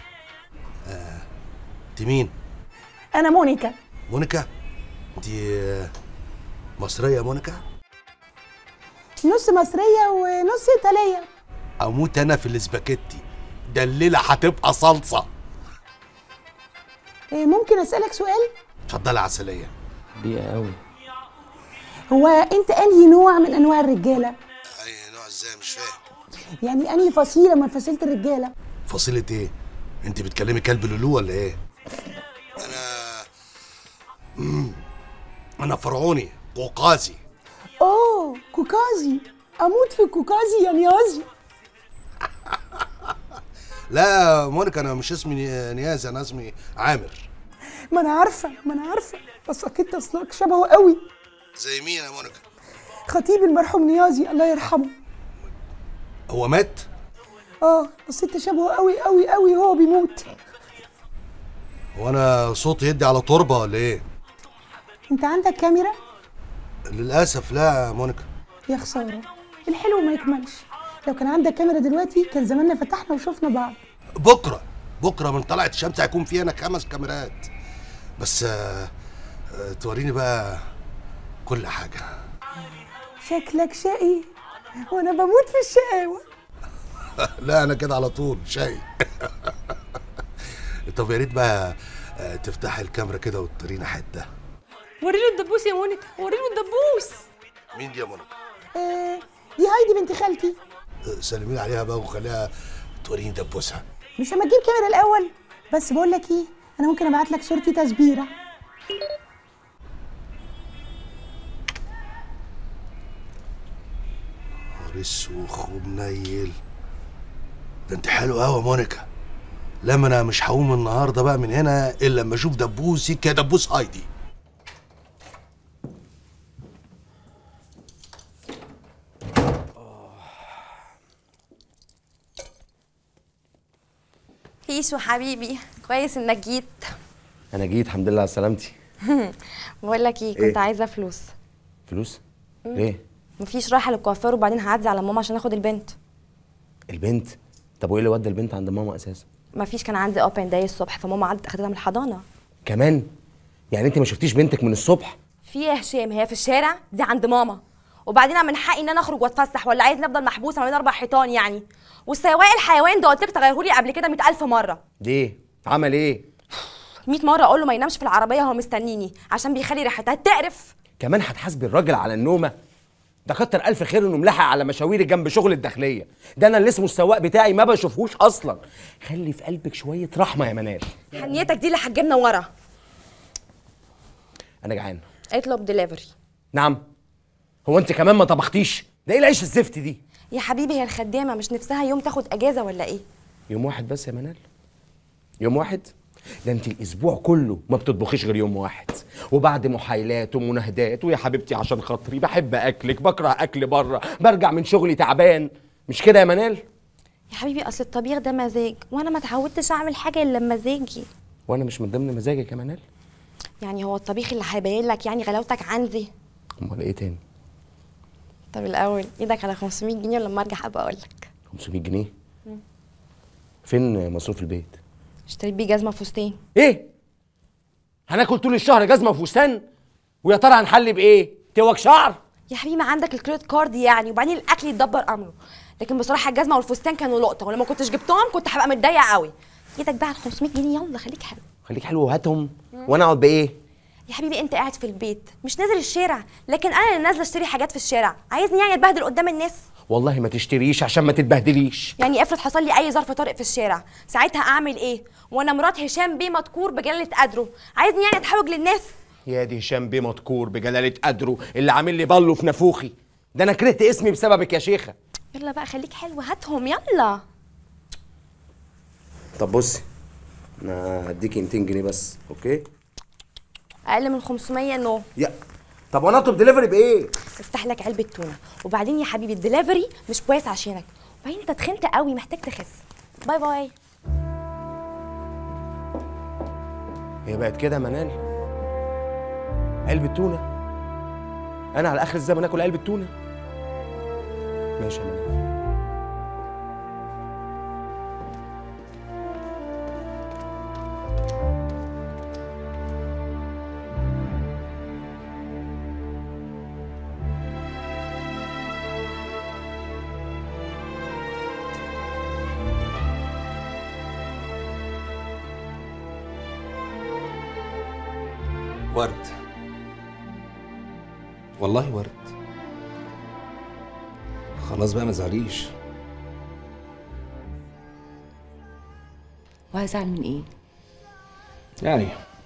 انت مين انا مونيكا مونيكا دي آه، مصريه مونيكا نص مصريه ونص ايطاليه اموت انا في الاسباجيتي ده الليله هتبقى صلصه إيه، ممكن اسالك سؤال اتفضلي عسليه دقيقه قوي هو انت انهي نوع من انواع الرجاله اي نوع ازاي مش فاهم يعني انهي فصيله من فصيله الرجاله فصيله ايه انت بتكلمي كلب لولو ولا ايه انا انا فرعوني قوقازي اوه كوكازي اموت في كوكازي يا نيازي لا مونيكا انا مش اسمي ني- نيازي انا اسمي عامر ما انا عارفه ما انا عارفه بس اكيد اصلك شبهه قوي زي مين يا مونيكا خطيب المرحوم نيازي الله يرحمه هو مات اه بس انت شبهه قوي قوي قوي وهو بيموت هو انا صوتي يدي على تربه ولا ايه انت عندك كاميرا للاسف لا يا مونيكا يا خساره الحلو ما يكملش لو كان عندك كاميرا دلوقتي كان زماننا فتحنا وشفنا بعض بكره بكره من طلعت الشمس هيكون في هنا خمس كاميرات بس آه، آه، توريني بقى كل حاجه شكلك شقي وانا بموت في الشقاوه لا انا كده على طول شاي طب يا ريت بقى آه، تفتحي الكاميرا كده وتورينا حته وريله الدبوس يا مونيكا وريله الدبوس مين دي يا منى آه دي هايدي بنت خالتي آه، سلمي لي عليها بقى وخليها توريني دبوسها مش هما تجيب كاميرا الاول بس بقول لك ايه انا ممكن ابعت لك صورتي تسبيره نهار اسوخ ومنيل ده انت حلو قوي يا مونيكا لما انا مش هقوم النهارده بقى من هنا الا لما اشوف دبوسي كدبوس هايدي هيشو حبيبي كويس انك جيت انا جيت الحمد لله على سلامتي بقول لك ايه كنت إيه؟ عايزه فلوس فلوس مم. ليه مفيش رايحه للكوافير وبعدين هعدي على ماما عشان اخد البنت البنت طب وايه اللي ودى البنت عند ماما اساسا مفيش كان عندي اوبن داي الصبح فماما عدت اخدتها من الحضانه كمان يعني انت ما شفتيش بنتك من الصبح في ايه يا هشام هي في الشارع دي عند ماما وبعدين أنا من حقي ان انا اخرج واتفسح ولا عايز نفضل محبوسه ما بين اربع حيطان يعني والسواق الحيوان ده قلت لك تغيرهولي قبل كده 100000 مره ليه عمل ايه 100 مره اقول له ما ينامش في العربيه هو مستنيني عشان بيخلي ريحتها تقرف كمان هتحاسبي الراجل على النومه ده كتر الف خير انه ملحق على مشاويري جنب شغل الداخليه ده انا اللي اسمه السواق بتاعي ما بشوفهوش اصلا خلي في قلبك شويه رحمه يا منال حنيتك دي اللي هتجيبنا ورا انا جعان اطلب ديليفري نعم هو انت كمان ما طبختيش ده ايه العيش الزفت دي يا حبيبي هي الخدامه مش نفسها يوم تاخد اجازه ولا ايه يوم واحد بس يا منال يوم واحد ده انت الاسبوع كله ما بتطبخيش غير يوم واحد وبعد محايلات ومناهدات ويا حبيبتي عشان خاطري بحب اكلك بكره اكل بره برجع من شغلي تعبان مش كده يا منال يا حبيبي اصل الطبيخ ده مزاج وانا ما اتعودتش اعمل حاجه الا بمزاجي وانا مش من ضمن مزاجك يا منال يعني هو الطبيخ اللي هيبين لك يعني غلاوتك عندي امال ايه تاني طب الاول ايدك على 500 جنيه ولما ارجع ابقى اقول لك 500 جنيه مم. فين مصروف البيت اشتريت بيه جزمه فستان ايه هناكل طول الشهر جزمه وفستان ويا ترى هنحل بايه توك شعر يا حبيبي ما عندك الكريدت كارد يعني وبعدين الاكل يتدبر امره لكن بصراحه الجزمه والفستان كانوا لقطه ولما كنتش جبتهم كنت هبقى متضايقه قوي ايدك بقى على 500 جنيه يلا خليك حلو خليك حلو وهاتهم وانا اقعد بايه يا حبيبي انت قاعد في البيت مش نازل الشارع لكن انا اللي نازله اشتري حاجات في الشارع عايزني يعني اتبهدل قدام الناس والله ما تشتريش عشان ما تتبهدليش يعني افرض حصل لي اي ظرف طارئ في الشارع ساعتها اعمل ايه وانا مرات هشام بيه مذكور بجلاله قدره عايزني يعني اتحوج للناس يا دي هشام بيه مذكور بجلاله قدره اللي عامل لي بالو في نافوخي ده انا كرهت اسمي بسببك يا شيخه يلا بقى خليك حلو هاتهم يلا طب بصي انا هديكي 200 جنيه بس اوكي اقل من 500 نو يا طب وانا اطلب دليفري بايه افتح لك علبه تونه وبعدين يا حبيبي الدليفري مش كويس عشانك وبعدين انت تخنت قوي محتاج تخس باي باي هي بقت كده يا منال علبة تونة أنا على آخر الزمن آكل علبة تونة ماشي يا منال ورد والله ورد خلاص بقى ما تزعليش وهزعل من ايه؟ يعني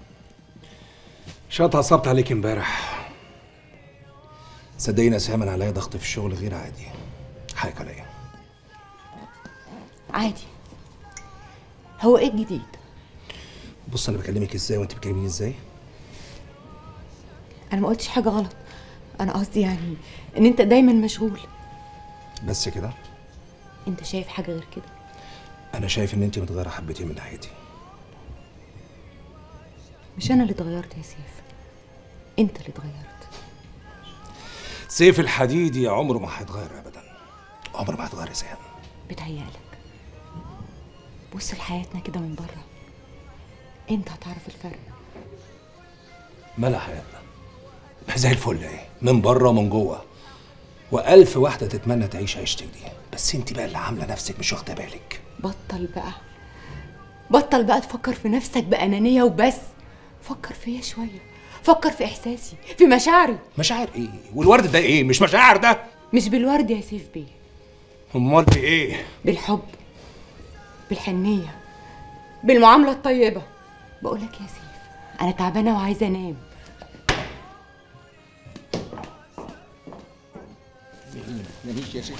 شاط عصبت عليك امبارح صدقيني يا سام انا عليا ضغط في الشغل غير عادي حقك عليا عادي هو ايه الجديد؟ بص انا بكلمك ازاي وانت بتكلميني ازاي انا ما قلتش حاجه غلط انا قصدي يعني ان انت دايما مشغول بس كده انت شايف حاجه غير كده انا شايف ان انت متغيره حبتين من ناحيتي مش انا اللي اتغيرت يا سيف انت اللي اتغيرت سيف الحديدي عمره ما هيتغير ابدا عمره ما هيتغير يا سام بتهيألك بص لحياتنا كده من بره انت هتعرف الفرق مالها حياتنا زي الفل اهي من بره ومن جوه والف واحده تتمنى تعيش عيشتك دي بس انت بقى اللي عامله نفسك مش واخده بالك بطل بقى بطل بقى تفكر في نفسك بأنانية وبس فكر فيا شوية فكر في إحساسي في مشاعري مشاعر ايه والورد ده ايه مش مشاعر ده مش بالورد يا سيف بيه امال بايه بالحب بالحنية بالمعاملة الطيبة بقولك يا سيف أنا تعبانة وعايزة أنام ماليش يا شيخ